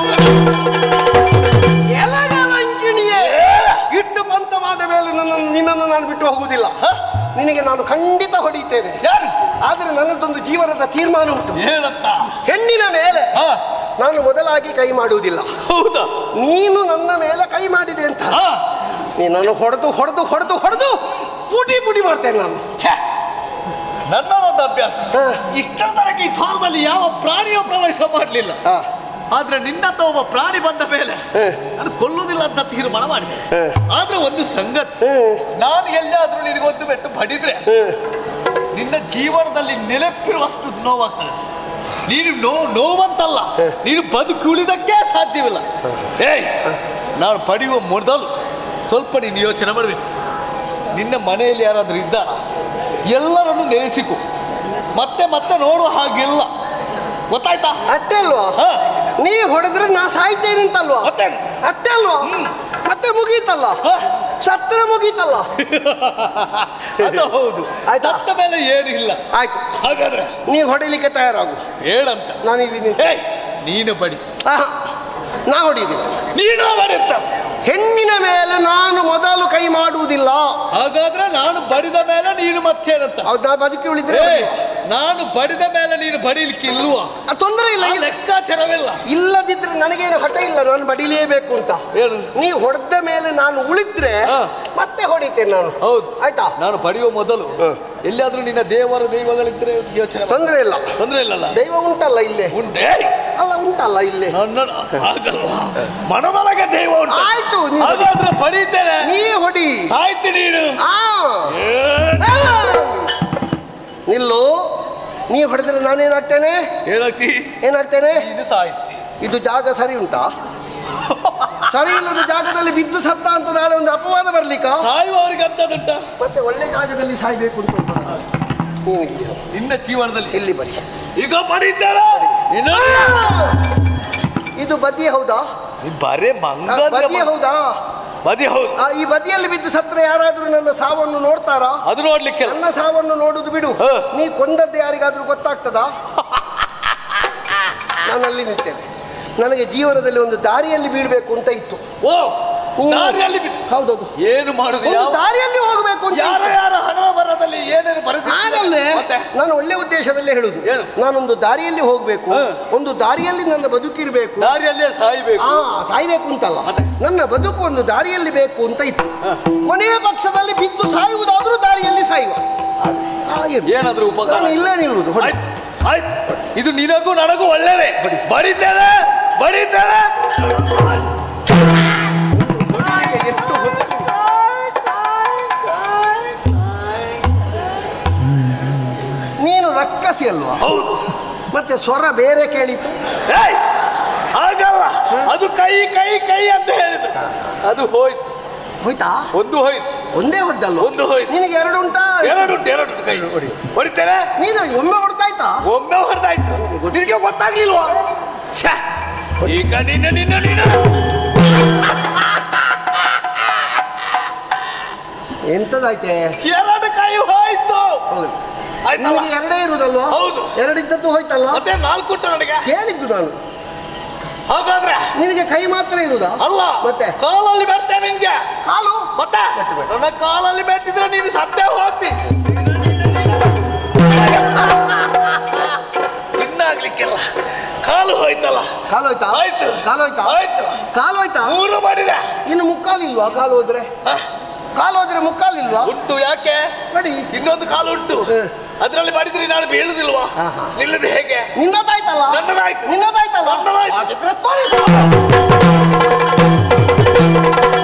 ಎಲಗಲಂಕಿಣಿಯೇ ಇಟ್ಟು ಪಂತವಾದ ಮೇಲೆ ನನ್ನನ್ನು ನಿನ್ನನ್ನು ನಾನು ಬಿಟ್ಟು ಹೋಗುವುದಿಲ್ಲ ನಿನಗೆ ನಾನು ಖಂಡಿತ ಹೊಡಿತೇನೆ ಯಾರು ಆದರೆ ನನ್ನದೊಂದು ಜೀವನದ ತೀರ್ಮಾನ ಉಂಟು ಹೇಳಪ್ಪ ಹೆಣ್ಣಿನ ಮೇಲೆ ಹಾ ನಾನು ಮೊದಲಾಗಿ ಕೈ ಮಾಡುವುದಿಲ್ಲ ಹೌದಾ ನೀನು ನನ್ನ ಮೇಲೆ ಕೈ ಮಾಡಿದೆ ಅಂತ ಹಾ ನೀನನ್ನು ಹೊಡೆದು ಹೊಡೆದು ಹೊಡೆದು ಹೊಡೆದು ಪುಟಿ ಪುಟಿ ಮಾಡ್ತೇನೆ ನಾನು ಛೆ! ನನ್ನದೊಂದು ಅಭ್ಯಾಸ ಹಾ. ಇಷ್ಟರ ತನಕ ಈ ದ್ವಾರದಲ್ಲಿ ಯಾವ ಪ್ರಾಣಿಯೂ ಪ್ರವೇಶ ಮಾಡಲಿಲ್ಲ ಹಾ, ಆದ್ರೆ ನಿನ್ನಂತ ಒಬ್ಬ ಪ್ರಾಣಿ ಬಂದ ಮೇಲೆ ಹಾ, ನಾನು ಕೊಲ್ಲುವುದಿಲ್ಲ ಅಂತ ತೀರ್ಮಾನ ಮಾಡಿದೆ ಹಾ. ಆದ್ರೆ ಒಂದು ಸಂಗತಿ ಹಾ, ನಾನು ಎಲ್ಲಾದ್ರೂ ನಿನಗೊಂದು ಬೆಟ್ಟು ಬಡಿದ್ರೆ ಹಾ. ನಿನ್ನ ಜೀವನದಲ್ಲಿ ನೆಲೆಪಿರುವಷ್ಟು ನೋವಾಗ್ತದೆ ನೀನು ನೋವು ನೋವಂತಲ್ಲ ನೀನು ಬದುಕಿ ಉಳಿದಕ್ಕೆ ಸಾಧ್ಯವಿಲ್ಲ ಏಯ್ ನಾನು ಪಡೆಯುವ ಮೊದಲು ಸ್ವಲ್ಪ ನೀನು ಯೋಚನೆ ಮಾಡಬೇಕು ನಿನ್ನ ಮನೆಯಲ್ಲಿ ಯಾರಾದರೂ ಇದ್ದಾರ ಎಲ್ಲರನ್ನು ನೆನೆಸಿಕೊ ಮತ್ತೆ ಮತ್ತೆ ನೋಡುವ ಹಾಗಿಲ್ಲ ಗೊತ್ತಾಯ್ತಾ ಅಷ್ಟೇ ಅಲ್ವಾ ಹಾ ನೀ ಹೊಡೆದ್ರೆ ನಾ ಸಾಯ್ತೇನೆ ಅಂತಲ್ವಾ ಮತ್ತೇನು ಅಷ್ಟೇ ಅಲ್ವಾ ಮತ್ತೆ ಮುಗೀತಲ್ಲ ಹಾ? ಸತ್ರ ಮುಗೀತಲ್ಲ ಅದು ಹೌದು ಆಯ್ತಾ? ಸತ್ತ ಮೇಲೆ ಏನು ಇಲ್ಲ ಆಯ್ತು ಹಾಗಾದ್ರೆ ನೀ ಹೊಡಿಲಿಕ್ಕೆ ತಯಾರಾಗು ಹೇಳಂತ ನಾನು ಇಲ್ಲಿ ನಿಂತು- ಏಯ್ ನೀನು ಬಡಿ ಆಹಾ, ನಾ ಹೊಡಿಯುವುದಿಲ್ಲ ನೀನು ಬಡಿತ ಹೆಣ್ಣಿನ ಮೇಲೆ ನಾನು ಮೊದಲು ಕೈ ಮಾಡುವುದಿಲ್ಲ ಹಾಗಾದ್ರೆ ನಾನು ಬಡಿದ ಮೇಲೆ ನೀನು ಮತ್ತೆ ಹೇಳಂತ ಹೌದು ನಾ ಬದುಕಿ ಉಳಿದ್ರೆ ಏಯ್ ನಾನು ಬಡಿದ ಮೇಲೆ ನೀನು ಬಡಿಲಿಕ್ಕೆ ಇಲ್ವಾ ಆ, ತೊಂದರೆ ಇಲ್ಲ ಆ ಇಲ್ಲ. ಲೆಕ್ಕಾಚಾರವಿಲ್ಲ ಇಲ್ಲದಿದ್ರೆ ನನಗೇನು ಹಠ ಇಲ್ಲ ನಾನು ಬಡಿಲೇಬೇಕು ಅಂತ ಏನು ನೀ ಹೊಡೆದ ಮೇಲೆ ನಾನು ಉಳಿದ್ರೆ ಹಾ. ಮತ್ತೆ ಹೊಡಿತೇನೆ ನಾನು ಹೌದು ಆಯ್ತಾ ನಾನು ಪಡೆಯುವ ಮೊದಲು ಎಲ್ಲಿಯಾದ್ರೂ ನಿನ್ನ ದೇವರ ದೈವಗಳಿದ್ರೆ ಯೋಚನೆ ಮಾಡು. ತೊಂದರೆ ಇಲ್ಲ ತೊಂದ್ರೆ ಇಲ್ಲಲ್ಲ ದೈವ ಉಂಟಲ್ಲ ಇಲ್ಲೇ ಉಂಟೇ ಅಲ್ಲ ಉಂಟಲ್ಲ ಇಲ್ಲೇ ನನ್ನ ಆಗಲ್ವಾ ಮನದೊಳಗೆ ದೈವ ಉಂಟು ಆಯ್ತು ನೀನು- ಹಾಗಾದ್ರೆ ಪಡೀತೇನೆ ನೀ ಹೊಡಿ ಆಯ್ತು ನೀನು ಆ ಏನ್? ಆ! ನಿಲ್ಲು ನೀ ಹೊಡೆದ್ರೆ ನಾನೇನಾಗ್ತೇನೆ ಏನಾಗ್ತಿ ಏನಾಗ್ತೇನೆ ಇದು ಸಾಯ್ತಿ ಇದು ಜಾಗ ಸರಿ ಉಂಟಾ ಸರಿ ಇಲ್ಲದ ಜಾಗದಲ್ಲಿ ಬಿದ್ದು ಸತ್ತ ಅಂತ ನಾಳೆ ಒಂದು ಅಪವಾದ ಬರ್ಲಿಕ್ಕ ಸಾಯುವವರಿಗೆ ಅಂತದುಂಟ ಮತ್ತೆ ಒಳ್ಳೆ ಜಾಗದಲ್ಲಿ ಸಾಯ್ಬೇಕು ಅಂತ ಉಂಟಲ್ಲ? ನಿನಗೆ ನಿನ್ನ ಜೀವನದಲ್ಲಿ ಇಲ್ಲಿ ಬನ್ನಿ ಈಗ ಪಡೀತೇನೆ ಇನ್ನು ಇದು ಬದಿ ಹೌದಾ ನೀನ್ ಬರೇ ಆ, ಮಂಗ ಬದಿ ಹೌದಾ ಬದಿ ಹೌದು ಆ, ಈ ಬದಿಯಲ್ಲಿ ಬಿದ್ದು ಸತ್ರೆ ಯಾರಾದ್ರೂ ನನ್ನ ಸಾವನ್ನು ನೋಡ್ತಾರಾ ಅದು ನೋಡ್ಲಿಕ್ಕೆ ನನ್ನ ಸಾವನ್ನು ನೋಡುದು ಬಿಡು ಹ. ನೀ ಕೊಂದದ್ದು ಯಾರಿಗಾದ್ರೂ ಗೊತ್ತಾಗ್ತದಾ ನಾನಲ್ಲಿ ನಿಲ್ತೇನೆ ನನಗೆ ಜೀವನದಲ್ಲಿ ಒಂದು ದಾರಿಯಲ್ಲಿ ಬೀಳ್ಬೇಕು ಅಂತ ಇತ್ತು ಓ ದಾರಿಯಲ್ಲಿ ಬಿದ್ದು- ಹೌದೌದು ಏನು ಮಾಡುದು ಒಂದು ಯಾವ ದಾರಿಯಲ್ಲಿ ಹೋಗಬೇಕು ಅಂತ ಯಾರ ಇತ್ತು. ಯಾರ ಹಣ ಬರದಲ್ಲಿ ಏನೇನು ಹಾಗಲ್ಲೇ ಮತ್ತೆ ನಾನು ಒಳ್ಳೆ ಉದ್ದೇಶದಲ್ಲೇ ಹೇಳುದು ಏನು? ನಾನೊಂದು ದಾರಿಯಲ್ಲಿ ಹೋಗ್ಬೇಕು ಹ. ಒಂದು ದಾರಿಯಲ್ಲಿ ನನ್ನ ಬದುಕಿರ್ಬೇಕು ದಾರಿಯಲ್ಲೇ ಸಾಯ್ಬೇಕು ಆ ಸಾಯ್ಬೇಕು ಅಂತಲ್ಲ ನನ್ನ ಬದುಕು ಒಂದು ದಾರಿಯಲ್ಲಿ ಬೇಕು ಅಂತ ಇತ್ತು ಕೊನೆಯ ಪಕ್ಷದಲ್ಲಿ ಬಿದ್ದು ಸಾಯುವುದಾದ್ರೂ ದಾರಿಯಲ್ಲಿ ಸಾಯುವ ಹಾಗೆ ಏನಾದ್ರೂ ಉಪಕಾರ ನಾನು ಇಲ್ಲೇ ನಿಲ್ಲುವುದು ಹೊಡಿ. ಆಯ್ತು ಆಯ್ತು ಇದು ನಿನಗೂ ನನಗೂ ಒಳ್ಳೇದೇ ಬಡಿತೇನೆ ಬಡಿತೇನೆ ಎಷ್ಟು ಹೊತ್ತು ನೀನು ರಕ್ಕಸಿ ಅಲ್ವಾ ಹೌದು ಮತ್ತೆ ಸ್ವರ ಬೇರೆ ಕೇಳಿತು ಏಯ್ ಹಾಗಲ್ಲ ಅದು ಕೈ ಕೈ ಕೈ ಅಂತ ಹೇಳಿದ ಅದು ಹೋಯ್ತು ಹೋಯ್ತಾ ಒಂದು ಹೋಯ್ತು ಒಂದೇ ಹೊದ್ದಲ್ವ ಒಂದು ಹೋಯ್ತು ನಿನಗೆ ಎರಡು ಉಂಟಾ ಎರಡು ಉಂಟು ಎರಡು ಉಂಟು ಕೈ ಹೊಡಿತೇನೆ ನೀನು ಒಮ್ಮೆ ಹೊಡ್ತಾಯ್ತಾ ಒಮ್ಮೆ ಹೊಡೆದಾಯ್ತು ನಿನಗೆ ಗೊತ್ತಾಗ್ಲಿಲ್ವಾ ಛೆ, ಈಗ ನಿನ್ನ ನಿನ್ನ ನಿನ್ನ ಎಂತದಾಯ್ತೆ ಎರಡು ಕೈ ಹೋಯ್ತು ಹೌದು. ಆಯ್ತಲ್ಲ ನಿನಗೆ ಎರಡೇ ಇರುದಲ್ವಾ ಹೌದು. ಎರಡಿದ್ದದ್ದು ಹೋಯ್ತಲ್ಲ ಮತ್ತೆ ನಾಲ್ಕು ಉಂಟು ನನಗೆ ಕೇಳಿದ್ದು ನಾನು ಹಾಗಾದ್ರೆ ನಿನಗೆ ಕೈ ಮಾತ್ರ ಇರುದಾ ಅಲ್ಲ ಮತ್ತೆ ಕಾಲಲ್ಲಿ ಬೇಡ್ತೇನೆ ನಿನ್ಗೆ ಕಾಲು ಮತ್ತೆ ನನ್ನ ಕಾಲಲ್ಲಿ ಬೇಡ್ತಿದ್ರೆ ನೀನು ಸತ್ತೇ ಹೋಗ್ತಿ ಇನ್ನಾಗ್ಲಿಕ್ಕಿಲ್ಲ ಕಾಲು ಹೋಯ್ತಲ್ಲ ಕಾಲು ಹೋಯ್ತಾ ಆಯ್ತು ಕಾಲು ಹೋಯ್ತಾ ಆಯ್ತು ಕಾಲು ಹೋಯ್ತಾ ಮೂರು ಮಾಡಿದೆ ಇನ್ನು ಮುಕ್ಕಾಲಿಲ್ವಾ ಕಾಲು ಹೋದ್ರೆ ಹ, ಕಾಲು ಹೋದ್ರೆ ಮುಕ್ಕಾಲಿಲ್ವಾ ಉಂಟು ಯಾಕೆ ನೋಡಿ ಇನ್ನೊಂದು ಕಾಲು ಉಂಟು ಹ. ಅದರಲ್ಲಿ ಮಾಡಿದ್ರೆ ನಾನು ಬೀಳುದಿಲ್ವಾ ಹ, ಹ. ನಿಲ್ಲದು ಹೇಗೆ ನಿನ್ನದಾಯ್ತಲ್ಲ ನನ್ನದಾಯ್ತು ನಿನ್ನದಾಯ್ತಲ್ಲ ನನ್ನದಾಯ್ತು. ಹಾಗಿದ್ರೆ sorry.